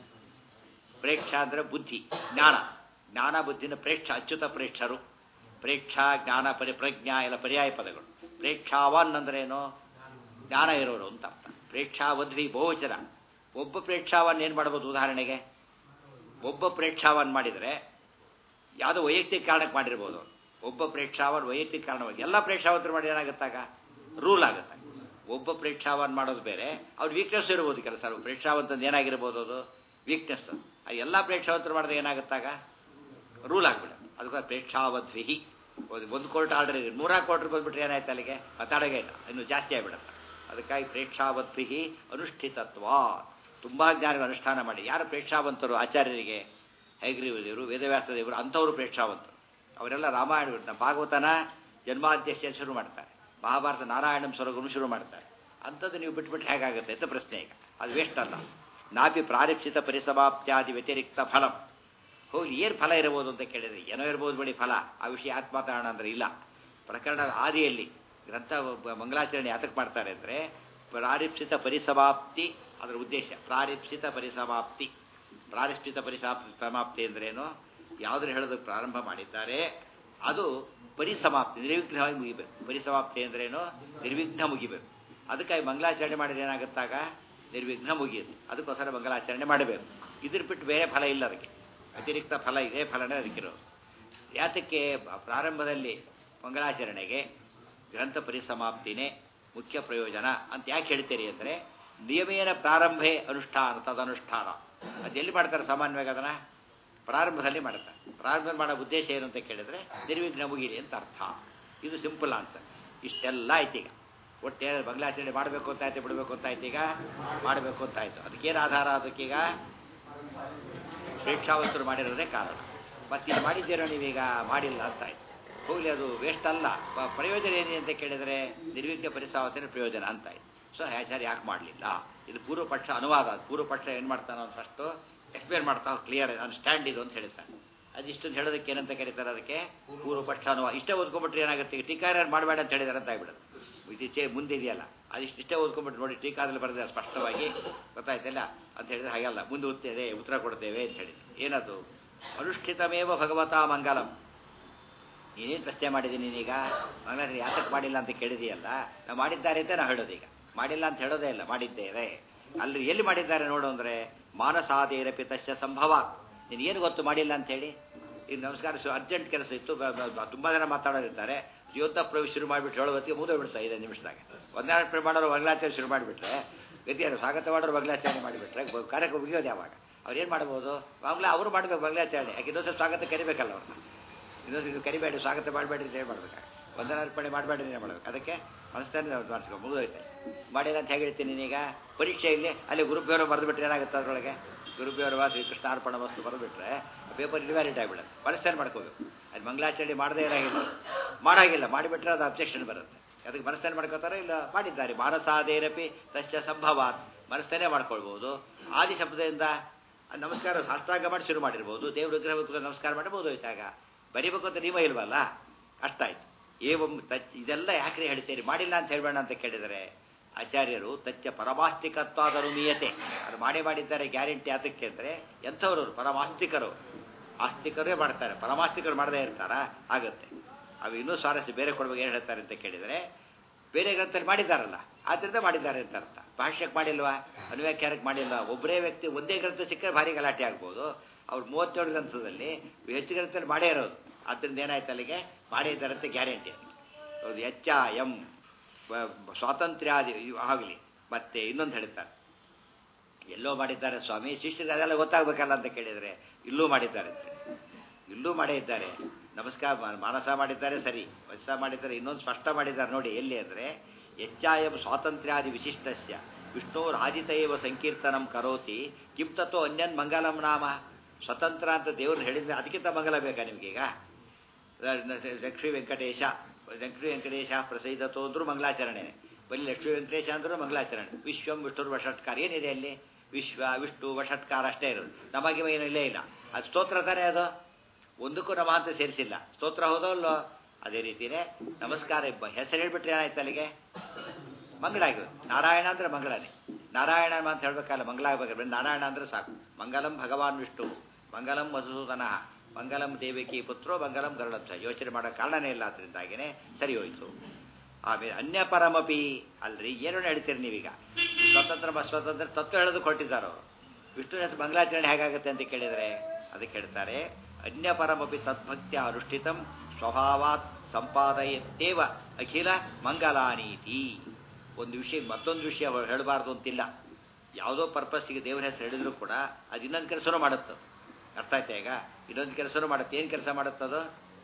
S1: ಪ್ರೇಕ್ಷಾ ಅಂದ್ರೆ ಬುದ್ಧಿ ಜ್ಞಾನ ಜ್ಞಾನ ಬುದ್ಧಿನ ಪ್ರೇಕ್ಷ ಅಚ್ಯುತ ಪ್ರೇಕ್ಷರು ಪ್ರೇಕ್ಷಾ ಜ್ಞಾನ ಪರಿ ಪ್ರಜ್ಞಾ ಎಲ್ಲ ಪರ್ಯಾಯ ಪದಗಳು ಪ್ರೇಕ್ಷಾವನ್ ಅಂದ್ರೆ ಏನು ಜ್ಞಾನ ಇರೋರು ಅಂತ ಅರ್ಥ ಪ್ರೇಕ್ಷಾವದ್ವಿ ಬಹುವಚನ ಒಬ್ಬ ಪ್ರೇಕ್ಷಾವನ್ ಏನು ಮಾಡ್ಬೋದು ಉದಾಹರಣೆಗೆ ಒಬ್ಬ ಪ್ರೇಕ್ಷಾವನ್ ಮಾಡಿದರೆ ಯಾವುದೋ ವೈಯಕ್ತಿಕ ಕಾರಣಕ್ಕೆ ಮಾಡಿರ್ಬೋದು ಅವ್ರು. ಒಬ್ಬ ಪ್ರೇಕ್ಷಾವನ್ ವೈಯಕ್ತಿಕ ಕಾರಣವಾಗಿ ಎಲ್ಲ ಪ್ರೇಕ್ಷಾವಂತರು ಮಾಡಿ ಏನಾಗುತ್ತಾಗ ರೂಲ್ ಆಗುತ್ತೆ ಒಬ್ಬ ಪ್ರೇಕ್ಷಾವನ್ ಮಾಡೋದು ಬೇರೆ ಅವ್ರ ವೀಕ್ನೆಸ್ ಇರ್ಬೋದು ಕೆಲಸ ಪ್ರೇಕ್ಷಾವಂತಂದು ಏನಾಗಿರ್ಬೋದು ಅದು ವೀಕ್ನೆಸ್ ಅದು ಎಲ್ಲ ಪ್ರೇಕ್ಷಾವಂತರು ಮಾಡಿದಾಗ ಏನಾಗುತ್ತಾಗ ರೂಲ್ ಆಗ್ಬಿಡುತ್ತೆ ಅದಕ್ಕೆ ಪ್ರೇಕ್ಷಾವದ್ವಿಹಿ ಒಂದು ಒಂದು ಕೋರ್ಟ್ ಆರ್ಡರ್ ಇದೆ ನೂರ ಕೋಟಿ ಬಂದ್ಬಿಟ್ರೆ ಏನಾಯ್ತು ಅಲ್ಲಿಗೆ ಮಾತಾಡೋಗೆ ಇಲ್ಲ ಇನ್ನು ಜಾಸ್ತಿ ಆಗಿಬಿಡುತ್ತೆ ಅದಕ್ಕಾಗಿ ಪ್ರೇಕ್ಷಾವದ್ವಿಹಿ ಅನುಷ್ಠಿತತ್ವ ತುಂಬಾ ಜ್ಞಾನಿಗಳು ಅನುಷ್ಠಾನ ಮಾಡಿ ಯಾರು ಪ್ರೇಕ್ಷಾವಂತರು ಆಚಾರ್ಯರಿಗೆ ಹೈಗ್ರೀವ ದೇವರು ವೇದವ್ಯಾಸ ದೇವರು ಅಂಥವರು ಪ್ರೇಕ್ಷಾವಂತರು ಅವರೆಲ್ಲ ರಾಮಾಯಣ ನಮ್ಮ ಭಾಗವತನ ಜನ್ಮಾದ್ಯಶ್ಯ ಶುರು ಮಾಡ್ತಾರೆ ಮಹಾಭಾರತ ನಾರಾಯಣಂ ಸ್ವರ್ಗನು ಶುರು ಮಾಡ್ತಾರೆ ಅಂಥದ್ದು ನೀವು ಬಿಟ್ಬಿಟ್ಟು ಹೇಗಾಗುತ್ತೆ ಅಂತ ಪ್ರಶ್ನೆ ಈಗ ಅದು ವೇಸ್ಟ್ ಅಲ್ಲ ನಾಪಿ ಪ್ರಾರಿಪ್ಸಿತ ಪರಿಸಮಾಪ್ತ್ಯಾದಿ ವ್ಯತಿರಿಕ್ತ ಫಲಂ ಹೋಗಿ ಏನು ಫಲ ಇರಬಹುದು ಅಂತ ಕೇಳಿದ್ರೆ ಏನೋ ಇರ್ಬೋದು ಬಿಡಿ ಫಲ ಆ ವಿಷಯ ಆತ್ಮ ಮಾತಾಡೋಣ ಅಂದ್ರೆ ಇಲ್ಲ ಪ್ರಕರಣದ ಆದಿಯಲ್ಲಿ ಗ್ರಂಥ ಒಬ್ಬ ಮಂಗಲಾಚರಣೆ ಯಾತಕ್ಕೆ ಮಾಡ್ತಾರೆ ಅಂದರೆ ಪ್ರಾರಿಪ್ಸಿತ ಪರಿಸಮಾಪ್ತಿ ಅದರ ಉದ್ದೇಶ ಪ್ರಾರಿಪ್ಸಿತ ಪರಿಸಮಾಪ್ತಿ ಪ್ರಾರಿಪ್ಸಿತ ಪರಿಸಮಾಪ್ತಿ ಸಮಾಪ್ತಿ ಅಂದ್ರೇನು ಯಾವುದ್ರ ಹೇಳೋದಕ್ಕೆ ಪ್ರಾರಂಭ ಮಾಡಿದ್ದಾರೆ ಅದು ಪರಿಸಮಾಪ್ತಿ ನಿರ್ವಿಘ್ನವಾಗಿ ಮುಗಿಬೇಕು ಪರಿಸಮಾಪ್ತಿ ಅಂದ್ರೇನು ನಿರ್ವಿಘ್ನ ಮುಗಿಬೇಕು ಅದಕ್ಕಾಗಿ ಮಂಗಲಾಚರಣೆ ಮಾಡಿದ್ರೆ ಏನಾಗುತ್ತಾಗ ನಿರ್ವಿಘ್ನ ಮುಗಿಯುತ್ತೆ ಅದಕ್ಕೋಸ್ಕರ ಮಂಗಲಾಚರಣೆ ಮಾಡಬೇಕು ಇದ್ರ ಬಿಟ್ಟು ಬೇರೆ ಫಲ ಇಲ್ಲ ಅದಕ್ಕೆ ಅತಿರಿಕ್ತ ಫಲ ಇದೆ ಫಲನೇ ಅದಕ್ಕಿರೋದು ಯಾತಕ್ಕೆ ಪ್ರಾರಂಭದಲ್ಲಿ ಮಂಗಳಾಚರಣೆಗೆ ಗ್ರಂಥ ಪರಿಸಮಾಪ್ತಿನೇ ಮುಖ್ಯ ಪ್ರಯೋಜನ ಅಂತ ಯಾಕೆ ಹೇಳ್ತೀರಿ ಅಂದರೆ ನಿಯಮೇನ ಪ್ರಾರಂಭೇ ಅನುಷ್ಠಾನ ತದನುಷ್ಠಾನ ಅದೆಲ್ಲಿ ಮಾಡ್ತಾರೆ ಸಾಮಾನ್ಯವಾಗಿ ಅದನ್ನ ಪ್ರಾರಂಭದಲ್ಲಿ ಮಾಡ್ತಾರೆ ಪ್ರಾರಂಭದಲ್ಲಿ ಮಾಡೋ ಉದ್ದೇಶ ಏನು ಅಂತ ಕೇಳಿದ್ರೆ ನಿರ್ವಿಘ್ನ ಮುಗಿಲಿ ಅಂತ ಅರ್ಥ ಇದು ಸಿಂಪಲ್ ಆನ್ಸರ್ ಇಷ್ಟೆಲ್ಲ ಆಯ್ತು ಈಗ ಒಟ್ಟೆ ಮಂಗಳಾಚರಣೆ ಮಾಡಬೇಕು ಅಂತ ಆಯ್ತು ಬಿಡಬೇಕು ಅಂತ ಆಯ್ತು ಈಗ ಮಾಡಬೇಕು ಅಂತ ಆಯ್ತು ಅದಕ್ಕೇನು ಆಧಾರ ಅದಕ್ಕೀಗ ಪ್ರೇಕ್ಷಾವಂತರು ಮಾಡಿರೋದೇ ಕಾರಣ ಮತ್ತೆ ಇದು ಮಾಡಿದ್ದೀರೋ ನೀವೀಗ ಮಾಡಿಲ್ಲ ಅಂತ ಆಯ್ತು ಹೋಗ್ಲಿ ಅದು ವೇಸ್ಟ್ ಅಲ್ಲ ಪ- ಪ್ರಯೋಜನ ಏನಿದೆ ಅಂತ ಕೇಳಿದರೆ ನಿರ್ವಿಘ್ನ ಪರಿಸಾವತನ ಪ್ರಯೋಜನ ಅಂತ ಆಯ್ತು ಸೊ ಆಚಾರ್ಯ ಯಾಕೆ ಮಾಡಲಿಲ್ಲ ಇದು ಪೂರ್ವ ಪಕ್ಷ ಅನುವಾದ ಪೂರ್ವ ಪಕ್ಷ ಏನು ಮಾಡ್ತಾನೋ ಫಸ್ಟು ಎಕ್ಸ್ಪ್ಲೇನ್ ಮಾಡ್ತಾ ಕ್ಲಿಯರ್ ನಾನು ಸ್ಟ್ಯಾಂಡ್ ಇದು ಅಂತ ಹೇಳ್ತಾನೆ ಅದಿಷ್ಟೊಂದು ಹೇಳೋದಕ್ಕೆ ಏನಂತ ಕರೀತಾರೆ ಅದಕ್ಕೆ ಪೂರ್ವ ಪಕ್ಷ ಅನುವಾದ ಇಷ್ಟೇ ಓದ್ಕೊಂಡ್ಬಿಟ್ರೆ ಏನಾಗುತ್ತೆ ಈಗ ಟೀಕಾರ ಮಾಡಬೇಡ ಅಂತ ಹೇಳಿದಾರೆ ಅಂತ ಆಗ್ಬಿಡುತ್ತೆ ಇದು ಚೇ ಮುಂದೆ ಇದೆಯಲ್ಲ ಅದಿಷ್ಟು ಇಷ್ಟೇ ಓದ್ಕೊಂಡ್ಬಿಟ್ಟು ನೋಡಿ ಟೀಕಾದಲ್ಲಿ ಬರೆದ ಸ್ಪಷ್ಟವಾಗಿ ಗೊತ್ತಾಯ್ತಲ್ಲ ಅಂತ ಹೇಳಿದ್ರೆ ಹಾಗಲ್ಲ ಮುಂದೆ ಓದ್ತೇವೆ ಉತ್ತರ ಕೊಡ್ತೇವೆ ಅಂತ ಹೇಳಿ ಏನದು ಅನುಷ್ಠಿತಮೇವ ಭಗವತ ಮಂಗಲಂ ನೀನೇನು ಪ್ರಶ್ನೆ ಮಾಡಿದ್ದೀನಿ ನೀನೀಗ ಮಂಗಳ ಯಾತಕ್ಕೆ ಮಾಡಿಲ್ಲ ಅಂತ ಕೇಳಿದೆಯಲ್ಲ ನಾವು ಮಾಡಿದ್ದಾರೆ ಅಂತ ನಾವು ಹೇಳೋದು ಈಗ ಮಾಡಿಲ್ಲ ಅಂತ ಹೇಳೋದೇ ಇಲ್ಲ ಮಾಡಿದ್ದೇವೆ ಅಲ್ಲಿ ಎಲ್ಲಿ ಮಾಡಿದ್ದಾರೆ ನೋಡು ಅಂದರೆ ಮಾನಸಾದೇರಪಿ ತಸ್ಯ ಸಂಭವ ನೀನು ಏನು ಗೊತ್ತು ಮಾಡಿಲ್ಲ ಅಂತ ಹೇಳಿ ಈಗ ನಮಸ್ಕಾರ ಸು ಅರ್ಜೆಂಟ್ ಕೆಲಸ ಇತ್ತು ಬ- ಬ- ಬ- ತುಂಬಾ ಜನ ಮಾತಾಡೋರಿದ್ದಾರೆ ಜೀವತ ಪ್ರವೇಶ ಶುರು ಮಾಡಿಬಿಟ್ಟು ಹೇಳೋ ಹೊತ್ತಿಗೆ ಮುಗಿದು ಬಿಡ್ತಾ ಐದು ನಿಮಿಷದಾಗ ಒಂದೆರಡು ಪ್ರೇ ಮಾಡೋರು ಮಂಗಳಾಚರಣೆ ಶುರು ಮಾಡಿಬಿಟ್ರೆ ಗತಿಯಾರು ಸ್ವಾಗತ ಮಾಡೋರು ಮಂಗಳಾಚರಣೆ ಮಾಡಿಬಿಟ್ರೆ ಬ- ಕಾರ್ಯಕ್ರಮ ಮುಗಿಯೋದು ಯಾವಾಗ ಅವ್ರು ಏನು ಮಾಡ್ಬೋದು ಮಂಗಳ ಅವರು ಮಾಡಬೇಕು ಮಂಗಳಾಚರಣೆ ಯಾಕೆ ಇನ್ನೊಂದು ಸ್ವಾಗತ ಕರಿಬೇಕಲ್ಲ ಅವ್ರನ್ನ ಇನ್ನೊಂದು ಇದು ಕರಿಬೇಡಿ ಸ್ವಾಗತ ಮಾಡಬೇಡಿ ಅಂತ ಏನು ಮಾಡ್ಬೇಕು ಒಂದರ ಅರ್ಪಣೆ ಮಾಡಬೇಡಿ ಏನು ಮಾಡ್ಬೇಕು ಅದಕ್ಕೆ ಮನಸ್ಸನ್ನು ನಾವು ಮಾಡಿಸ್ಕೊ ಮುಗಿದೋಯ್ತೆ ಮಾಡಿಲ್ಲ ಅಂತ ಹೇಗೆ ಹೇಳ್ತೀನಿ ನೀನೀಗ ಪರೀಕ್ಷೆಯಲ್ಲಿ ಅಲ್ಲಿ ಗುರುಪೇವರು ಬರೆದುಬಿಟ್ರೆ ಏನಾಗುತ್ತೆ ಅದರೊಳಗೆ ಗುರುಪೇವರವ ಶ್ರೀಕೃಷ್ಣ ಅರ್ಪಣ ವಸ್ತು ಬರೆದುಬಿಟ್ರೆ ಪೇಪರ್ ಇನ್ವ್ಯಾಲಿಡ್ ಆಗಿಬಿಡುತ್ತೆ ಮನಸ್ಸನ್ನು ಮಾಡ್ಕೋಬೇಕು ಅದು ಮಂಗಳಾಚರಣೆ ಮಾಡದೇ ಇರಾಗಿಲ್ಲ ಮಾಡಾಗಿಲ್ಲ ಮಾಡಿಬಿಟ್ರೆ ಅದು ಅಬ್ಜೆಕ್ಷನ್ ಬರುತ್ತೆ ಅದಕ್ಕೆ ಮನಸ್ಸನ್ನು ಮಾಡ್ಕೋತಾರೆ ಇಲ್ಲ ಮಾಡಿದ್ದಾರೆ ಮಾನಸಾದೇರಪಿ ತಸ್ಯ ಸಂಭವಾತ್ ಮನಸ್ಸನ್ನೇ ಮಾಡ್ಕೊಳ್ಬೋದು ಆದಿ ಶಬ್ದದಿಂದ ನಮಸ್ಕಾರ ಸಾಷ್ಟಾಂಗ ಮಾಡಿ ಶುರು ಮಾಡಿರ್ಬೋದು ದೇವ್ರ ವಿಗ್ರಹ ಕೂತ್ಕೊಂಡು ನಮಸ್ಕಾರ ಮಾಡಬಹುದು ಇದ್ದಾಗ ಬರಿಬೇಕು ಅಂತ ನಿಯಮ ಇಲ್ವಲ್ಲ ಅಷ್ಟಾಯ್ತು ಏವಂ ತಚ್ ಇದೆಲ್ಲ ಯಾಕ್ರೆ ಹೇಳ್ತೀರಿ ಮಾಡಿಲ್ಲ ಅಂತ ಹೇಳ್ಬೇಡ ಅಂತ ಕೇಳಿದರೆ ಆಚಾರ್ಯರು ತಚ್ಚ ಪರಮಾಸ್ತಿಕತ್ವಾದರು ಮೀಯತೆ ಅದು ಮಾಡೇ ಮಾಡಿದ್ದಾರೆ ಗ್ಯಾರಂಟಿ ಅದಕ್ಕೆ ಅಂದರೆ ಎಂಥವ್ರು ಅವ್ರು? ಪರಮಾಸ್ತಿಕರು ಆಸ್ತಿಕರೇ ಮಾಡ್ತಾರೆ ಪರಮಾಸ್ತಿಕರು ಮಾಡದೇ ಇರ್ತಾರ ಆಗುತ್ತೆ ಅವು ಇನ್ನೂ ಸ್ವಾರಸ್ಯ ಬೇರೆ ಕೊಡುವಾಗ ಏನು ಹೇಳ್ತಾರೆ ಅಂತ ಕೇಳಿದರೆ ಬೇರೆ ಗ್ರಂಥದಲ್ಲಿ ಮಾಡಿದ್ದಾರಲ್ಲ ಆದ್ದರಿಂದ ಮಾಡಿದ್ದಾರೆ ಅಂತ ಅರ್ಥ ಭಾಷ್ಯಕ್ಕೆ ಮಾಡಿಲ್ವಾ ಅನುವ್ಯಾಖ್ಯಾನಕ್ಕೆ ಮಾಡಿಲ್ವಾ ಒಬ್ಬರೇ ವ್ಯಕ್ತಿ ಒಂದೇ ಗ್ರಂಥ ಸಿಕ್ಕರೆ ಭಾರಿ ಗಲಾಟೆ ಆಗ್ಬೋದು ಅವ್ರು ಮೂವತ್ತೇಳು ಗ್ರಂಥದಲ್ಲಿ ಹೆಚ್ಚು ಗ್ರಂಥದಲ್ಲಿ ಮಾಡೇ ಇರೋದು ಆದ್ದರಿಂದ ಏನಾಯ್ತು ಅಲ್ಲಿಗೆ ಮಾಡೇ ಇದ್ದಾರೆ ಅಂತ ಗ್ಯಾರಂಟಿ ಹೌದು ಎಚ್ಚ ಎಂ ಬ- ಸ್ವಾತಂತ್ರ್ಯಾದಿ ಆಗಲಿ ಮತ್ತೆ ಇನ್ನೊಂದು ಹೇಳ್ತಾರೆ ಎಲ್ಲೋ ಮಾಡಿದ್ದಾರೆ ಸ್ವಾಮಿ ಶಿಷ್ಯರಿಗೆ ಅದೆಲ್ಲ ಗೊತ್ತಾಗಬೇಕಲ್ಲ ಅಂತ ಕೇಳಿದರೆ ಇಲ್ಲೂ ಮಾಡಿದ್ದಾರೆ ಅಂತ ಹೇಳಿ. ಇಲ್ಲೂ ಮಾಡೇ ಇದ್ದಾರೆ ನಮಸ್ಕಾರ ಮಾ- ಮಾನಸ ಮಾಡಿದ್ದಾರೆ ಸರಿ ವತ್ಸ ಮಾಡಿದ್ದಾರೆ ಇನ್ನೊಂದು ಸ್ಪಷ್ಟ ಮಾಡಿದ್ದಾರೆ ನೋಡಿ ಎಲ್ಲಿ ಅಂದರೆ ಹೆಚ್ಚಾಯಂ ಸ್ವಾತಂತ್ರ್ಯಾದಿ ವಿಶಿಷ್ಟಸ್ಯ ವಿಷ್ಣುರಾಜಿತೈವ ಸಂಕೀರ್ತನಂ ಕರೋತಿ ಕಿಂ ತತ್ವ ಅನ್ಯನ್ ಮಂಗಲಂ ನಾಮ ಸ್ವತಂತ್ರ ಅಂತ ದೇವರು ಹೇಳಿದ್ರೆ ಅದಕ್ಕಿಂತ ಮಂಗಲ ಬೇಕಾ ನಿಮಗೀಗ ಲಕ್ಷ್ಮೀ ವೆಂಕಟೇಶ ಲಕ್ಷ್ಮೀ ವೆಂಕಟೇಶ ಪ್ರಸೈದತೋ ಅಂದ್ರೂ ಮಂಗಳಾಚರಣೆ ಬರೀ ಲಕ್ಷ್ಮೀ ವೆಂಕಟೇಶ ಅಂದ್ರೂ ಮಂಗಳಾಚರಣೆ ವಿಶ್ವಂ ವಿಷ್ಣುರ್ ವಷಟ್ಕಾರ ಏನಿದೆ ಅಲ್ಲಿ ವಿಶ್ವ ವಿಷ್ಣು ವಷಟ್ಕಾರ ಅಷ್ಟೇ ಇರೋದು ನಮಗೆ ಏನು ಇಲ್ಲೇ ಇಲ್ಲ ಅದು ಸ್ತೋತ್ರ ತಾನೇ ಅದು ಒಂದಕ್ಕೂ ನಮ ಅಂತ ಸೇರಿಸಿಲ್ಲ ಸ್ತೋತ್ರ ಹೋದೋ ಅಲ್ಲೋ ಅದೇ ರೀತಿಯೇ ನಮಸ್ಕಾರ ಇಬ್ಬ- ಹೆಸರು ಹೇಳ್ಬಿಟ್ರೆ ಏನಾಯ್ತು ಅಲ್ಲಿಗೆ ಮಂಗಳ ಆಗಿವೆ ನಾರಾಯಣ ಅಂದ್ರೆ ಮಂಗಳನೇ ನಾರಾಯಣ ಅಂತ ಹೇಳ್ಬೇಕಲ್ಲ ಮಂಗಳ ಆಗ್ಬೇಕಾದ್ರೆ ನಾರಾಯಣ ಅಂದ್ರೆ ಸಾಕು ಮಂಗಲಂ ಭಗವಾನ್ ವಿಷ್ಣು ಮಂಗಲಂ ಮಧುಸೂದನ ಮಂಗಲಂ ದೇವಕಿ ಪುತ್ರೋ ಮಂಗಲಂ ಗರುಡಧ್ವಜ ಯೋಚನೆ ಮಾಡೋ ಕಾರಣನೇ ಇಲ್ಲ ಅದರಿಂದಾಗಿನೇ ಸರಿ ಹೋಯ್ತು ಆಮೇಲೆ ಅನ್ಯ ಪರಮಪಿ ಅಲ್ರಿ ಏನು ಹೇಳ್ತೀರಿ ನೀವೀಗ ಸ್ವತಂತ್ರ ಬ- ಸ್ವತಂತ್ರ ತತ್ವ ಹೇಳೋದು ಕೊಟ್ಟಿದ್ದಾರೆ ಅವರು ವಿಷ್ಣು ಹೆಸರು ಮಂಗಳಾಚರಣೆ ಹೇಗಾಗುತ್ತೆ ಅಂತ ಕೇಳಿದರೆ ಅದಕ್ಕೆ ಹೇಳ್ತಾರೆ ಅನ್ಯ ಪರಮಪಿ ತದ್ಭಕ್ತ್ಯ ಅನುಷ್ಠಿತಂ ಸ್ವಭಾವಾತ್ ಸಂಪಾದಯತ್ತೇವ ಅಖಿಲ ಮಂಗಲಾನೀತಿ ಒಂದು ವಿಷಯ ಮತ್ತೊಂದು ವಿಷಯ ಹೇಳಬಾರ್ದು ಅಂತಿಲ್ಲ ಯಾವುದೋ ಪರ್ಪಸ್ಸಿಗೆ ದೇವರ ಹೆಸರು ಹೇಳಿದ್ರು ಕೂಡ ಅದು ಇನ್ನೊಂದು ಕೆಲಸನೂ ಮಾಡುತ್ತೆ ಅರ್ಥ ಆಯ್ತಾ ಈಗ ಇನ್ನೊಂದು ಕೆಲಸನೂ ಮಾಡುತ್ತೆ ಏನು ಕೆಲಸ ಮಾಡುತ್ತದು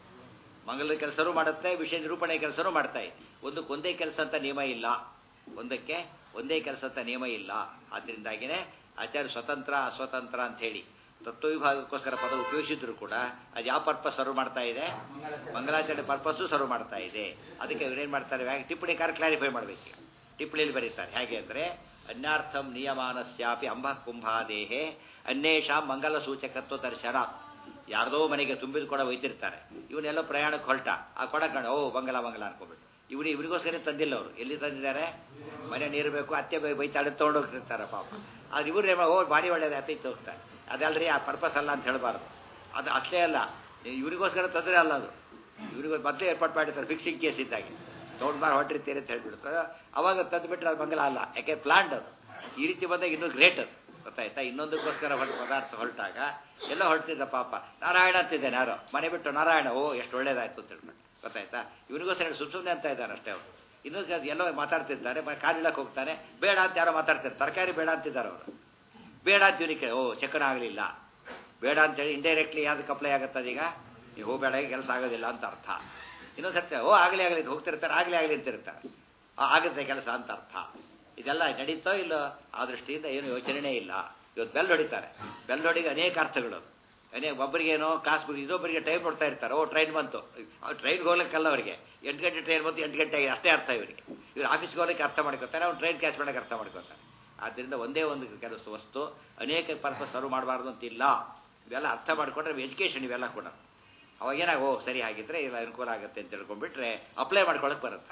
S1: ಮಂಗಲದ ಕೆಲಸನೂ ಮಾಡುತ್ತೆ ವಿಷಯ ನಿರೂಪಣೆ ಕೆಲಸನೂ ಮಾಡ್ತಾ ಇದೆ ಒಂದಕ್ಕೆ ಒಂದೇ ಕೆಲಸ ಅಂತ ನಿಯಮ ಇಲ್ಲ ಒಂದಕ್ಕೆ ಒಂದೇ ಕೆಲಸ ಅಂತ ನಿಯಮ ಇಲ್ಲ ಆದ್ದರಿಂದಾಗಿನೇ ಆಚಾರ್ಯ ಸ್ವತಂತ್ರ ಅಸ್ವತಂತ್ರ ಅಂತ ಹೇಳಿ ತತ್ವವಿಭಾಗಕ್ಕೋಸ್ಕರ ಪದ ಉಪಯೋಗಿಸಿದ್ರು ಕೂಡ ಅದು ಯಾವ ಪರ್ಪಸ್ ಸರ್ವ್ ಮಾಡ್ತಾ ಇದೆ ಮಂಗಲಾಚರಣೆ ಪರ್ಪಸ್ಸು ಸರ್ವ್ ಮಾಡ್ತಾ ಇದೆ ಅದಕ್ಕೆ ಇವ್ರೇನು ಮಾಡ್ತಾರೆ ವ್ಯಾ- ಟಿಪ್ಪಣಿಕಾರ ಕ್ಲಾರಿಫೈ ಮಾಡಬೇಕು ಟಿಪ್ಪಣಿಯಲ್ಲಿ ಬರೀತಾರೆ ಹೇಗೆ ಅಂದರೆ ಅನ್ಯಾರ್ಥಂ ನಿಯಮಾನಸ್ಯಾಪಿ ಅಂಬ ಕುಂಭಾದೇಹೆ ಅನ್ಯೇಷಾಂ ಮಂಗಲ ಸೂಚಕತ್ವ ದರ್ಶನ ಯಾರ್ದೋ ಮನೆಗೆ ತುಂಬಿದ ಕೊಡ ಒಯ್ತಿರ್ತಾರೆ ಇವನ್ನೆಲ್ಲೋ ಪ್ರಯಾಣಕ್ಕೆ ಹೊರಟ ಆ ಕೊಡ ಕಂಡು ಓ ಮಂಗಲ ಮಂಗಲ ಅನ್ಕೊಬಿಟ್ಟು ಇವ್ರು ಇವರಿಗೋಸ್ಕರ ತಂದಿಲ್ಲ ಅವರು ಎಲ್ಲಿ ತಂದಿದ್ದಾರೆ ಮನೆ ನೀರು ಬೇಕು ಅತ್ತೆ ಬೈ ಬೈತಾಳೆ ತೊಗೊಂಡು ಹೋಗ್ತಿರ್ತಾರೆ ಪಾಪ ಅದು ಇವ್ರು ಏನ್ ಮಾಡ್- ಓ ಬಾಡಿ ಒಳ್ಳೇದು ಅತ್ತೆ ಇತ್ತು ಹೋಗ್ತಾರೆ ಅದಲ್ರಿ ಆ ಪರ್ಪಸ್ ಅಲ್ಲ ಅಂತ ಹೇಳಬಾರ್ದು ಅದು ಅಷ್ಟೇ ಅಲ್ಲ ಇವರಿಗೋಸ್ಕರ ತೊಂದರೆ ಅಲ್ಲ ಅದು ಇವ್ರಿಗೆ ಮೊದಲೇ ಏರ್ಪಾಡು ಮಾಡಿರ್ತಾರೆ ಫಿಕ್ಸಿಂಗ್ ಕೇಸ್ ಇದ್ದಾಗೆ ತೊಗೊಂಡು ಬಾರ್ ಹೊಟ್ಟಿರ್ತೀರಿ ಅಂತ ಹೇಳ್ಬಿಡ್ತಾರೆ ಅವಾಗ ತಂದುಬಿಟ್ರೆ ಅದು ಮಂಗಲ ಅಲ್ಲ ಯಾಕೆ ಪ್ಲಾಂಟ್ ಅದು ಈ ರೀತಿ ಬಂದಾಗ ಇನ್ನೂ ಗ್ರೇಟ್ ಅದು ಗೊತ್ತಾಯ್ತಾ ಇನ್ನೊಂದಕ್ಕೋಸ್ಕರ ಹೊರಟ ಪದಾರ್ಥ ಹೊರಟಾಗ ಎಲ್ಲ ಹೊರಟಿದ್ದ ಪಾಪ ನಾರಾಯಣ ಅಂತಿದ್ದಾನೆ ಯಾರೋ ಮನೆ ಬಿಟ್ಟು ನಾರಾಯಣ ಓ ಎಷ್ಟು ಒಳ್ಳೇದಾಯ್ತು ಅಂತ ಹೇಳ್ಬಿಟ್ಟು ಗೊತ್ತಾಯ್ತಾ ಇವನಿಗೋಸ್ಕರ ಸುಮ್ ಸುಮ್ಮನೆ ಅಂತ ಇದ್ದಾನೆ ಅಷ್ಟೇ ಅವರು ಇನ್ನೊಂದು ಅದು ಎಲ್ಲೋ ಮಾತಾಡ್ತಿರ್ತಾರೆ ಕಾಲಿಡಕ್ಕೆ ಹೋಗ್ತಾನೆ ಬೇಡ ಅಂತ ಯಾರೋ ಮಾತಾಡ್ತಾರೆ ತರಕಾರಿ ಬೇಡ ಅಂತಿದ್ದಾರೆ ಅವರು ಬೇಡ ಅಂತ ಇವನಿಗೆ ಓ ಚಕ್ಕನ ಆಗಲಿಲ್ಲ ಬೇಡ ಅಂತೇಳಿ ಇಂಡೈರೆಕ್ಟ್ಲಿ ಯಾವ್ದಕ್ಕೆ ಅಪ್ಲೈ ಆಗುತ್ತೆ ಅದೀಗ ನೀವು ಹೋಗಬೇಡ ಕೆಲಸ ಆಗೋದಿಲ್ಲ ಅಂತ ಅರ್ಥ ಇನ್ನೊಂದು ಸರ್ತಿ ಓ ಆಗಲಿ ಆಗಲಿ ಅಂತ ಹೋಗ್ತಿರ್ತಾರೆ ಆಗಲಿ ಆಗಲಿ ಅಂತಿರ್ತಾರೆ ಆ, ಆಗುತ್ತೆ ಕೆಲಸ ಅಂತ ಅರ್ಥ ಇದೆಲ್ಲ ನಡೀತೋ ಇಲ್ಲೋ ಆ ದೃಷ್ಟಿಯಿಂದ ಏನು ಯೋಚನೆನೇ ಇಲ್ಲ ಇವತ್ತು ಬೆಲ್ ಹೊಡಿತಾರೆ ಬೆಲ್ ಹೊಡಿಗೆ ಅನೇಕ ಅರ್ಥಗಳು ಅದೇ ಒಬ್ಬರಿಗೇನೋ ಕಾಸು ಬಿಡಿ ಇದೊಬ್ಬರಿಗೆ ಟೈಮ್ ಕೊಡ್ತಾ ಇರ್ತಾರೆ ಓ ಟ್ರೈನ್ ಬಂತು ಟ್ರೈನ್ಗೆ ಹೋಗ್ಲಿಕ್ಕಲ್ಲ ಅವರಿಗೆ ಎಂಟು ಗಂಟೆ ಟ್ರೈನ್ ಬಂತು ಎಂಟು ಗಂಟೆ ಆಗಿದೆ ಅಷ್ಟೇ ಅರ್ಥ ಇವರಿಗೆ ಇವ್ರು ಆಫೀಸ್ಗೆ ಹೋಗ್ಲಿಕ್ಕೆ ಅರ್ಥ ಮಾಡ್ಕೊತಾರೆ ಅವ್ರು ಟ್ರೈನ್ ಕ್ಯಾಚ್ ಮಾಡೋಕೆ ಅರ್ಥ ಮಾಡ್ಕೊತಾರೆ ಆದ್ದರಿಂದ ಒಂದೇ ಒಂದು ಕೆಲಸ ವಸ್ತು ಅನೇಕ ಪರ್ಪಸ್ ಸರ್ವ್ ಮಾಡಬಾರ್ದು ಅಂತಿಲ್ಲ ಇವೆಲ್ಲ ಅರ್ಥ ಮಾಡಿಕೊಂಡ್ರೆ ಎಜುಕೇಷನ್ ಇವೆಲ್ಲ ಕೂಡ ಅವಾಗ ಏನಾಗ ಓ ಸರಿ ಆಗಿದ್ರೆ ಇಲ್ಲ ಅನುಕೂಲ ಆಗುತ್ತೆ ಅಂತ ತಿಳ್ಕೊಂಡ್ಬಿಟ್ರೆ ಅಪ್ಲೈ ಮಾಡ್ಕೊಳಕ್ಕೆ ಬರುತ್ತೆ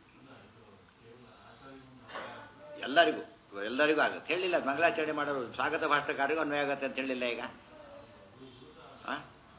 S1: ಎಲ್ಲರಿಗೂ ಎಲ್ಲರಿಗೂ ಆಗುತ್ತೆ ಹೇಳಿಲ್ಲ ಮಂಗಳಾಚರಣೆ ಮಾಡೋರು ಸ್ವಾಗತ ಭಾಷಣಕಾರಿಗೂ ಅನ್ವಯ ಆಗುತ್ತೆ ಅಂತ ಹೇಳಿಲ್ಲ ಈಗ ಆ?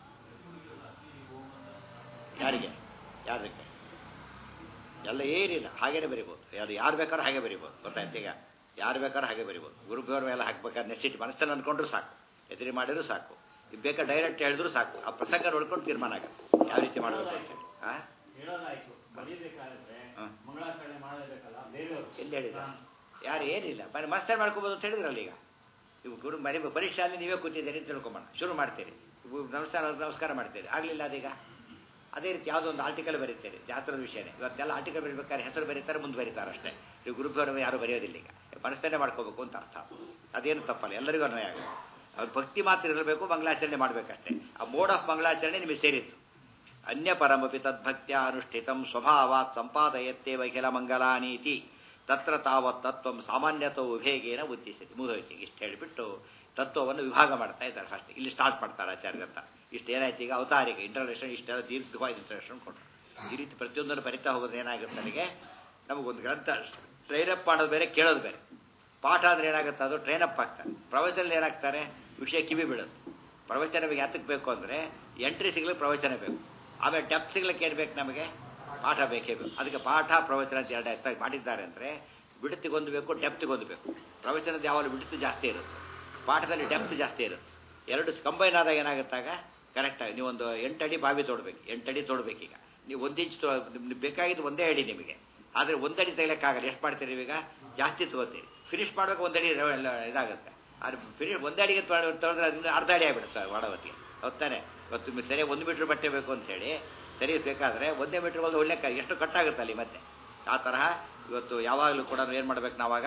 S1: ಯಾರಿಗೆ ಯಾರಕ್ಕೆ ಎಲ್ಲ ಏನಿಲ್ಲ ಹಾಗೇನೆ ಬರಿಬೋದು ಅದು ಯಾರು ಬೇಕಾದ್ರೂ ಹಾಗೆ ಬರಿಬೋದು ಗೊತ್ತಾಯ್ತು ಈಗ ಯಾರು ಬೇಕಾದ್ರೂ ಹಾಗೆ ಬರಿಬೋದು ಗುರುಬೇವ್ರ ಮೇಲೆ ಹಾಕ್ಬೇಕಾದ್ರೆ ನೆಸಿಟಿ ಮನಸ್ಸನ್ನು ಅಂದ್ಕೊಂಡ್ರು ಸಾಕು ಎದುರಿ ಮಾಡಿದ್ರು ಸಾಕು ಈಗ ಬೇಕಾ ಡೈರೆಕ್ಟ್ ಹೇಳಿದ್ರು ಸಾಕು ಆ ಪ್ರಸಂಗ ನೋಡ್ಕೊಂಡು ತೀರ್ಮಾನ ಆಗುತ್ತೆ ಯಾವ ರೀತಿ ಮಾಡಬೇಕು ಅಂತೇಳಿ ಆ
S2: ಹೇಳೋದಾಯ್ತು ಬರೀಬೇಕಾದ್ರೆ
S1: ಹಾ.
S2: ಮಂಗಳಾಚರಣೆ ಮಾಡಲೇಬೇಕಲ್ಲ ಬೇರೆಯವರು
S1: ಎಲ್ಲಿ ಹೇಳಿದ ಯಾರು ಏನಿಲ್ಲ ಬರೀ ಮಸ್ತಾಗಿ ಮಾಡ್ಕೋಬೋದು ಅಂತ ಹೇಳಿದ್ರಲ್ಲ ಈಗ ಇವು ಗುರು ಮರಿ ಪರೀಕ್ಷೆಯಲ್ಲಿ ನೀವೇ ಕೂತಿದ್ದೀರಿ ಅಂತ ತಿಳ್ಕೊಂಬೋಣ ಶುರು ಮಾಡ್ತೀರಿ ಇವು ನಮಸ್ಕಾರ ನಮಸ್ಕಾರ ಮಾಡ್ತೀರಿ ಆಗಲಿಲ್ಲ ಅದೀಗ ಅದೇ ರೀತಿ ಯಾವುದೋ ಒಂದು ಆರ್ಟಿಕಲ್ ಬರೀತೀರಿ ಜಾತ್ರದ ವಿಷಯನೇ ಇವತ್ತೆಲ್ಲ ಆರ್ಟಿಕಲ್ ಬರೀಬೇಕಾದ್ರೆ ಹೆಸರು ಬರೀತಾರೆ ಮುಂದೆ ಬರೀತಾರೆ ಅಷ್ಟೇ ನೀವು ಗುರುಪೌರ್ಣಮಿ ಯಾರು ಬರೆಯೋದಿಲ್ಲ ಈಗ ಮನಸ್ಸನ್ನೇ ಮಾಡ್ಕೋಬೇಕು ಅಂತ ಅರ್ಥ ಅದೇನು ತಪ್ಪಲ್ಲ ಎಲ್ಲರಿಗೂ ಅನ್ವಯ ಆಗುತ್ತೆ ಅವ್ರು ಭಕ್ತಿ ಮಾತ್ರ ಇರಬೇಕು ಮಂಗಳಾಚರಣೆ ಮಾಡಬೇಕಷ್ಟೇ ಆ ಮೋಡ್ ಆಫ್ ಮಂಗಳಾಚರಣೆ ನಿಮಗೆ ಸೇರಿತ್ತು ಅನ್ಯ ಪರಮಪಿ ತದ್ಭಕ್ತ್ಯ ಅನುಷ್ಠಿತಂ ಸ್ವಭಾವಾತ್ ಸಂಪಾದಯತ್ತೇ ವೈಖಿಲ ಮಂಗಲಾನೀತಿ ತತ್ರ ತಾವತ್ ತತ್ವಂ ಸಾಮಾನ್ಯತೋ ಉಭೇಗೇನ ಉದ್ದೇಶಿಸಿ ಮುಗಿದೋಯ್ತು ಇಷ್ಟು ಹೇಳಿಬಿಟ್ಟು ತತ್ವವನ್ನು ವಿಭಾಗ ಮಾಡ್ತಾ ಇದ್ದಾರೆ ಫಸ್ಟ್ ಇಲ್ಲಿ ಸ್ಟಾರ್ಟ್ ಮಾಡ್ತಾರೆ ಆಚಾರ್ಯಂತ ಇಷ್ಟು ಏನಾಯ್ತು ಈಗ ಅವತಾರಿಕೆ ಇಂಟ್ರಡಕ್ಷನ್ ಇಷ್ಟೆಲ್ಲ ದೀರ್ಘವಾಗಿ ಇಂಟ್ರಡಕ್ಷನ್ ಕೊಟ್ಟರು ಈ ರೀತಿ ಪ್ರತಿಯೊಂದನ್ನು ಬರಿತಾ ಹೋಗೋದು ಏನಾಗುತ್ತೆ ನನಗೆ ನಮಗೊಂದು ಗ್ರಂಥ ಟ್ರೈನಪ್ ಮಾಡೋದು ಬೇರೆ ಕೇಳೋದು ಬೇರೆ ಪಾಠ ಅಂದ್ರೆ ಏನಾಗುತ್ತೆ ಅದು ಟ್ರೈನಪ್ ಆಗ್ತಾರೆ ಪ್ರವಚನ ಏನಾಗ್ತಾರೆ ವಿಷಯ ಕಿವಿ ಬೀಳುತ್ತೆ ಪ್ರವಚನ ನಮಗೆ ಯಾತಕ್ಕೆ ಬೇಕು ಅಂದರೆ ಎಂಟ್ರಿ ಸಿಗ್ಲಿಕ್ಕೆ ಪ್ರವಚನ ಬೇಕು ಆಮೇಲೆ ಡೆಪ್ತ್ ಸಿಗ್ಲಿಕ್ಕೆ ಏನು ಬೇಕು ನಮಗೆ ಪಾಠ ಬೇಕೇ ಬೇಕು ಅದಕ್ಕೆ ಪಾಠ ಪ್ರವಚನ ಅಂತ ಎರಡು ಅರ್ಥ ಮಾಡಿದ್ದಾರೆ ಅಂದರೆ ಬಿಡುತ್ತಿಗೊಂದು ಬೇಕು ಡೆಪ್ತಿಗೊಂದು ಬೇಕು ಪ್ರವಚನದ ಯಾವಾಗ ಬಿಡುತ್ತು ಜಾಸ್ತಿ ಇರುತ್ತೆ ಪಾಠದಲ್ಲಿ ಡೆಪ್ತ್ ಜಾಸ್ತಿ ಇರುತ್ತೆ ಎರಡು ಕಂಬೈನ್ ಆದಾಗ ಏನಾಗುತ್ತಾಗ ಕರೆಕ್ಟಾಗಿ ನೀವು ಒಂದು ಎಂಟು ಅಡಿ ಬಾವಿ ತೋಡ್ಬೇಕು ಎಂಟು ಅಡಿ ತೋಡ್ಬೇಕೀಗ ನೀವು ಒಂದು ಇಂಚ್ ತೋ ನಿಮ್ಗೆ ಬೇಕಾಗಿದ್ದು ಒಂದೇ ಅಡಿ ನಿಮಗೆ ಆದರೆ ಒಂದಡಿ ತೆಗಿಲಿಕ್ಕಾಗಲ್ಲ ಎಷ್ಟು ಮಾಡ್ತೀರಿ ನೀವೀಗ ಜಾಸ್ತಿ ತಗೋತೀರಿ ಫಿನಿಶ್ ಮಾಡೋಕೆ ಒಂದಡಿ ಎಲ್ಲ ಇದಾಗುತ್ತೆ ಆದರೆ ಫಿನಿಶ್ ಒಂದಡಿಗೆ ತೊಗೊಂಡ್ರೆ ಅದರಿಂದ ಅರ್ಧ ಅಡಿ ಆಗಿಬಿಡುತ್ತೆ ಮಾಡೋವತ್ತಿಗೆ ಹೊತ್ತಾನೆ ಇವತ್ತು ನಿಮಗೆ ಸರಿ ಒಂದು ಮೀಟ್ರ್ ಬಟ್ಟೆ ಬೇಕು ಅಂತೇಳಿ ಸರಿ ಬೇಕಾದರೆ ಒಂದೇ ಮೀಟ್ರ್ ಒಂದು ಒಳ್ಳೆ ಕ- ಎಷ್ಟು ಕಟ್ಟಾಗುತ್ತೆ ಅಲ್ಲಿ ಮತ್ತೆ ಆ ತರಹ ಇವತ್ತು ಯಾವಾಗಲೂ ಕೂಡ ಏನು ಮಾಡ್ಬೇಕು ನಾವಾಗ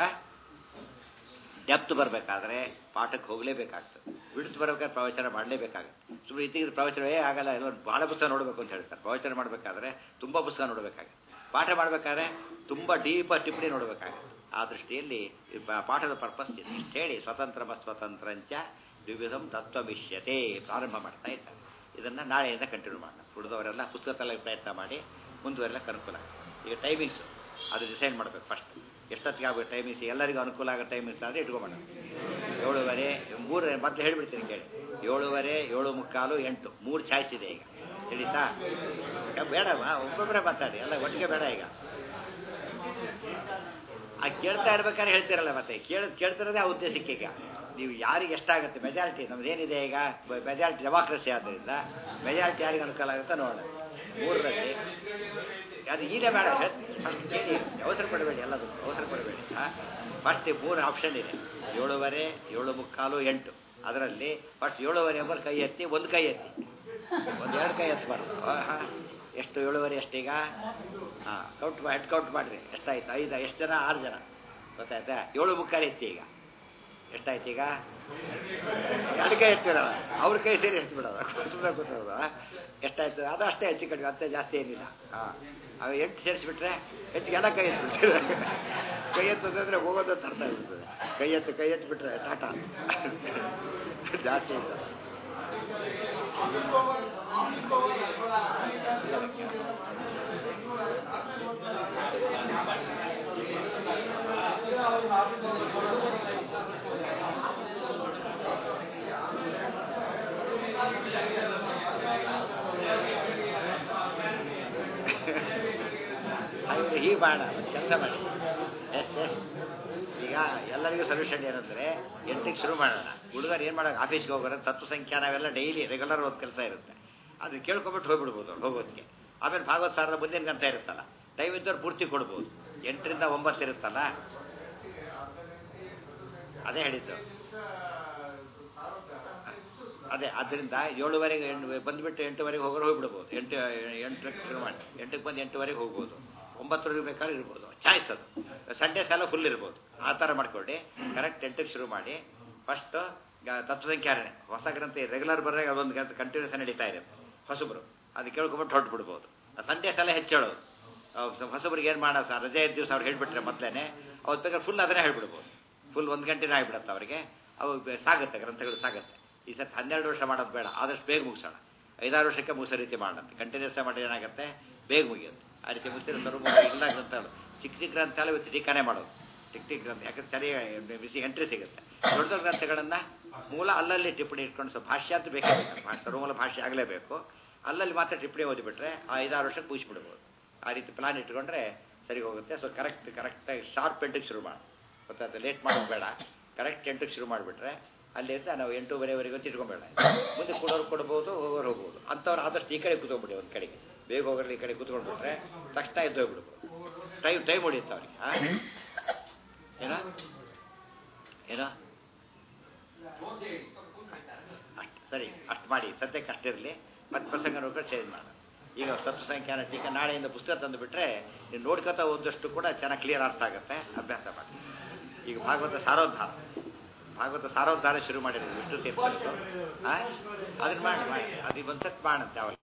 S1: ಡೆಪ್ತ್ ಬರಬೇಕಾದ್ರೆ ಪಾಠಕ್ಕೆ ಹೋಗಲೇಬೇಕಾಗ್ತದೆ ಬಿಡಿತು ಬರಬೇಕಾದ್ರೆ ಪ್ರವಚನ ಮಾಡಲೇಬೇಕಾಗುತ್ತೆ ಸುಮ್ಮನೆ ಇತ್ತೀಗ ಪ್ರವಚನ ಏ ಆಗಲ್ಲ ಎಲ್ಲ ಭಾಳ ಪುಸ್ತಕ ನೋಡಬೇಕು ಅಂತ ಹೇಳ್ತಾರೆ ಪ್ರವಚನ ಮಾಡಬೇಕಾದ್ರೆ ತುಂಬ ಪುಸ್ತಕ ನೋಡಬೇಕಾಗುತ್ತೆ ಪಾಠ ಮಾಡಬೇಕಾದ್ರೆ ತುಂಬ ಡೀಪ ಟಿಪ್ಪಣಿ ನೋಡಬೇಕಾಗುತ್ತೆ ಆ ದೃಷ್ಟಿಯಲ್ಲಿ ಈ ಪಾ- ಪಾಠದ ಪರ್ಪಸ್ ಇಷ್ಟು ಹೇಳಿ ಸ್ವತಂತ್ರ ಸ್ವತಂತ್ರಂಚ ವಿವಿಧಂ ತತ್ವಮಿಷ್ಯತೆ ಪ್ರಾರಂಭ ಮಾಡ್ತಾ ಇದ್ದಾರೆ ಇದನ್ನು ನಾಳೆಯಿಂದ ಕಂಟಿನ್ಯೂ ಮಾಡೋಣ ಉಳಿದವರೆಲ್ಲ ಪುಸ್ತಕ ತಲೆಗೆ ಪ್ರಯತ್ನ ಮಾಡಿ ಮುಂದುವರೆಲ್ಲ ಅನುಕೂಲ ಈಗ ಟೈಮಿಂಗ್ಸು ಅದು ಡಿಸೈಡ್ ಮಾಡಬೇಕು ಫಸ್ಟ್ ಎಷ್ಟೊತ್ತಿಗೆ ಆಗಬೇಕು ಟೈಮಿಂಗ್ಸ್ ಎಲ್ಲರಿಗೂ ಅನುಕೂಲ ಆಗೋ ಟೈಮಿಂಗ್ಸ್ ಆದರೆ ಇಟ್ಕೊಂಬೋಣ ಏಳುವರೆ ಮೂರು ಮೊದಲು ಹೇಳ್ಬಿಡ್ತೀನಿ ಕೇಳಿ ಏಳುವರೆ ಏಳು ಮುಕ್ಕಾಲು ಎಂಟು ಮೂರು ಚಾಯ್ಸ್ ಇದೆ ಈಗ ತಿಳಿತಾ ಏ, ಬೇಡವಾ ಒಬ್ಬೊಬ್ಬರೇ ಮಾತಾಡಿ ಎಲ್ಲ ಒಟ್ಟಿಗೆ ಬೇಡ ಈಗ ಆ ಕೇಳ್ತಾ ಇರ್ಬೇಕಾದ್ರೆ ಹೇಳ್ತಿರಲ್ಲ ಮತ್ತೆ ಕೇಳ ಕೇಳ್ತಿರೋದೇ ಆ ಉದ್ದೇಶಕ್ಕೆ ಈಗ ನೀವು ಯಾರಿಗೆ ಎಷ್ಟಾಗುತ್ತೆ ಮೆಜಾರಿಟಿ ನಮ್ದು ಏನಿದೆ ಈಗ ಮೆಜಾರಿಟಿ ಡೆಮಾಕ್ರಸಿ ಆದ್ದರಿಂದ ಮೆಜಾರಿಟಿ ಯಾರಿಗೆ ಅನುಕೂಲ ಆಗುತ್ತೆ ನೋಡೋಣ ಮೂರರಲ್ಲಿ ಅದು ಈಗಲೇ ಬೇಡ ಫಸ್ಟ್ ಕೇಳಿ ಅವಸರ ಪಡಬೇಡಿ ಎಲ್ಲದು ಅವಸರ ಪಡಬೇಡಿ ಫಸ್ಟ್ ಮೂರು ಆಪ್ಷನ್ ಇದೆ ಏಳುವರೆ ಏಳು ಮುಕ್ಕಾಲು ಎಂಟು ಅದರಲ್ಲಿ ಫಸ್ಟ್ ಏಳುವರೆ ಎಂಬರ್ ಕೈ ಎತ್ತಿ ಒಂದು ಕೈ ಎತ್ತಿ ಒಂದು ಎರಡು ಕೈ ಎತ್ತಬಾರ್ದು ಹಾಂ ಎಷ್ಟು ಏಳುವರೆ ಎಷ್ಟೀಗ ಹಾಂ ಕೌಂಟ್ ಹೆಡ್ ಕೌಂಟ್ ಮಾಡಿರಿ ಎಷ್ಟಾಯ್ತು ಐದು ಎಷ್ಟು ಜನ ಆರು ಜನ ಗೊತ್ತಾಯ್ತಾ ಏಳು ಮುಕ್ಕಾಲು ಎತ್ತಿ ಈಗ ಎಷ್ಟಾಯ್ತು ಈಗ ಎರಡು ಕೈ ಎತ್ತಿರಲ್ಲ ಅವ್ರ ಕೈ ಸೇರಿ ಎತ್ತಿ ಬಿಡೋದು ಸುಮ್ಮನೆ ಗೊತ್ತದ ಎಷ್ಟಾಯ್ತು ಅದು ಅಷ್ಟೇ ಹೆಚ್ಚು ಕಡಿಮೆ ಮತ್ತೆ ಜಾಸ್ತಿ ಏನಿಲ್ಲ ಹಾಂ ಅವು ಎಂಟು ಸೇರಿಸ್ಬಿಟ್ರೆ ಹೆಚ್ಚಿಗೆ ಎಲ್ಲ ಕೈ ಎತ್ಬಿಟ್ರೆ ಕೈ ಎತ್ತದಂದ್ರೆ ಹೋಗೋದು ಅಂತ ಅರ್ಥ ಆಗ್ಬಿಡ್ತದೆ ಕೈ ಎತ್ತು ಕೈ ಎತ್ಬಿಟ್ರೆ ಟಾಟಾ ಜಾಸ್ತಿ ಇಲ್ಲ ಹಾಗೆ ಹೀಗೆ ಮಾಡೋಣ ಒಂದು ಕೆಲಸ ಮಾಡಿ ಎಸ್ ಎಸ್ ಈಗ ಎಲ್ಲರಿಗೂ ಸೊಲ್ಯೂಷನ್ ಏನಂದ್ರೆ ಎಂಟಕ್ಕೆ ಶುರು ಮಾಡೋಣ ಹುಡುಗರು ಏನು ಮಾಡೋದು ಆಫೀಸ್ಗೆ ಹೋಗೋರು ತತ್ವ ಸಂಖ್ಯಾ ನಾವೆಲ್ಲ ಡೈಲಿ ರೆಗ್ಯುಲರ್ ಓದ್ ಕೆಲಸ ಇರುತ್ತೆ ಅದನ್ನ ಕೇಳ್ಕೊಬಿಟ್ಟು ಹೋಗ್ಬಿಡ್ಬೋದು ಅವ್ರು ಹೋಗೋದಕ್ಕೆ ಆಮೇಲೆ ಭಾಗವತ್ ಸಾರದ ಮುಂದಿನ ಗಂಟ ಇರುತ್ತಲ್ಲ ಟೈಮ್ ಇದ್ದವ್ರು ಪೂರ್ತಿ ಕೊಡ್ಬೋದು ಎಂಟರಿಂದ ಒಂಬತ್ತು ಇರುತ್ತಲ್ಲ ಅದೇ ಹೇಳಿದ್ದು ಅದೇ ಆದ್ದರಿಂದ ಏಳುವರೆಗೆ ಎಂಟು ಬಂದುಬಿಟ್ಟು ಎಂಟುವರೆಗೆ ಹೋಗೋರು ಹೋಗ್ಬಿಡ್ಬೋದು ಎಂಟು ಎಂಟಕ್ಕೆ ಶುರು ಮಾಡಿ ಎಂಟಕ್ಕೆ ಬಂದು ಎಂಟುವರೆಗೆ ಹೋಗ್ಬೋದು ಒಂಬತ್ತುವರೆಗೆ ಬೇಕಾದ್ರೆ ಇರ್ಬೋದು ಚಾಯ್ಸ್ ಅದು ಸಂಡೇಸ್ ಎಲ್ಲ ಫುಲ್ ಇರ್ಬೋದು ಆ ಥರ ಮಾಡ್ಕೊಳ್ಳಿ ಕರೆಕ್ಟ್ ಎಂಟಕ್ಕೆ ಶುರು ಮಾಡಿ ಫಸ್ಟು ಗ- ತತ್ವಸಂಖ್ಯಾರನೆ ಹೊಸ ಗ್ರಂಥ ರೆಗ್ಯುಲರ್ ಬರೆದಾಗ ಅದೊಂದು ಗ್ರಂಥ ಕಂಟಿನ್ಯೂಸ್ ನಡೀತಾ ಇದೆ ಹೊಸಬ್ರು ಅದು ಕೇಳ್ಕೊಂಬಿಟ್ಟು ಹೊರಟು ಬಿಡ್ಬೋದು ಸಂಡೇ ಸಲ ಹೆಚ್ಚು ಹೇಳೋದು ಅವ್ ಸ- ಹೊಸಬ್ರಿಗೆ ಏನು ಮಾಡೋ ಸರ್ ರಜೆ ಇದ್ದ ದಿವಸ ಅವ್ರು ಹೇಳ್ಬಿಟ್ರೆ ಮೊದಲೇ ಅವ್ರು ಬೇಕಾದ್ರೆ ಫುಲ್ ಅದನ್ನೇ ಹೇಳ್ಬಿಡ್ಬೋದು ಫುಲ್ ಒಂದು ಗಂಟೆನೇ ಆಗಿಬಿಡುತ್ತೆ ಅವರಿಗೆ ಅವು ಬೆ- ಸಾಗುತ್ತೆ ಗ್ರಂಥಗಳು ಸಾಗುತ್ತೆ ಈ ಸತಿ ಹನ್ನೆರಡು ವರ್ಷ ಮಾಡೋದು ಬೇಡ ಆದಷ್ಟು ಬೇಗ ಮುಗಿಸೋಣ ಐದಾರು ವರ್ಷಕ್ಕೆ ಮುಗಿಸೋ ರೀತಿ ಮಾಡೋಣ ಕಂಟಿನ್ಯೂಸ್ ಮಾಡಿ ಏನಾಗುತ್ತೆ ಬೇಗ ಮುಗಿಯುತ್ತೆ ಆ ರೀತಿ ಮುಗಿಸಿದ್ರೆ ಸರ್ವ ಇಲ್ಲ ಗ್ರಂಥಗಳು ಚಿಕ್ಕ ಚಿಕ್ಕ ಗ್ರಂಥಗಳು ಇವತ್ತು ಟೀಕಾನೆ ಮಾಡೋದು ಚಿಕ್ಕ ಚಿಕ್ಕ ಗ್ರಂಥ ಯಾಕಂದ್ರೆ ಸರಿಯಾಗಿ ಬಿಸಿ ಎಂಟ್ರಿ ಸಿಗುತ್ತೆ ದೊಡ್ಡ ದೊಡ್ಡ ಗ್ರಂಥಗಳನ್ನು ಮೂಲ ಅಲ್ಲಲ್ಲಿ ಟಿಪ್ಪಣಿ ಇಟ್ಕೊಂಡು ಸೊ ಭಾಷ್ಯ ಅಂತ ಬೇಕೇ ಬೇಕು ಭಾಷೆ ಸರ್ವಮೂಲ ಭಾಷೆ ಆಗಲೇಬೇಕು ಅಲ್ಲಲ್ಲಿ ಮಾತ್ರ ಟಿಪ್ಪಣಿ ಓದಿಬಿಟ್ರೆ ಆ ಐದಾರು ವರ್ಷಕ್ಕೆ ಮುಗಿಸ್ಬಿಡ್ಬೋದು ಆ ರೀತಿ ಪ್ಲಾನ್ ಇಟ್ಕೊಂಡ್ರೆ ಸರಿ ಹೋಗುತ್ತೆ ಸೊ ಕರೆಕ್ಟ್ ಕರೆಕ್ಟಾಗಿ ಶಾರ್ಪ್ ಎಂಟಕ್ಕೆ ಶುರು ಮಾಡಿ ಗೊತ್ತಾಯ್ತು ಲೇಟ್ ಮಾಡೋದು ಬೇಡ ಕರೆಕ್ಟ್ ಎಂಟಕ್ಕೆ ಶುರು ಮಾಡಿಬಿಟ್ರೆ ಅಲ್ಲಿಂದ ನಾವು ಎಂಟೂವರೆವರೆಗೂ ಇಟ್ಕೊಂಬೇಡ ಮುಂದೆ ಕೊಡೋರು ಕೊಡ್ಬೋದು ಹೋಗೋರು ಹೋಗ್ಬೋದು ಅಂಥವ್ರು ಆದಷ್ಟು ಈ ಕಡೆ ಕೂತ್ಕೊಂಡ್ಬಿಡಿ ಒಂದು ಕಡೆಗೆ ಬೇಗ ಹೋಗೋರು ಈ ಕಡೆ ಕೂತ್ಕೊಂಡ್ಬಿಟ್ರೆ ತಕ್ಷಣ ಎದ್ದು ಹೋಗ್ಬಿಡ್ಬೋದು ಟೈಮ್ ಟೈಮ್ ಹೊಡಿಯುತ್ತೆ ಅವ್ರಿಗೆ ಆ? ಏನೋ ಏನೋ ಅಷ್ಟು ಸರಿ ಅಷ್ಟು ಮಾಡಿ ಸದ್ಯಕ್ಕೆ ಅಷ್ಟಿರಲಿ ಮತ್ತೆ ಪ್ರಸಂಗ ನೋಡ್ಕೊಂಡು ಚೇಂಜ್ ಮಾಡೋಣ ಈಗ ಸತ್ವ ಸಂಖ್ಯಾನ ಟೀಕೆ ನಾಳೆಯಿಂದ ಪುಸ್ತಕ ತಂದು ಬಿಟ್ರೆ ನೀವು ನೋಡ್ಕೊತಾ ಓದಷ್ಟು ಕೂಡ ಚೆನ್ನಾಗಿ ಕ್ಲಿಯರ್ ಅರ್ಥ ಆಗುತ್ತೆ ಅಭ್ಯಾಸ ಮಾಡಿ ಈಗ ಭಾಗವತ ಸಾರೋದ್ಧಾರ ಭಾಗವತ ಸಾರೋದ್ಧಾರ ಶುರು ಮಾಡಿರೋದು ವಿಷ್ಣು ತೀರ್ಥರು ಅದನ್ನ ಮಾಡಿ ಮಾಡಿ ಅದು ಒಂದು ಸತ್ ಮಾಡಂತೆ ಅವಲ್ಲ